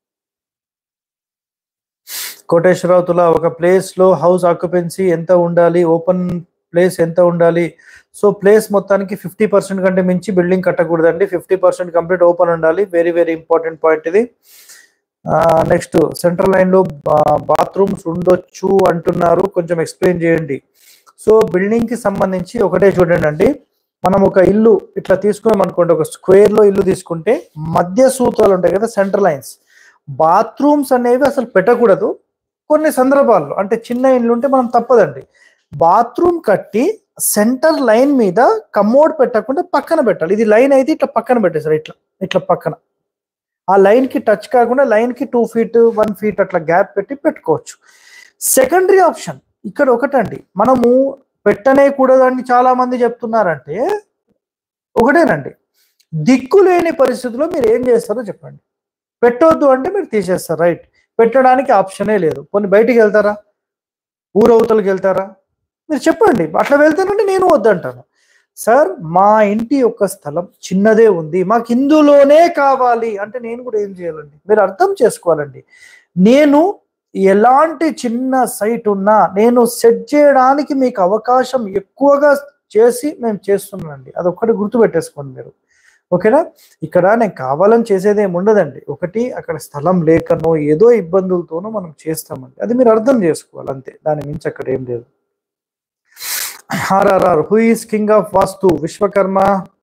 కోటేశ్వరరావు తులా ఒక ప్లేస్ లో హౌస్ ఆక్యుపెన్సీ ఎంత ఉండాలి ఓపెన్ ప్లేస్ ఎంత ఉండాలి సో ప్లేస్ మొత్తానికి ఫిఫ్టీ పర్సెంట్ కంటే మించి బిల్డింగ్ కట్టకూడదండి ఫిఫ్టీ పర్సెంట్ కంప్లీట్ ఓపెన్ ఉండాలి వెరీ వెరీ ఇంపార్టెంట్ పాయింట్ ఇది నెక్స్ట్ సెంట్రల్ లైన్ లో బాత్రూమ్స్ ఉండొచ్చు అంటున్నారు కొంచెం ఎక్స్ప్లెయిన్ చేయండి సో బిల్డింగ్ కి సంబంధించి ఒకటే చూడండి అండి మనం ఒక ఇల్లు ఇట్లా తీసుకున్నాం అనుకోండి ఒక స్క్వేర్ లో ఇల్లు తీసుకుంటే మధ్య సూత్రాలు ఉంటాయి కదా సెంటర్ లైన్స్ బాత్రూమ్స్ అనేవి అసలు పెట్టకూడదు కొన్ని సందర్భాల్లో అంటే చిన్న ఇల్లు ఉంటే మనం తప్పదండి బాత్రూమ్ కట్టి సెంటర్ లైన్ మీద కమోడ్ పెట్టకుండా పక్కన పెట్టాలి ఇది లైన్ అయితే ఇట్లా పక్కన పెట్టేసారు ఇట్లా ఇట్లా పక్కన ఆ లైన్ కి టచ్ కాకుండా లైన్ కి టూ ఫీట్ వన్ ఫీట్ అట్లా గ్యాప్ పెట్టి పెట్టుకోవచ్చు సెకండరీ ఆప్షన్ ఇక్కడ ఒకటండి మనము పెట్టనే కూడదని చాలా మంది చెప్తున్నారంటే ఒకటేనండి దిక్కు లేని పరిస్థితిలో మీరు ఏం చేస్తారో చెప్పండి పెట్టొద్దు అంటే మీరు తీసేస్తారు రైట్ పెట్టడానికి ఆప్షనే లేదు కొన్ని బయటికి వెళ్తారా ఊరవతలకి వెళ్తారా మీరు చెప్పండి అట్లా వెళ్తానంటే నేను వద్దంటాను సార్ మా ఇంటి యొక్క స్థలం చిన్నదే ఉంది మాకు ఇందులోనే కావాలి అంటే నేను కూడా ఏం చేయాలండి మీరు అర్థం చేసుకోవాలండి నేను ఎలాంటి చిన్న సైట్ ఉన్నా నేను సెట్ చేయడానికి మీకు అవకాశం ఎక్కువగా చేసి మేము చేస్తున్నానండి అదొక్కటి గుర్తుపెట్టేసుకోండి మీరు ఓకేనా ఇక్కడ నేను కావాలని చేసేది ఏమి ఉండదండి ఒకటి అక్కడ స్థలం లేకనో ఏదో ఇబ్బందులతోనో మనం చేస్తామండి అది మీరు అర్థం చేసుకోవాలి అంతే దాని మించి అక్కడ ఏం లేదు RRR who is king of vastu Vishwakarma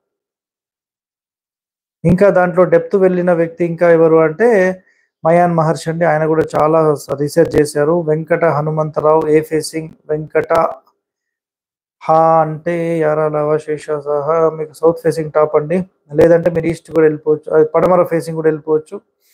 ఇంకా దాంట్లో డెప్త్ వెళ్ళిన వ్యక్తి ఇంకా ఎవరు అంటే మయాన్ మహర్షి అండి ఆయన కూడా చాలా రీసెర్చ్ చేశారు వెంకట హనుమంతరావు ఏ ఫేసింగ్ వెంకట హా అంటే యారాల అవశేష సహా మీకు సౌత్ ఫేసింగ్ టాప్ అండి లేదంటే మీరు ఈస్ట్ కూడా వెళ్ళిపోవచ్చు అది పడమర ఫేసింగ్ కూడా వెళ్ళిపోవచ్చు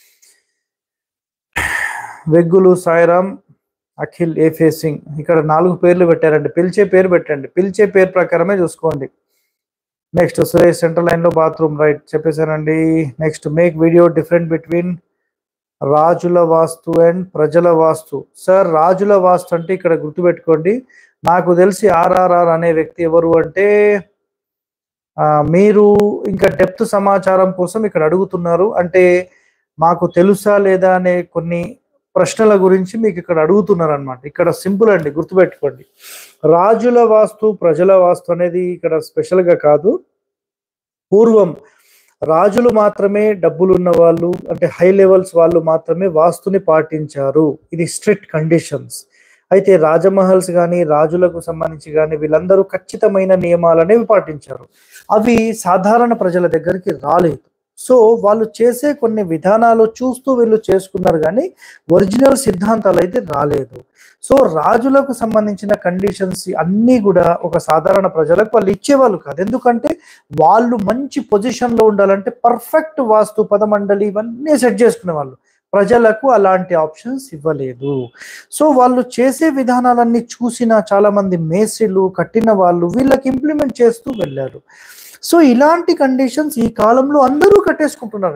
వెగ్గులు సాయిరామ్ అఖిల్ ఏ ఫేసింగ్ ఇక్కడ నాలుగు పేర్లు పెట్టారండి పిలిచే పేరు పెట్టండి పిలిచే పేరు ప్రకారమే చూసుకోండి నెక్స్ట్ సురేష్ సెంట్రల్ లైన్ లో బాత్రూమ్ రైట్ చెప్పేశానండి next make video different between రాజుల వాస్తు అండ్ ప్రజల వాస్తు సార్ రాజుల వాస్తు అంటే ఇక్కడ గుర్తుపెట్టుకోండి నాకు తెలిసి ఆర్ఆర్ఆర్ అనే వ్యక్తి ఎవరు అంటే ఆ, మీరు ఇంకా డెప్త్ సమాచారం కోసం ఇక్కడ అడుగుతున్నారు అంటే మాకు తెలుసా లేదా అనే కొన్ని ప్రశ్నల గురించి మీకు ఇక్కడ అడుగుతున్నారు అనమాట ఇక్కడ సింపుల్ అండి గుర్తుపెట్టుకోండి రాజుల వాస్తు ప్రజల వాస్తు అనేది ఇక్కడ స్పెషల్ గా కాదు పూర్వం రాజులు మాత్రమే డబ్బులు ఉన్న వాళ్ళు అంటే హై లెవెల్స్ వాళ్ళు మాత్రమే వాస్తుని పాటించారు ఇది స్ట్రిక్ట్ కండిషన్స్ అయితే రాజమహల్స్ కానీ రాజులకు సంబంధించి కానీ వీళ్ళందరూ ఖచ్చితమైన నియమాలు అనేవి పాటించారు అవి సాధారణ ప్రజల దగ్గరికి రాలేదు సో వాళ్ళు చేసే కొన్ని విధానాలు చూస్తూ వీళ్ళు చేసుకున్నారు కానీ ఒరిజినల్ సిద్ధాంతాలు అయితే రాలేదు సో రాజులకు సంబంధించిన కండిషన్స్ అన్నీ కూడా ఒక సాధారణ ప్రజలకు వాళ్ళు ఇచ్చేవాళ్ళు కాదు ఎందుకంటే వాళ్ళు మంచి పొజిషన్ లో ఉండాలంటే పర్ఫెక్ట్ వాస్తు పదమండలి ఇవన్నీ సెట్ చేసుకునే వాళ్ళు ప్రజలకు అలాంటి ఆప్షన్స్ ఇవ్వలేదు సో వాళ్ళు చేసే విధానాలన్నీ చూసిన చాలా మంది మేస్త్రీలు కట్టిన వాళ్ళు వీళ్ళకి ఇంప్లిమెంట్ చేస్తూ వెళ్ళారు సో ఇలాంటి కండిషన్స్ ఈ కాలంలో అందరూ కట్టేసుకుంటున్నారండి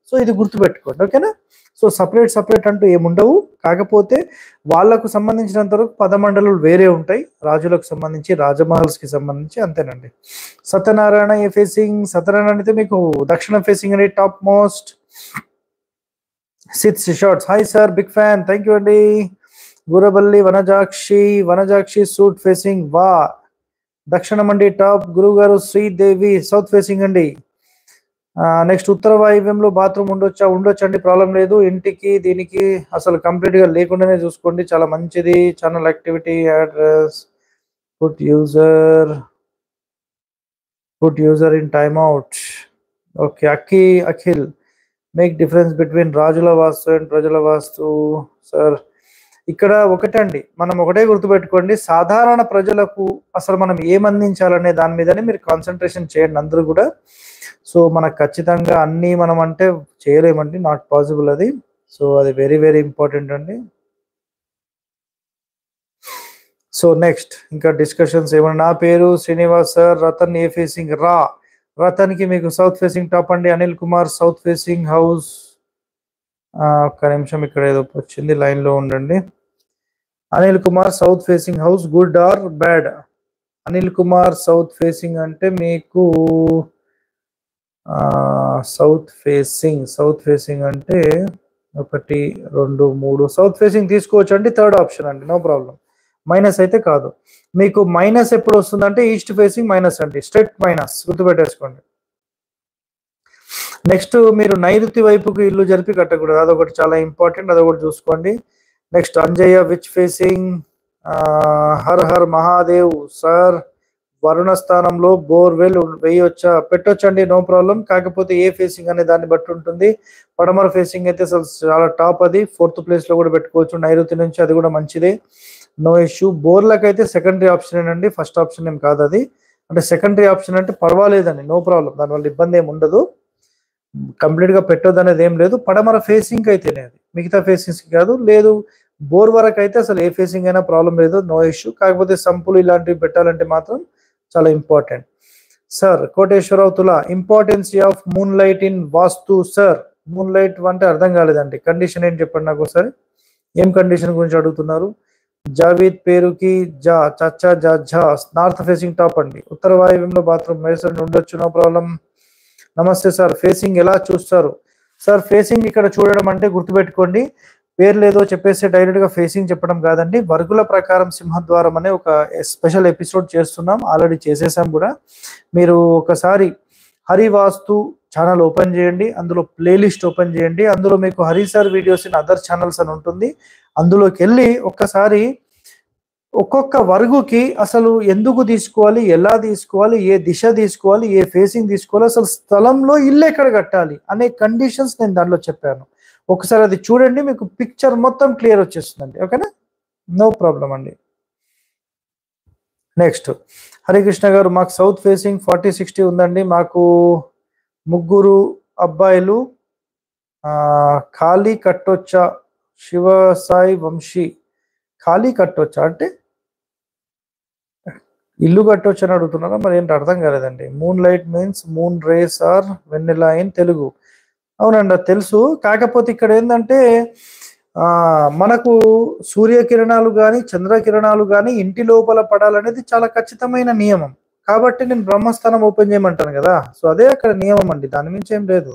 సో ఇది గుర్తుపెట్టుకోండి ఓకేనా సో సపరేట్ సపరేట్ అంటూ ఏముండవు కాకపోతే వాళ్ళకు సంబంధించినంత వరకు పదమండలాలు వేరే ఉంటాయి రాజులకు సంబంధించి రాజమహల్స్ కి సంబంధించి అంతేనండి సత్యనారాయణ ఏ ఫేసింగ్ సత్యనారాయణ అయితే మీకు దక్షిణ ఫేసింగ్ అనేది top most six shorts hi sir big fan thank you అండి గురబల్లి వనజాక్షి వనజాక్షి సూట్ ఫేసింగ్ వా దక్షిణం అండి టాప్ గురువు గారు శ్రీదేవి సౌత్ ఫేసింగ్ అండి నెక్స్ట్ ఉత్తర వాయువ్యంలో బాత్రూమ్ ఉండొచ్చా ఉండొచ్చు అండి ప్రాబ్లం లేదు ఇంటికి దీనికి అసలు కంప్లీట్ గా లేకుండానే చూసుకోండి చాలా మంచిది channel activity address put user put user in time out okay అక్కి అఖిల్ మేక్ డిఫరెన్స్ బిట్వీన్ రాజుల వాస్తు అండ్ ప్రజల వాస్తు సార్ ఇక్కడ ఒకటండి మనం ఒకటే గుర్తుపెట్టుకోండి సాధారణ ప్రజలకు అసలు మనం ఏం అందించాలనే దాని మీదనే మీరు కాన్సన్ట్రేషన్ చేయండి అందరూ కూడా సో మనకు ఖచ్చితంగా అన్నీ మనం అంటే చేయలేమండి నాట్ పాసిబుల్ అది సో అది వెరీ వెరీ ఇంపార్టెంట్ అండి సో నెక్స్ట్ ఇంకా డిస్కషన్స్ ఏమన్నా నా పేరు శ్రీనివాస్ సార్ రతన్ ఏ ఫేసింగ్ రా రతన్ కి మీకు సౌత్ ఫేసింగ్ టాప్ అండి Anil Kumar south facing house ఒక్క నిమిషం ఇక్కడ ఏదో వచ్చింది లైన్ లో ఉండండి Anil Kumar south facing house good or bad Anil Kumar south facing అంటే మీకు సౌత్ ఫేసింగ్ సౌత్ ఫేసింగ్ అంటే ఒకటి రెండు మూడు సౌత్ ఫేసింగ్ తీసుకోవచ్చు అండి థర్డ్ ఆప్షన్ అండి నో ప్రాబ్లం మైనస్ అయితే కాదు మీకు మైనస్ ఎప్పుడు వస్తుందంటే ఈస్ట్ ఫేసింగ్ మైనస్ అండి స్ట్రెట్ మైనస్ గుర్తుపెట్టేసుకోండి నెక్స్ట్ మీరు నైరుతి వైపుకు ఇల్లు జరిపి కట్టకూడదు అదొకటి చాలా ఇంపార్టెంట్ అదొకటి చూసుకోండి next Anjaiah which facing Har Har Mahadev sir వరుణ స్థానంలో బోర్వెల్ వేయొచ్చా పెట్టొచ్చండి నో ప్రాబ్లం కాకపోతే ఏ ఫేసింగ్ అనే దాన్ని బట్టి ఉంటుంది పడమర ఫేసింగ్ అయితే అసలు చాలా టాప్ అది ఫోర్త్ ప్లేస్ లో కూడా పెట్టుకోవచ్చు నైరుతి నుంచి అది కూడా మంచిదే నో ఇష్యూ బోర్లకు అయితే సెకండరీ ఆప్షన్ అండి ఫస్ట్ ఆప్షన్ ఏం కాదు అది అంటే సెకండరీ ఆప్షన్ అంటే పర్వాలేదండి నో ప్రాబ్లం దానివల్ల ఇబ్బంది ఏమి ఉండదు కంప్లీట్ గా పెట్టొద్దు అనేది ఏం లేదు పడమర ఫేసింగ్ అయితేనే అది మిగతా ఫేసింగ్స్ కాదు లేదు బోర్ వరకు అయితే అసలు ఏ ఫేసింగ్ అయినా ప్రాబ్లం లేదు నో ఇష్యూ కాకపోతే సంపులు ఇలాంటివి పెట్టాలంటే మాత్రం చాలా ఇంపార్టెంట్ సార్ కోటేశ్వరరావు తులా importance of moon light in vastu sir moon light అంటే అర్థం కాలేదండి కండిషన్ ఏంటి చెప్పండి నాకు ఒకసారి ఏం కండిషన్ గురించి అడుగుతున్నారు జావీద్ పేరుకి జా చచ్చా జా ఝా నార్త్ ఫేసింగ్ టాప్ అండి ఉత్తర వాయువ్యంలో బాత్రూమ్ మేసన్ ఉండొచ్చు no problem namaste sir facing ఎలా చూస్తారు సార్ ఫేసింగ్ ఇక్కడ చూడడం అంటే గుర్తుపెట్టుకోండి పేర్లు ఏదో చెప్పేసి డైరెక్ట్ గా ఫేసింగ్ చెప్పడం కాదండి వర్గుల ప్రకారం సింహద్వారం అనే ఒక స్పెషల్ ఎపిసోడ్ చేస్తున్నాం ఆల్రెడీ చేసేసాం కూడా మీరు ఒకసారి హరి వాస్తు ఛానల్ ఓపెన్ చేయండి అందులో ప్లేలిస్ట్ ఓపెన్ చేయండి అందులో మీకు Hari sir videos in other channels అని ఉంటుంది అందులోకి వెళ్ళి ఒక్కసారి ఒక్కొక్క వర్గుకి అసలు ఎందుకు తీసుకోవాలి ఎలా తీసుకోవాలి ఏ దిశ తీసుకోవాలి ఏ ఫేసింగ్ తీసుకోవాలి అసలు స్థలంలో ఇల్లు ఎక్కడ కట్టాలి అనే కండిషన్స్ నేను దాంట్లో చెప్పాను ఒకసారి అది చూడండి మీకు పిక్చర్ మొత్తం క్లియర్ వచ్చేస్తుందండి ఓకేనా నో ప్రాబ్లం అండి నెక్స్ట్ హరికృష్ణ గారు మాకు సౌత్ ఫేసింగ్ ఫార్టీ సిక్స్టీ ఉందండి మాకు ముగ్గురు అబ్బాయిలు ఖాళీ కట్టొచ్చా శివ సాయి వంశీ ఖాళీ కట్టొచ్చా అంటే ఇల్లు కట్టొచ్చు అని అడుగుతున్నారా మరి ఏంటి అర్థం కాలేదండి moon light means moon rays or వెన్నెలా ఇన్ తెలుగు అవునండి అది తెలుసు కాకపోతే ఇక్కడ ఏంటంటే ఆ మనకు సూర్యకిరణాలు కానీ చంద్రకిరణాలు కానీ ఇంటి లోపల పడాలనేది చాలా ఖచ్చితమైన నియమం కాబట్టి నేను బ్రహ్మస్థానం ఓపెన్ చేయమంటాను కదా సో అదే అక్కడ నియమం అండి దాని మించి ఏం లేదు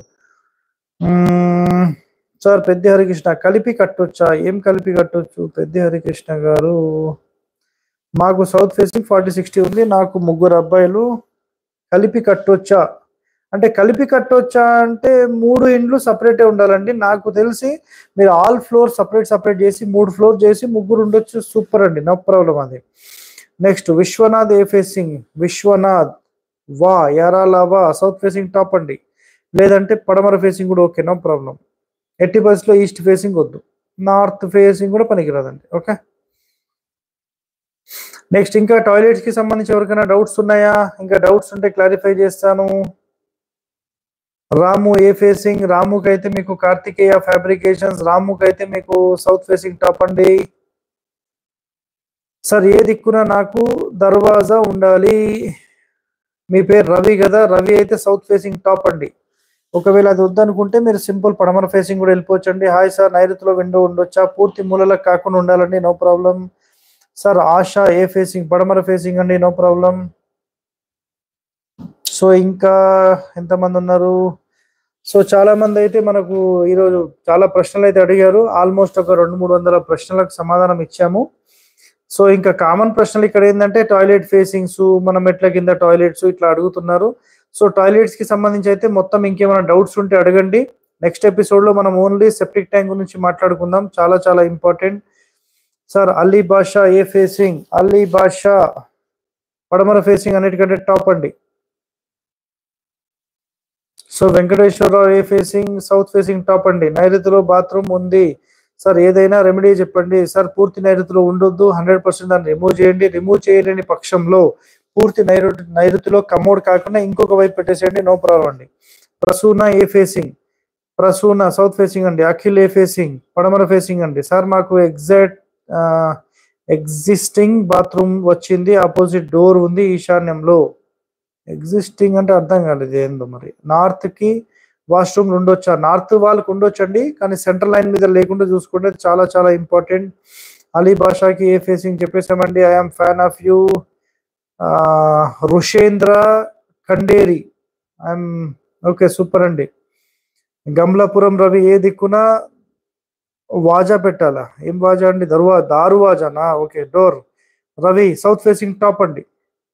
సార్ పెద్ద హరికృష్ణ కలిపి కట్టొచ్చా ఏం కలిపి కట్టొచ్చు పెద్ద హరికృష్ణ గారు మాకు సౌత్ ఫేసింగ్ ఫార్టీ సిక్స్టీ ఉంది నాకు ముగ్గురు అబ్బాయిలు కలిపి కట్టొచ్చా అంటే కలిపి కట్టొచ్చా అంటే మూడు ఇండ్లు సపరేటే ఉండాలండి నాకు తెలిసి మీరు ఆల్ ఫ్లోర్ సపరేట్ సపరేట్ చేసి మూడు ఫ్లోర్ చేసి ముగ్గురు ఉండొచ్చు సూపర్ అండి నో ప్రాబ్లం అది నెక్స్ట్ విశ్వనాథ్ ఏ ఫేసింగ్ విశ్వనాథ్ వా యారాలా వా సౌత్ ఫేసింగ్ టాప్ అండి లేదంటే పడమర ఫేసింగ్ కూడా ఓకే నో ప్రాబ్లం ఎట్టి బస్సులో ఈస్ట్ ఫేసింగ్ వద్దు నార్త్ ఫేసింగ్ కూడా పనికిరాదండి ఓకే నెక్స్ట్ ఇంకా టాయిలెట్స్ కి సంబంధించి ఎవరికైనా డౌట్స్ ఉన్నాయా ఇంకా డౌట్స్ ఉంటే క్లారిఫై చేస్తాను రాము ఏ ఫేసింగ్ రాముకి అయితే మీకు కార్తికేయ ఫ్యాబ్రికేషన్స్ రాముకి అయితే మీకు సౌత్ ఫేసింగ్ టాప్ అండి సార్ ఏ దిక్కున నాకు దర్వాజా ఉండాలి మీ పేరు రవి కదా రవి అయితే సౌత్ ఫేసింగ్ టాప్ అండి ఒకవేళ అది వద్దనుకుంటే మీరు సింపుల్ పడమర ఫేసింగ్ కూడా వెళ్ళిపోవచ్చు అండి హాయ్ సార్ నైరుతిలో విండో ఉండొచ్చా పూర్తి మూలలకు కాకుండా ఉండాలండి నో ప్రాబ్లం సార్ ఆశ ఏ ఫేసింగ్ పడమర ఫేసింగ్ అండి నో ప్రాబ్లం సో ఇంకా ఎంతమంది ఉన్నారు సో చాలా మంది అయితే మనకు ఈరోజు చాలా ప్రశ్నలు అయితే అడిగారు ఆల్మోస్ట్ ఒక రెండు మూడు వందల ప్రశ్నలకు సమాధానం ఇచ్చాము సో ఇంకా కామన్ ప్రశ్నలు ఇక్కడ ఏంటంటే టాయిలెట్ ఫేసింగ్స్ మన మెట్ల కింద టాయిలెట్స్ ఇట్లా అడుగుతున్నారు సో టాయిలెట్స్ కి సంబంధించి అయితే మొత్తం ఇంకేమైనా డౌట్స్ ఉంటే అడగండి నెక్స్ట్ ఎపిసోడ్ లో మనం ఓన్లీ సెప్టిక్ ట్యాంక్ గురించి మాట్లాడుకుందాం చాలా చాలా ఇంపార్టెంట్ సార్ అల్లీ బాషా ఏ ఫేసింగ్ అల్లీ బాషా పడమర ఫేసింగ్ అన్నిటికంటే టాప్ అండి సో వెంకటేశ్వరరావు ఏ ఫేసింగ్ సౌత్ ఫేసింగ్ టాప్ అండి నైరుతిలో బాత్రూమ్ ఉంది సార్ ఏదైనా రెమెడీ చెప్పండి సార్ పూర్తి నైరుతిలో ఉండొద్దు హండ్రెడ్ పర్సెంట్ దాన్ని రిమూవ్ చేయండి రిమూవ్ చేయలేని పక్షంలో పూర్తి నైరుతి నైరుతిలో కమోడ్ కాకుండా ఇంకొక వైపు పెట్టేసేయండి నో ప్రాబ్లం అండి ప్రసూన ఏ ఫేసింగ్ ప్రసూన సౌత్ ఫేసింగ్ అండి అఖిల్ ఏ ఫేసింగ్ పడమర ఫేసింగ్ అండి సార్ మాకు ఎగ్జాక్ట్ ఎగ్జిస్టింగ్ బాత్రూమ్ వచ్చింది ఆపోజిట్ డోర్ ఉంది ఈశాన్యంలో ఎగ్జిస్టింగ్ అంటే అర్థం కాలేదు ఏందో మరి నార్త్ కి వాష్రూమ్ ఉండొచ్చా నార్త్ వాళ్ళకి ఉండొచ్చండి కానీ సెంట్రల్ లైన్ మీద లేకుండా చూసుకుంటే చాలా చాలా ఇంపార్టెంట్ అలీ భాషాకి ఏ ఫేసింగ్ చెప్పేసామండి I'm fan of you Rushendra Khanderi I'm okay super అండి గమలాపురం రవి ఏ దిక్కున వాజా పెట్టాలా ఏం వాజా అండి దర్వా దారు వాజానా okay door Ravi south facing top అండి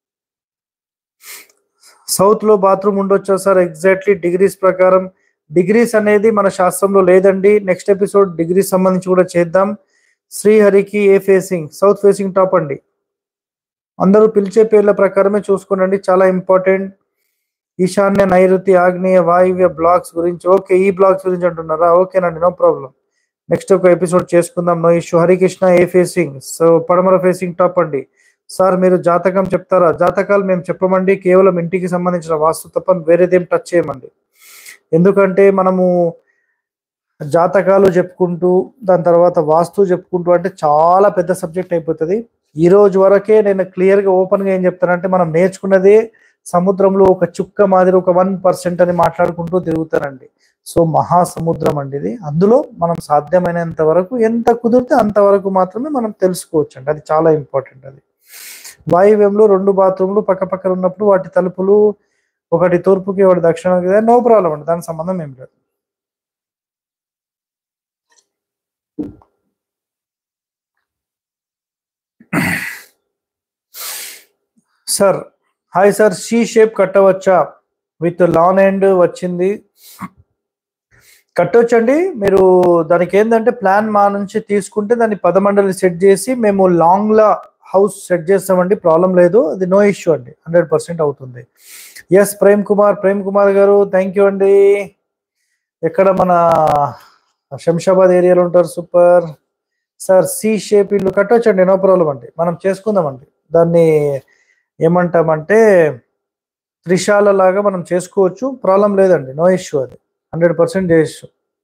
సౌత్ లో బాత్రూమ్ ఉండొచ్చా సార్ ఎగ్జాక్ట్లీ డిగ్రీస్ ప్రకారం డిగ్రీస్ అనేది మన శాస్త్రంలో లేదండి నెక్స్ట్ ఎపిసోడ్ డిగ్రీస్ సంబంధించి కూడా చేద్దాం శ్రీహరికి ఏ ఫేసింగ్ సౌత్ ఫేసింగ్ టాప్ అండి అందరూ పిలిచే పేర్ల ప్రకారమే చూసుకోండి చాలా ఇంపార్టెంట్ ఈశాన్య నైరుతి ఆగ్నేయ వాయువ్య బ్లాక్స్ గురించి ఓకే ఈ బ్లాక్స్ గురించి అంటున్నారా ఓకేనండి నో ప్రాబ్లం నెక్స్ట్ ఒక ఎపిసోడ్ చేసుకుందాం నో ఇష్యూ హరికృష్ణ ఏ ఫేసింగ్ సో పడమర ఫేసింగ్ టాప్ అండి సార్ మీరు జాతకం చెప్తారా జాతకాలు మేము చెప్పమండి కేవలం ఇంటికి సంబంధించిన వాస్తు తప్ప వేరేదేం టచ్ చేయమండి ఎందుకంటే మనము జాతకాలు చెప్పుకుంటూ దాని తర్వాత వాస్తు చెప్పుకుంటూ అంటే చాలా పెద్ద సబ్జెక్ట్ అయిపోతుంది ఈ రోజు వరకే నేను క్లియర్ గా ఓపెన్ గా ఏం చెప్తానంటే మనం నేర్చుకున్నదే సముద్రంలో ఒక చుక్క మాదిరి ఒక వన్ పర్సెంట్ అని మాట్లాడుకుంటూ తిరుగుతారండి సో మహాసముద్రం అండి ఇది అందులో మనం సాధ్యమైనంత వరకు ఎంత కుదిరితే అంతవరకు మాత్రమే మనం తెలుసుకోవచ్చు అండి అది చాలా ఇంపార్టెంట్ అది వాయువ్యంలో రెండు బాత్రూమ్లు పక్క పక్కన ఉన్నప్పుడు వాటి తలుపులు ఒకటి తూర్పుకి ఒకటి దక్షిణానికి నో ప్రాబ్లం అండి దానికి సంబంధం ఏం లేదు sir hi sir C shape కట్టవచ్చా విత్ లాన్ ఎండ్ వచ్చింది కట్టొచ్చండి మీరు దానికి ఏంటంటే ప్లాన్ మా నుంచి తీసుకుంటే దాన్ని పదమండలి సెట్ చేసి మేము లాంగ్ లా హౌస్ సెట్ చేస్తామండి ప్రాబ్లం లేదు అది నో ఇష్యూ అండి హండ్రెడ్ పర్సెంట్ అవుతుంది ఎస్ ప్రేమ్ కుమార్ ప్రేమ్ కుమార్ గారు థ్యాంక్ యూ అండి ఎక్కడ మన శంషాబాద్ ఏరియాలో ఉంటారు సూపర్ సార్ సి షేప్ ఇల్లు కట్టొచ్చండి నో ప్రాబ్లం అండి మనం చేసుకుందామండి దాన్ని ఏమంటామంటే త్రిశాల లాగా మనం చేసుకోవచ్చు ప్రాబ్లం లేదండి నో ఇష్యూ అది హండ్రెడ్ పర్సెంట్ చేయొచ్చు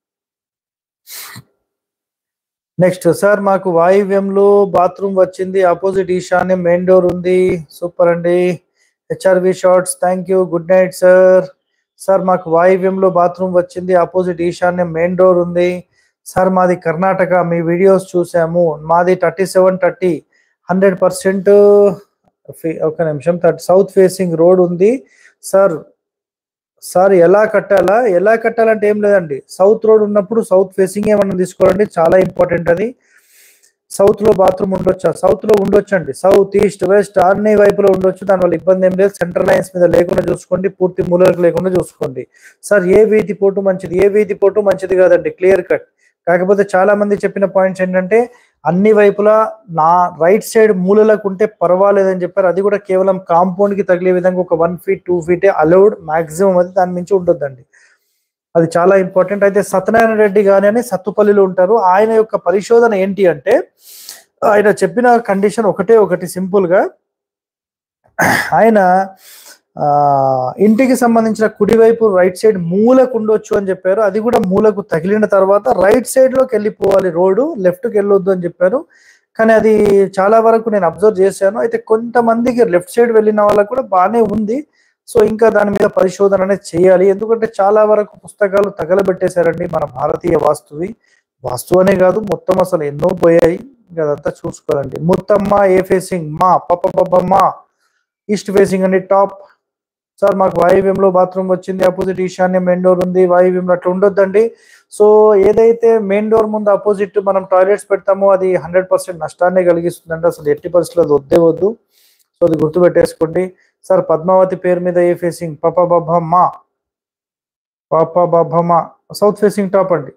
నెక్స్ట్ సార్ మాకు వాయువ్యంలో బాత్రూమ్ వచ్చింది ఆపోజిట్ ఈశాన్యం మెయిన్ డోర్ ఉంది సూపర్ అండి HRV shorts thank you good night sir sir మాకు వాయువ్యంలో బాత్రూమ్ వచ్చింది ఆపోజిట్ ఈశాన్యం మెయిన్ డోర్ ఉంది సార్ మాది కర్ణాటక మీ వీడియోస్ చూసాము మాది thirty seven thirty hundred percent ఒక నిమిషం థర్టీ సౌత్ ఫేసింగ్ రోడ్ ఉంది సార్ సార్ ఎలా కట్టాలా ఎలా కట్టాలంటే ఏం లేదండి సౌత్ రోడ్ ఉన్నప్పుడు సౌత్ ఫేసింగ్ ఏమన్నా తీసుకోవాలండి చాలా ఇంపార్టెంట్ అది సౌత్ లో బాత్రూమ్ ఉండొచ్చా సౌత్ లో ఉండొచ్చండి సౌత్ ఈస్ట్ వెస్ట్ అన్ని వైపులో ఉండొచ్చు దానివల్ల ఇబ్బంది ఏం లేదు సెంట్రల్ లైన్స్ మీద లేకుండా చూసుకోండి పూర్తి మూలలకు లేకుండా చూసుకోండి సార్ ఏ వీధి పోటు మంచిది ఏ వీధి పోటు మంచిది కాదండి క్లియర్ కట్ కాకపోతే చాలా మంది చెప్పిన పాయింట్స్ ఏంటంటే అన్ని వైపులా నా రైట్ సైడ్ మూలలకు ఉంటే పర్వాలేదని చెప్పారు అది కూడా కేవలం కాంపౌండ్ కి తగిలే విధంగా ఒక వన్ ఫీట్ టూ ఫీటే అలౌడ్ మాక్సిమం అది దాని మించి ఉండొద్దండి అది చాలా ఇంపార్టెంట్ అయితే సత్యనారాయణ రెడ్డి గాని అని సత్తుపల్లిలో ఉంటారు ఆయన యొక్క పరిశోధన ఏంటి అంటే ఆయన చెప్పిన కండిషన్ ఒకటే ఒకటి సింపుల్ గా ఆయన ఆ ఇంటికి సంబంధించిన కుడివైపు రైట్ సైడ్ మూలకు ఉండొచ్చు అని చెప్పారు అది కూడా మూలకు తగిలిన తర్వాత రైట్ సైడ్ లోకి వెళ్ళిపోవాలి రోడ్డు లెఫ్ట్ కి వెళ్ళొద్దు అని చెప్పారు కానీ అది చాలా వరకు నేను అబ్జర్వ్ చేశాను అయితే కొంతమందికి లెఫ్ట్ సైడ్ వెళ్ళిన వాళ్ళకు కూడా బాగానే ఉంది సో ఇంకా దాని మీద పరిశోధన అనేది చేయాలి ఎందుకంటే చాలా వరకు పుస్తకాలు తగలబెట్టేశారండి మన భారతీయ వాస్తువి వాస్తు అనే కాదు మొత్తం అసలు ఎన్నో పోయాయి ఇంకా అదంతా చూసుకోవాలండి మొత్తమ్మ ఏ ఫేసింగ్ మా పప్ప పప్ప మా ఈస్ట్ ఫేసింగ్ అండి టాప్ సార్ మాకు వాయువ్యంలో బాత్రూమ్ వచ్చింది అపోజిట్ ఈశాన్యం మెయిన్ డోర్ ఉంది వాయువ్యంలో అట్లా ఉండొద్దండి సో ఏదైతే మెయిన్ డోర్ ముందు అపోజిట్ మనం టాయిలెట్స్ పెడతామో అది హండ్రెడ్ పర్సెంట్ నష్టాన్ని కలిగిస్తుందండి అసలు ఎట్టి పరిస్థితుల్లో అది వద్దే వద్దు సో అది గుర్తుపెట్టేసుకోండి సార్ పద్మావతి పేరు మీద ఏ ఫేసింగ్ పప బబ్బమ్మ పాప బబ్బమ్మ సౌత్ ఫేసింగ్ టాప్ అండి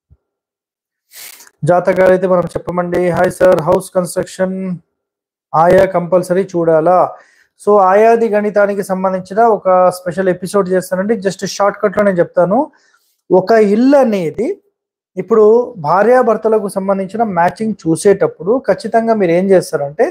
జాతకాలు అయితే మనం చెప్పమండి హాయ్ సార్ హౌస్ కన్స్ట్రక్షన్ ఆయా కంపల్సరీ చూడాలా సో ఆయాది గణితానికి సంబంధించిన ఒక స్పెషల్ ఎపిసోడ్ చేస్తానండి జస్ట్ షార్ట్ కట్ లో నేను చెప్తాను ఒక ఇల్లు అనేది ఇప్పుడు భార్యాభర్తలకు సంబంధించిన మ్యాచింగ్ చూసేటప్పుడు ఖచ్చితంగా మీరు ఏం చేస్తారంటే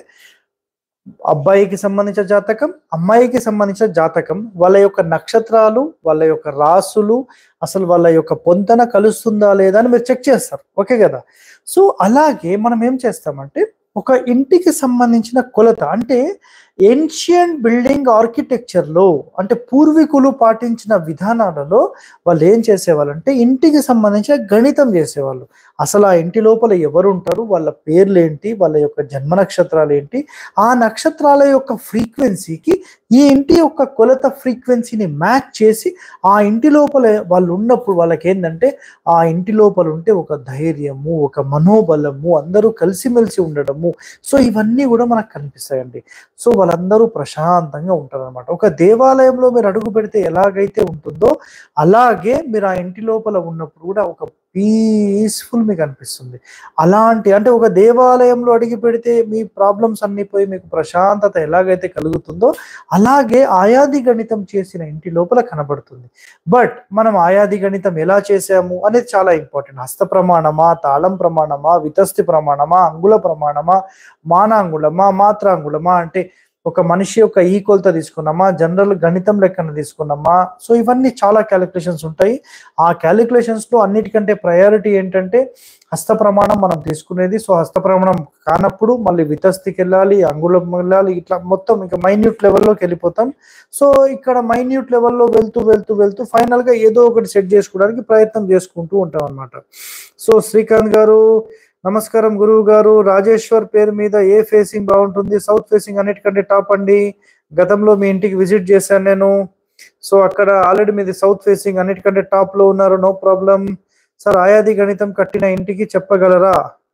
అబ్బాయికి సంబంధించిన జాతకం అమ్మాయికి సంబంధించిన జాతకం వాళ్ళ యొక్క నక్షత్రాలు వాళ్ళ యొక్క రాసులు అసలు వాళ్ళ యొక్క పొంతన కలుస్తుందా లేదా అని మీరు చెక్ చేస్తారు ఓకే కదా సో అలాగే మనం ఏం చేస్తామంటే ఒక ఇంటికి సంబంధించిన కొలత అంటే ఏన్షియంట్ బిల్డింగ్ ఆర్కిటెక్చర్లో అంటే పూర్వీకులు పాటించిన విధానాలలో వాళ్ళు ఏం చేసేవాళ్ళంటే ఇంటికి సంబంధించిన గణితం చేసేవాళ్ళు అసలు ఆ ఇంటి లోపల ఎవరు ఉంటారు వాళ్ళ పేర్లు ఏంటి వాళ్ళ యొక్క జన్మ నక్షత్రాలు ఏంటి ఆ నక్షత్రాల యొక్క ఫ్రీక్వెన్సీకి ఈ ఇంటి యొక్క కొలత ఫ్రీక్వెన్సీని మ్యాచ్ చేసి ఆ ఇంటి లోపల వాళ్ళు ఉన్నప్పుడు వాళ్ళకి ఏంటంటే ఆ ఇంటి లోపల ఉంటే ఒక ధైర్యము ఒక మనోబలము అందరూ కలిసిమెలిసి ఉండడము సో ఇవన్నీ కూడా మనకు కనిపిస్తాయండి సో వాళ్ళందరూ ప్రశాంతంగా ఉంటారు అనమాట ఒక దేవాలయంలో మీరు అడుగు పెడితే ఎలాగైతే ఉంటుందో అలాగే మీరు ఆ ఇంటి లోపల ఉన్నప్పుడు కూడా ఒక పీస్ఫుల్ మీకు అనిపిస్తుంది అలాంటి అంటే ఒక దేవాలయంలో అడిగి పెడితే మీ ప్రాబ్లమ్స్ అన్ని పోయి మీకు ప్రశాంతత ఎలాగైతే కలుగుతుందో అలాగే ఆయాది గణితం చేసిన ఇంటి లోపల కనబడుతుంది బట్ మనం ఆయాది గణితం ఎలా చేసాము అనేది చాలా ఇంపార్టెంట్ హస్త ప్రమాణమా తాళం ప్రమాణమా వితస్తి ప్రమాణమా అంగుళ ప్రమాణమా మానాంగుళమా మాత్రాంగుళమా అంటే ఒక మనిషి యొక్క ఈ కొలత తీసుకున్నామా జనరల్ గణితం లెక్కన తీసుకున్నామా సో ఇవన్నీ చాలా క్యాలిక్యులేషన్స్ ఉంటాయి ఆ క్యాలిక్యులేషన్స్ లో అన్నిటికంటే ప్రయారిటీ ఏంటంటే హస్త ప్రమాణం మనం తీసుకునేది సో హస్త ప్రమాణం కానప్పుడు మళ్ళీ వితస్తికి వెళ్ళాలి అంగుళం వెళ్ళాలి ఇట్లా మొత్తం ఇంకా మైన్యూట్ లెవెల్లోకి వెళ్ళిపోతాం సో ఇక్కడ మైన్యూట్ లెవెల్లో వెళ్తూ వెళ్తూ వెళ్తూ ఫైనల్ గా ఏదో ఒకటి సెట్ చేసుకోవడానికి ప్రయత్నం చేసుకుంటూ ఉంటాం అనమాట సో శ్రీకాంత్ గారు నమస్కారం గురువు గారు రాజేశ్వర్ పేరు మీద ఏ ఫేసింగ్ బాగుంటుంది సౌత్ ఫేసింగ్ అన్నిటికంటే టాప్ అండి గతంలో మీ ఇంటికి విజిట్ చేశాను నేను సో అక్కడ ఆల్రెడీ మీది సౌత్ ఫేసింగ్ అన్నిటికంటే టాప్ లో ఉన్నారు నో ప్రాబ్లం సార్ ఆయాది గణితం కట్టిన ఇంటికి చెప్పగలరా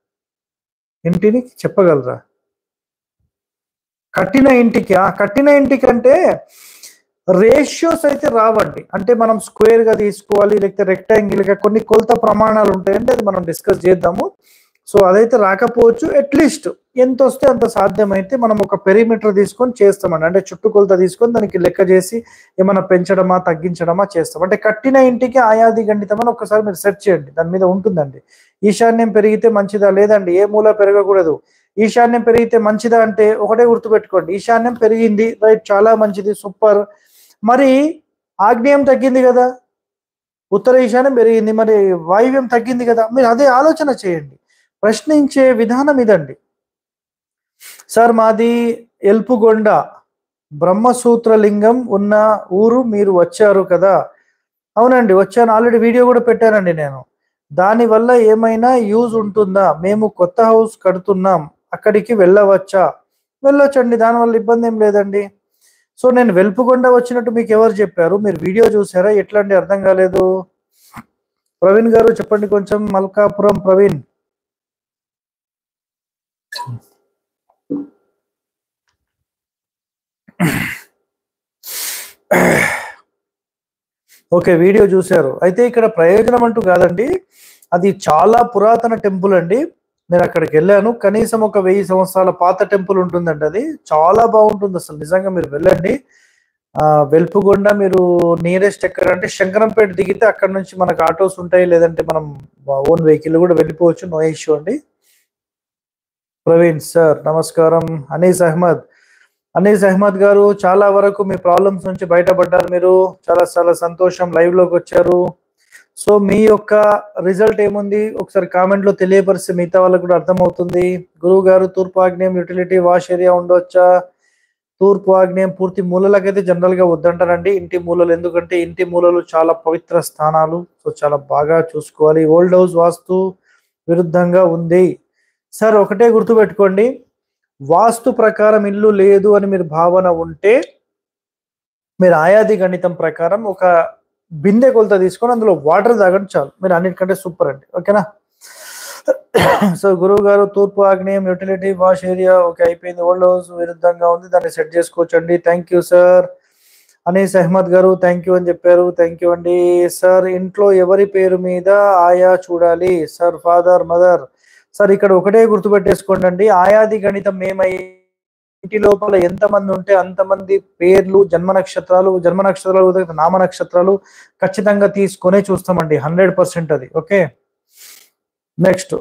ఇంటిని చెప్పగలరా కట్టిన ఇంటికి ఆ కట్టిన ఇంటికి అంటే రేషియోస్ అయితే రావండి అంటే మనం స్క్వేర్ గా తీసుకోవాలి లేకపోతే రెక్టాంగిల్ గా కొన్ని కొలత ప్రమాణాలు ఉంటాయండి అది మనం డిస్కస్ చేద్దాము సో అదైతే రాకపోవచ్చు అట్లీస్ట్ ఎంత వస్తే అంత సాధ్యమైతే మనం ఒక పెరిమీటర్ తీసుకొని చేస్తామండి అంటే చుట్టూ కొలత తీసుకొని దానికి లెక్క చేసి ఏమైనా పెంచడమా తగ్గించడమా చేస్తాం అంటే కట్టిన ఇంటికి ఆయాది గణితం అని ఒకసారి మీరు సెర్చ్ చేయండి దాని మీద ఉంటుందండి ఈశాన్యం పెరిగితే మంచిదా లేదండి ఏ మూల పెరగకూడదు ఈశాన్యం పెరిగితే మంచిదా అంటే ఒకటే గుర్తుపెట్టుకోండి ఈశాన్యం పెరిగింది రైట్ చాలా మంచిది సూపర్ మరి ఆగ్నేయం తగ్గింది కదా ఉత్తర ఈశాన్యం పెరిగింది మరి వాయువ్యం తగ్గింది కదా మీరు అదే ఆలోచన చేయండి ప్రశ్నించే విధానం ఇదండి సార్ మాది ఎల్పుగొండ బ్రహ్మసూత్ర లింగం ఉన్న ఊరు మీరు వచ్చారు కదా అవునండి వచ్చాను ఆల్రెడీ వీడియో కూడా పెట్టానండి నేను దానివల్ల ఏమైనా యూజ్ ఉంటుందా మేము కొత్త హౌస్ కడుతున్నాం అక్కడికి వెళ్ళవచ్చా వెళ్ళొచ్చండి దానివల్ల ఇబ్బంది ఏం లేదండి సో నేను వెల్పుగొండ వచ్చినట్టు మీకు ఎవరు చెప్పారు మీరు వీడియో చూసారా ఎట్లా అండి అర్థం కాలేదు ప్రవీణ్ గారు చెప్పండి కొంచెం మల్కాపురం ప్రవీణ్ ఓకే వీడియో చూశారు అయితే ఇక్కడ ప్రయోజనం అంటూ కాదండి అది చాలా పురాతన టెంపుల్ అండి నేను అక్కడికి వెళ్ళాను కనీసం ఒక వెయ్యి సంవత్సరాల పాత టెంపుల్ ఉంటుందండి అది చాలా బాగుంటుంది అసలు నిజంగా మీరు వెళ్ళండి ఆ వెల్పుగొండ మీరు నియరెస్ట్ ఎక్కడ అంటే శంకరంపేట దిగితే అక్కడ నుంచి మనకు ఆటోస్ ఉంటాయి లేదంటే మనం ఓన్ వెహికల్ కూడా వెళ్ళిపోవచ్చు నో ఇష్యూ అండి ప్రవీణ్ సార్ నమస్కారం అనీస్ అహ్మద్ అనీస్ అహ్మద్ గారు చాలా వరకు మీ ప్రాబ్లమ్స్ నుంచి బయటపడ్డారు మీరు చాలా చాలా సంతోషం లైవ్ లోకి వచ్చారు సో మీ యొక్క రిజల్ట్ ఏముంది ఒకసారి కామెంట్ లో తెలియపరిస్తే మిగతా వాళ్ళకు కూడా అర్థమవుతుంది గురువు గారు తూర్పు ఆగ్నేయం యూటిలిటీ వాష్ ఏరియా ఉండొచ్చా తూర్పు ఆగ్నేయం పూర్తి మూలలకైతే జనరల్ గా వద్దంటారండి ఇంటి మూలలు ఎందుకంటే ఇంటి మూలలు చాలా పవిత్ర స్థానాలు సో చాలా బాగా చూసుకోవాలి ఓల్డ్ హౌస్ వాస్తు విరుద్ధంగా ఉంది సార్ ఒకటే గుర్తుపెట్టుకోండి వాస్తు ప్రకారం ఇల్లు లేదు అని మీరు భావన ఉంటే మీరు ఆయాది గణితం ప్రకారం ఒక బిందె కొలత తీసుకొని అందులో వాటర్ తాగండి చాలు మీరు అన్నిటికంటే సూపర్ అండి ఓకేనా సో గురువు గారు తూర్పు ఆగ్నేయం యూటిలిటీ వాష్ ఏరియా ఓకే అయిపోయింది ఓల్డ్ హౌస్ విరుద్ధంగా ఉంది దాన్ని సెట్ చేసుకోవచ్చండి thank you sir Anees Ahmed గారు థ్యాంక్ యూ అని చెప్పారు థ్యాంక్ యూ అండి సార్ ఇంట్లో ఎవరి పేరు మీద ఆయా చూడాలి సార్ ఫాదర్ మదర్ సార్ ఇక్కడ ఒకటే గుర్తుపెట్టేసుకోండి అండి ఆయాది గణితం ఏమై ఇంటి లోపల ఎంతమంది ఉంటే అంతమంది పేర్లు జన్మ నక్షత్రాలు జన్మ నక్షత్రాలు ఉదయం నామ నక్షత్రాలు ఖచ్చితంగా తీసుకొనే చూస్తామండి హండ్రెడ్ పర్సెంట్ అది ఓకే నెక్స్ట్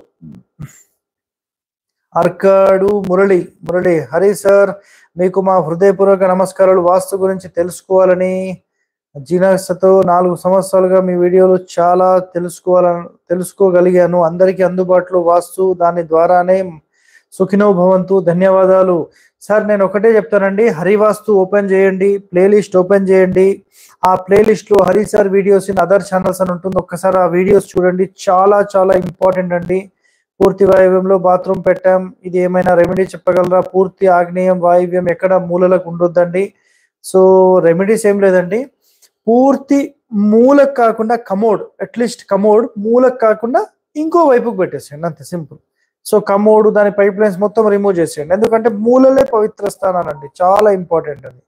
అర్కాడు మురళి మురళి హరి సార్ మీకు మా హృదయపూర్వక నమస్కారాలు వాస్తు గురించి తెలుసుకోవాలని జీనస్తో నాలుగు సంవత్సరాలుగా మీ వీడియోలు చాలా తెలుసుకోవాలని తెలుసుకోగలిగాను అందరికీ అందుబాటులో వాస్తు దాని ద్వారానే సుఖినో భవంతు ధన్యవాదాలు సార్ నేను ఒకటే చెప్తానండి హరివాస్తు ఓపెన్ చేయండి ప్లేలిస్ట్ ఓపెన్ చేయండి ఆ ప్లేలిస్ట్ లో Hari sir videos in other channels అని ఉంటుంది ఒక్కసారి ఆ వీడియోస్ చూడండి చాలా చాలా ఇంపార్టెంట్ అండి పూర్తి వాయువ్యంలో బాత్రూమ్ పెట్టాం ఇది ఏమైనా రెమెడీ చెప్పగలరా పూర్తి ఆగ్నేయం వాయువ్యం ఎక్కడ మూలలకు ఉండొద్దండి సో రెమెడీస్ ఏం లేదండి పూర్తి మూలకు కాకుండా కమోడ్ అట్లీస్ట్ కమోడ్ మూలకు కాకుండా ఇంకో వైపుకు పెట్టేసేయండి అంతే సింపుల్ సో కమోడు దాని పైప్ లైన్స్ మొత్తం రిమూవ్ చేసేయండి ఎందుకంటే మూలలే పవిత్ర స్థానాలండి చాలా ఇంపార్టెంట్ అది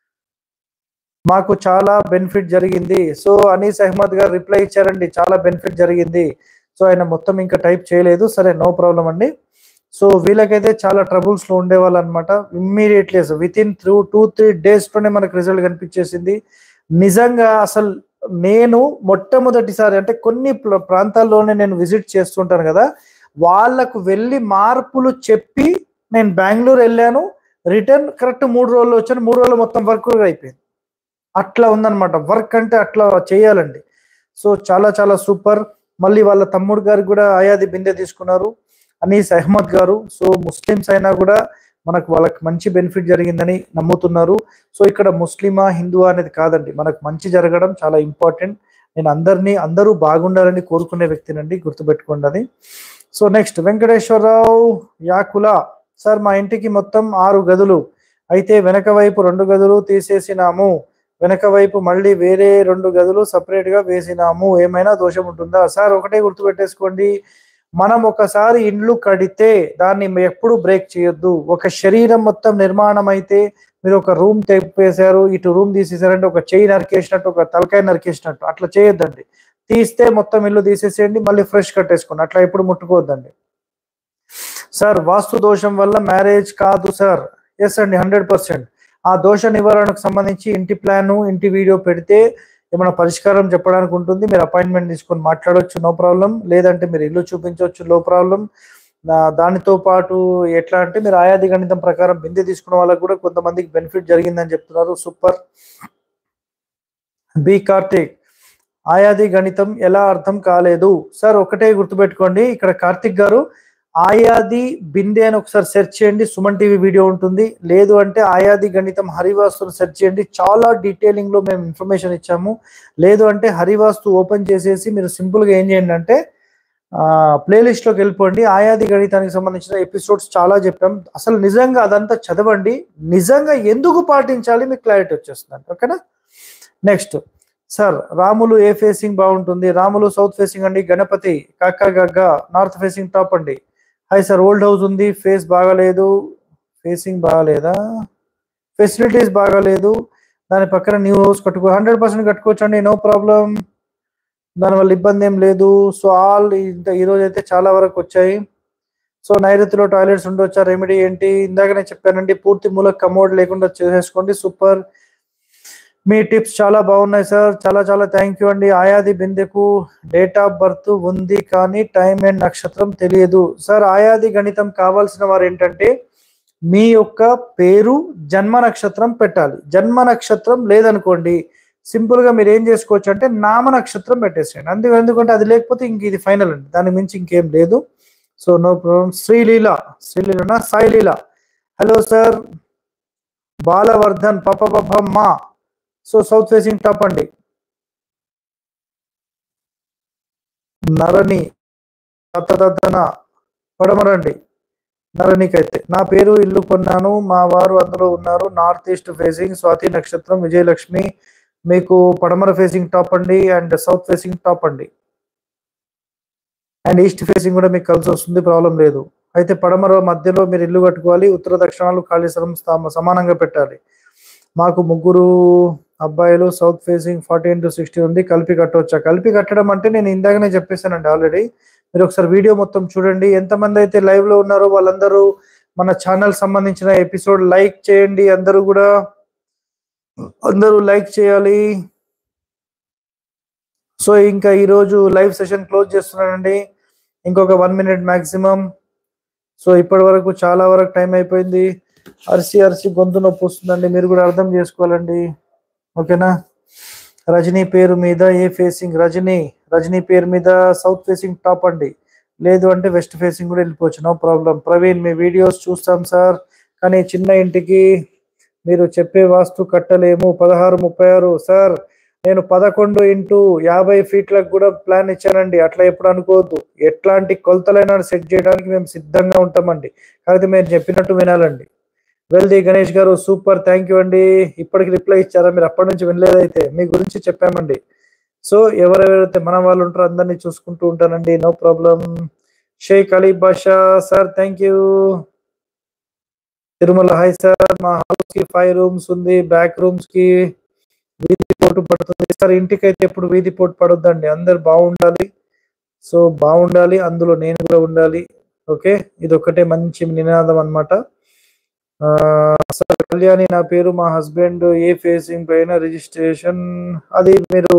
మాకు చాలా బెనిఫిట్ జరిగింది సో అనీస్ అహ్మద్ గారు రిప్లై ఇచ్చారండి చాలా బెనిఫిట్ జరిగింది సో ఆయన మొత్తం ఇంకా టైప్ చేయలేదు సరే నో ప్రాబ్లం అండి సో వీళ్ళకైతే చాలా ట్రబుల్స్ లో ఉండేవాళ్ళు అనమాట immediately within through two three days లోనే మనకు రిజల్ట్ కనిపించేసింది నిజంగా అసలు నేను మొట్టమొదటిసారి అంటే కొన్ని ప్ర- ప్రాంతాల్లోనే నేను విజిట్ చేస్తుంటాను కదా వాళ్ళకు వెళ్ళి మార్పులు చెప్పి నేను బెంగళూరు వెళ్ళాను రిటర్న్ కరెక్ట్ మూడు రోజులు వచ్చాను మూడు రోజులు మొత్తం వర్క్ అయిపోయింది అట్లా ఉందన్నమాట వర్క్ అంటే అట్లా చేయాలండి సో చాలా చాలా సూపర్ మళ్ళీ వాళ్ళ తమ్ముడు గారికి కూడా ఆయాది బిందె తీసుకున్నారు అనీస్ అహ్మద్ గారు సో ముస్లిమ్స్ అయినా కూడా మనకు వాళ్ళకి మంచి బెనిఫిట్ జరిగిందని నమ్ముతున్నారు సో ఇక్కడ ముస్లిమా హిందువా అనేది కాదండి మనకు మంచి జరగడం చాలా ఇంపార్టెంట్ నేను అందరినీ అందరూ బాగుండాలని కోరుకునే వ్యక్తినండి గుర్తుపెట్టుకోండి అది సో నెక్స్ట్ వెంకటేశ్వరరావు యాకుల సార్ మా ఇంటికి మొత్తం ఆరు గదులు అయితే వెనక వైపు రెండు గదులు తీసేసినాము వెనక వైపు మళ్ళీ వేరే రెండు గదులు సపరేట్ గా వేసినాము ఏమైనా దోషం ఉంటుందా సార్ ఒకటే గుర్తుపెట్టేసుకోండి మనం ఒకసారి ఇండ్లు కడితే దాన్ని ఎప్పుడు బ్రేక్ చేయొద్దు ఒక శరీరం మొత్తం నిర్మాణం అయితే మీరు ఒక రూమ్ తెప్పేశారు ఇటు రూమ్ తీసేసారంటే ఒక చెయ్యి నరికేసినట్టు ఒక తలకాయ నరికేసినట్టు అట్లా చేయొద్దండి తీస్తే మొత్తం ఇల్లు తీసేసేయండి మళ్ళీ ఫ్రెష్ కట్టేసుకోండి అట్లా ఎప్పుడు ముట్టుకోవద్దండి సార్ వాస్తు దోషం వల్ల మ్యారేజ్ కాదు సార్ ఎస్ అండి హండ్రెడ్ పర్సెంట్ ఆ దోష నివారణకు సంబంధించి ఇంటి ప్లాన్ ఇంటి వీడియో పెడితే ఏమైనా పరిష్కారం చెప్పడానికి ఉంటుంది మీరు అపాయింట్మెంట్ తీసుకొని మాట్లాడవచ్చు నో ప్రాబ్లం లేదంటే మీరు ఇల్లు చూపించవచ్చు నో ప్రాబ్లం దానితో పాటు ఎట్లా అంటే మీరు ఆయాది గణితం ప్రకారం బిందె తీసుకున్న వాళ్ళకి కూడా కొంతమందికి బెనిఫిట్ జరిగిందని చెప్తున్నారు సూపర్ బి కార్తీక్ ఆయాది గణితం ఎలా అర్థం కాలేదు సార్ ఒకటే గుర్తుపెట్టుకోండి ఇక్కడ కార్తిక్ గారు ఆయాది బిందె అని ఒకసారి సెర్చ్ చేయండి సుమన్ టీవీ వీడియో ఉంటుంది లేదు అంటే ఆయాది గణితం హరివాస్తుని సెర్చ్ చేయండి చాలా డీటెయిలింగ్ లో మేము ఇన్ఫర్మేషన్ ఇచ్చాము లేదు అంటే హరివాస్తు ఓపెన్ చేసేసి మీరు సింపుల్ గా ఏం చేయండి అంటే ప్లేలిస్ట్ లోకి వెళ్ళిపోండి ఆయాది గణితానికి సంబంధించిన ఎపిసోడ్స్ చాలా చెప్పాం అసలు నిజంగా అదంతా చదవండి నిజంగా ఎందుకు పాటించాలి మీకు క్లారిటీ వచ్చేస్తుంది ఓకేనా నెక్స్ట్ సార్ రాములు ఏ ఫేసింగ్ బాగుంటుంది రాములు సౌత్ ఫేసింగ్ అండి గణపతి కాకా గగ్గ నార్త్ ఫేసింగ్ టాప్ అండి హాయ్ సార్ ఓల్డ్ హౌస్ ఉంది ఫేస్ బాగాలేదు ఫేసింగ్ బాగాలేదా ఫెసిలిటీస్ బాగాలేదు దాని పక్కన న్యూ హౌస్ కట్టుకో హండ్రెడ్ పర్సెంట్ కట్టుకోవచ్చు అండి నో ప్రాబ్లం దానివల్ల ఇబ్బంది ఏం లేదు సో ఆల్ ఇంత ఈ రోజు అయితే చాలా వరకు వచ్చాయి సో నైరుతిలో టాయిలెట్స్ ఉండొచ్చా రెమెడీ ఏంటి ఇందాకనే చెప్పానండి పూర్తి మూల కమోడ్ లేకుండా చేసేసుకోండి సూపర్ మీ టిప్స్ చాలా బాగున్నాయి సార్ చాలా చాలా థ్యాంక్ యూ అండి ఆయాది బిందెకు డేట్ ఆఫ్ బర్త్ ఉంది కానీ టైం అండ్ నక్షత్రం తెలియదు సార్ ఆయాది గణితం కావాల్సిన వారు ఏంటంటే మీ యొక్క పేరు జన్మ నక్షత్రం పెట్టాలి జన్మ నక్షత్రం లేదనుకోండి సింపుల్ గా మీరు ఏం చేసుకోవచ్చు అంటే నామ నక్షత్రం పెట్టేసేయండి అందుకు ఎందుకంటే అది లేకపోతే ఇంక ఇది ఫైనల్ అండి దాని మించి ఇంకేం లేదు so no problem Srileela Srileela Saileela hello sir Balavardhan పప పపమ్మ సో సౌత్ ఫేసింగ్ టాప్ అండి నరని తత్తదన పడమరండి నరనికైతే నా పేరు ఇల్లు కొన్నాను మా వారు అందులో ఉన్నారు నార్త్ ఈస్ట్ ఫేసింగ్ స్వాతి నక్షత్రం విజయలక్ష్మి మీకు పడమర ఫేసింగ్ టాప్ అండి అండ్ సౌత్ ఫేసింగ్ టాప్ అండి అండ్ ఈస్ట్ ఫేసింగ్ కూడా మీకు కలిసి వస్తుంది ప్రాబ్లం లేదు అయితే పడమర మధ్యలో మీరు ఇల్లు కట్టుకోవాలి ఉత్తర దక్షిణాలు ఖాళీ స్థలం స్థా- సమానంగా పెట్టాలి మాకు ముగ్గురు అబ్బాయిలు south facing forty into sixty ఉంది కలిపి కట్టవచ్చా కలిపి కట్టడం అంటే నేను ఇందాకనే చెప్పేశానండి ఆల్రెడీ మీరు ఒకసారి వీడియో మొత్తం చూడండి ఎంతమంది అయితే లైవ్ లో ఉన్నారో వాళ్ళందరూ మన ఛానల్ సంబంధించిన ఎపిసోడ్ లైక్ చేయండి అందరూ కూడా అందరూ లైక్ చేయాలి సో ఇంకా ఈరోజు లైవ్ సెషన్ క్లోజ్ చేస్తున్నానండి ఇంకొక వన్ మినిట్ మాక్సిమం సో ఇప్పటి వరకు చాలా వరకు టైం అయిపోయింది అరిసి అరిసి గొంతు నొప్పి వస్తుందండి మీరు కూడా అర్థం చేసుకోవాలండి ఓకేనా రజనీ పేరు మీద ఏ ఫేసింగ్ రజనీ రజనీ పేరు మీద సౌత్ ఫేసింగ్ టాప్ అండి లేదు అంటే వెస్ట్ ఫేసింగ్ కూడా వెళ్ళిపోవచ్చు నో ప్రాబ్లం ప్రవీణ్ మీ వీడియోస్ చూస్తాం సార్ కానీ చిన్న ఇంటికి మీరు చెప్పే వాస్తు కట్టలేము పదహారు ముప్పై ఆరు సార్ నేను పదకొండు ఇంటూ యాభై ఫీట్లకు కూడా ప్లాన్ ఇచ్చానండి అట్లా ఎప్పుడు అనుకోవద్దు ఎట్లాంటి కొలతలైనా సెట్ చేయడానికి మేము సిద్ధంగా ఉంటామండి కాకపోతే మీరు చెప్పినట్టు వినాలండి వెల్ది గణేష్ గారు సూపర్ థ్యాంక్ యూ అండి ఇప్పటికి రిప్లై ఇచ్చారా మీరు అప్పటి నుంచి వినలేదైతే మీ గురించి చెప్పామండి సో ఎవరెవరైతే మన వాళ్ళు ఉంటారో అందరినీ చూసుకుంటూ ఉంటానండి no problem Shaik Ali Basha sir thank you Tirumala hi sir మా హౌస్ కి ఫైవ్ రూమ్స్ ఉంది బ్యాక్ రూమ్స్ కి వీధి పోటు పడుతుంది సార్ ఇంటికి అయితే ఎప్పుడు వీధి పోటు పడొద్దండి అందరు బాగుండాలి సో బాగుండాలి అందులో నేను కూడా ఉండాలి ఓకే ఇది ఒకటే మంచి నినాదం అన్నమాట ఆ, సార్ కళ్యాణి నా పేరు మా హస్బెండ్ ఏ ఫేసింగ్ పైన రిజిస్ట్రేషన్ అది మీరు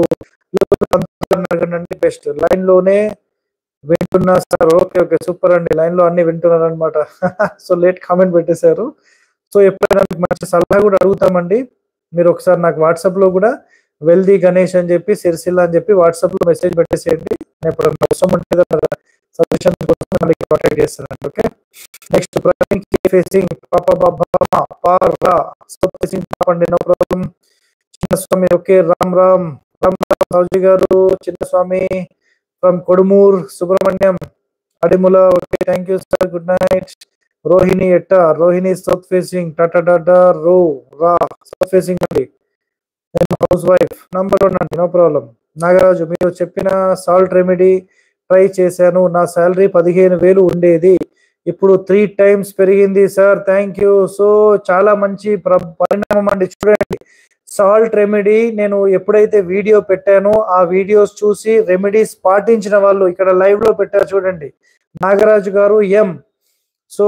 అడగండి బెస్ట్ లైన్ లోనే వింటున్నా సార్ ఓకే ఓకే సూపర్ అండి లైన్ లో అన్ని వింటున్నారు అనమాట సో లేట్ కామెంట్ పెట్టేశారు సో ఎప్పుడైనా మీకు మంచి సలహా కూడా అడుగుతామండి మీరు ఒకసారి నాకు వాట్సాప్ లో కూడా వెల్దీ గణేష్ అని చెప్పి సిరిసిల్ల అని చెప్పి వాట్సాప్ లో మెసేజ్ పెట్టేసేయండి నేను ఎప్పుడన్నా అవసరం ఉంటే సజెషన్ కోసం మళ్ళీ కాంటాక్ట్ చేస్తానండి ఓకే నెక్స్ట్ ప్రవీణ్ ఫేసింగ్ పాప బాబా పారా సౌత్ ఫేసింగ్ అండి no problem Chinnaswamy okay Ram Ram Ram Ram సౌజీ గారు Chinnaswamy from Kodumur Subrahmanyam Adimula okay thank you sir good night Rohini ఎట్ట Rohini south facing tata tata రో రా సౌత్ ఫేసింగ్ అండి నేను హౌస్ వైఫ్ నంబర్ వన్ అండి నో ప్రాబ్లం నాగరాజు మీరు చెప్పిన సాల్ట్ రెమెడీ ట్రై చేశాను నా శాలరీ పదిహేను వేలు ఉండేది ఇప్పుడు త్రీ టైమ్స్ పెరిగింది సార్ థ్యాంక్ యూ సో చాలా మంచి ప్ర- పరిణామం అండి చూడండి సాల్ట్ రెమెడీ నేను ఎప్పుడైతే వీడియో పెట్టానో ఆ వీడియోస్ చూసి రెమెడీస్ పాటించిన వాళ్ళు ఇక్కడ లైవ్ లో పెట్టారు చూడండి నాగరాజు గారు ఎం సో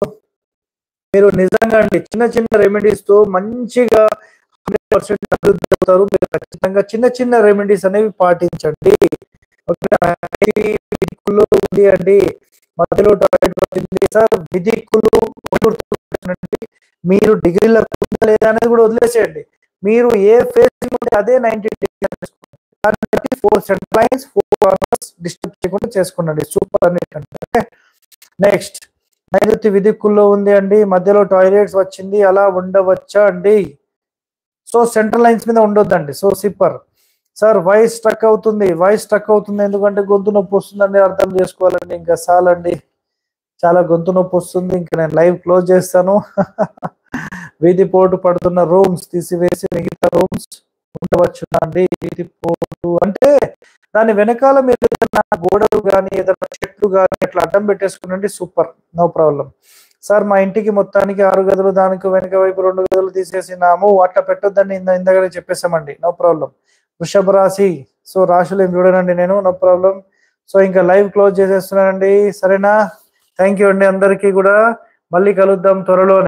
మీరు నిజంగా అండి చిన్న చిన్న రెమెడీస్ తో మంచిగా హండ్రెడ్ పర్సెంట్ అభివృద్ధి అవుతారు మీరు ఖచ్చితంగా చిన్న చిన్న రెమెడీస్ అనేవి పాటించండి ఓకేనా? ఇది విధికుల్లో ఉంది అండి మధ్యలో టాయిలెట్ వచ్చింది సార్ విధికులు గుర్తుపెట్టుకోండి. మీరు డిగ్రీలో ఉందా లేదా అనేది కూడా వదిలేసేయండి మీరు ఏ ఫేస్ ఉంటే అదే నైన్టీ దాన్ని బట్టి four centre lines four corners disturb చేయకుండా చేసుకోండి సూపర్ అనేటంటే నెక్స్ట్ నైరుతి విధిక్కుల్లో ఉంది అండి మధ్యలో టాయిలెట్స్ వచ్చింది అలా ఉండవచ్చా అండి సో సెంట్రల్ లైన్స్ మీద ఉండొద్దండి so super sir voice struck అవుతుంది వాయిస్ స్ట్రక్ అవుతుంది ఎందుకంటే గొంతు నొప్పి వస్తుందండి అర్థం చేసుకోవాలండి ఇంకా చాలండి చాలా గొంతు నొప్పి వస్తుంది ఇంకా నేను లైవ్ క్లోజ్ చేస్తాను వీధి పోటు పడుతున్న రూమ్స్ తీసివేసి మిగతా రూమ్స్ ఉండవచ్చు అండి వీధి పోటు అంటే దాని వెనకాల మీరు ఏదైనా గోడలు కానీ ఏదైనా చెట్లు కానీ అట్లా అడ్డం పెట్టేసుకునండి సూపర్ నో ప్రాబ్లం సార్ మా ఇంటికి మొత్తానికి ఆరు గదులు దానికి వెనక వైపు రెండు గదులు తీసేసినాము అట్లా పెట్టొద్దని ఇంద ఇందాకనే చెప్పేసామండి నో ప్రాబ్లం వృషభ రాశి సో రాశులు ఏం చూడనండి నేను నో ప్రాబ్లం సో ఇంకా లైవ్ క్లోజ్ చేసేస్తున్నానండి సరేనా థ్యాంక్ యూ అండి అందరికీ కూడా మళ్ళీ కలుద్దాం త్వరలో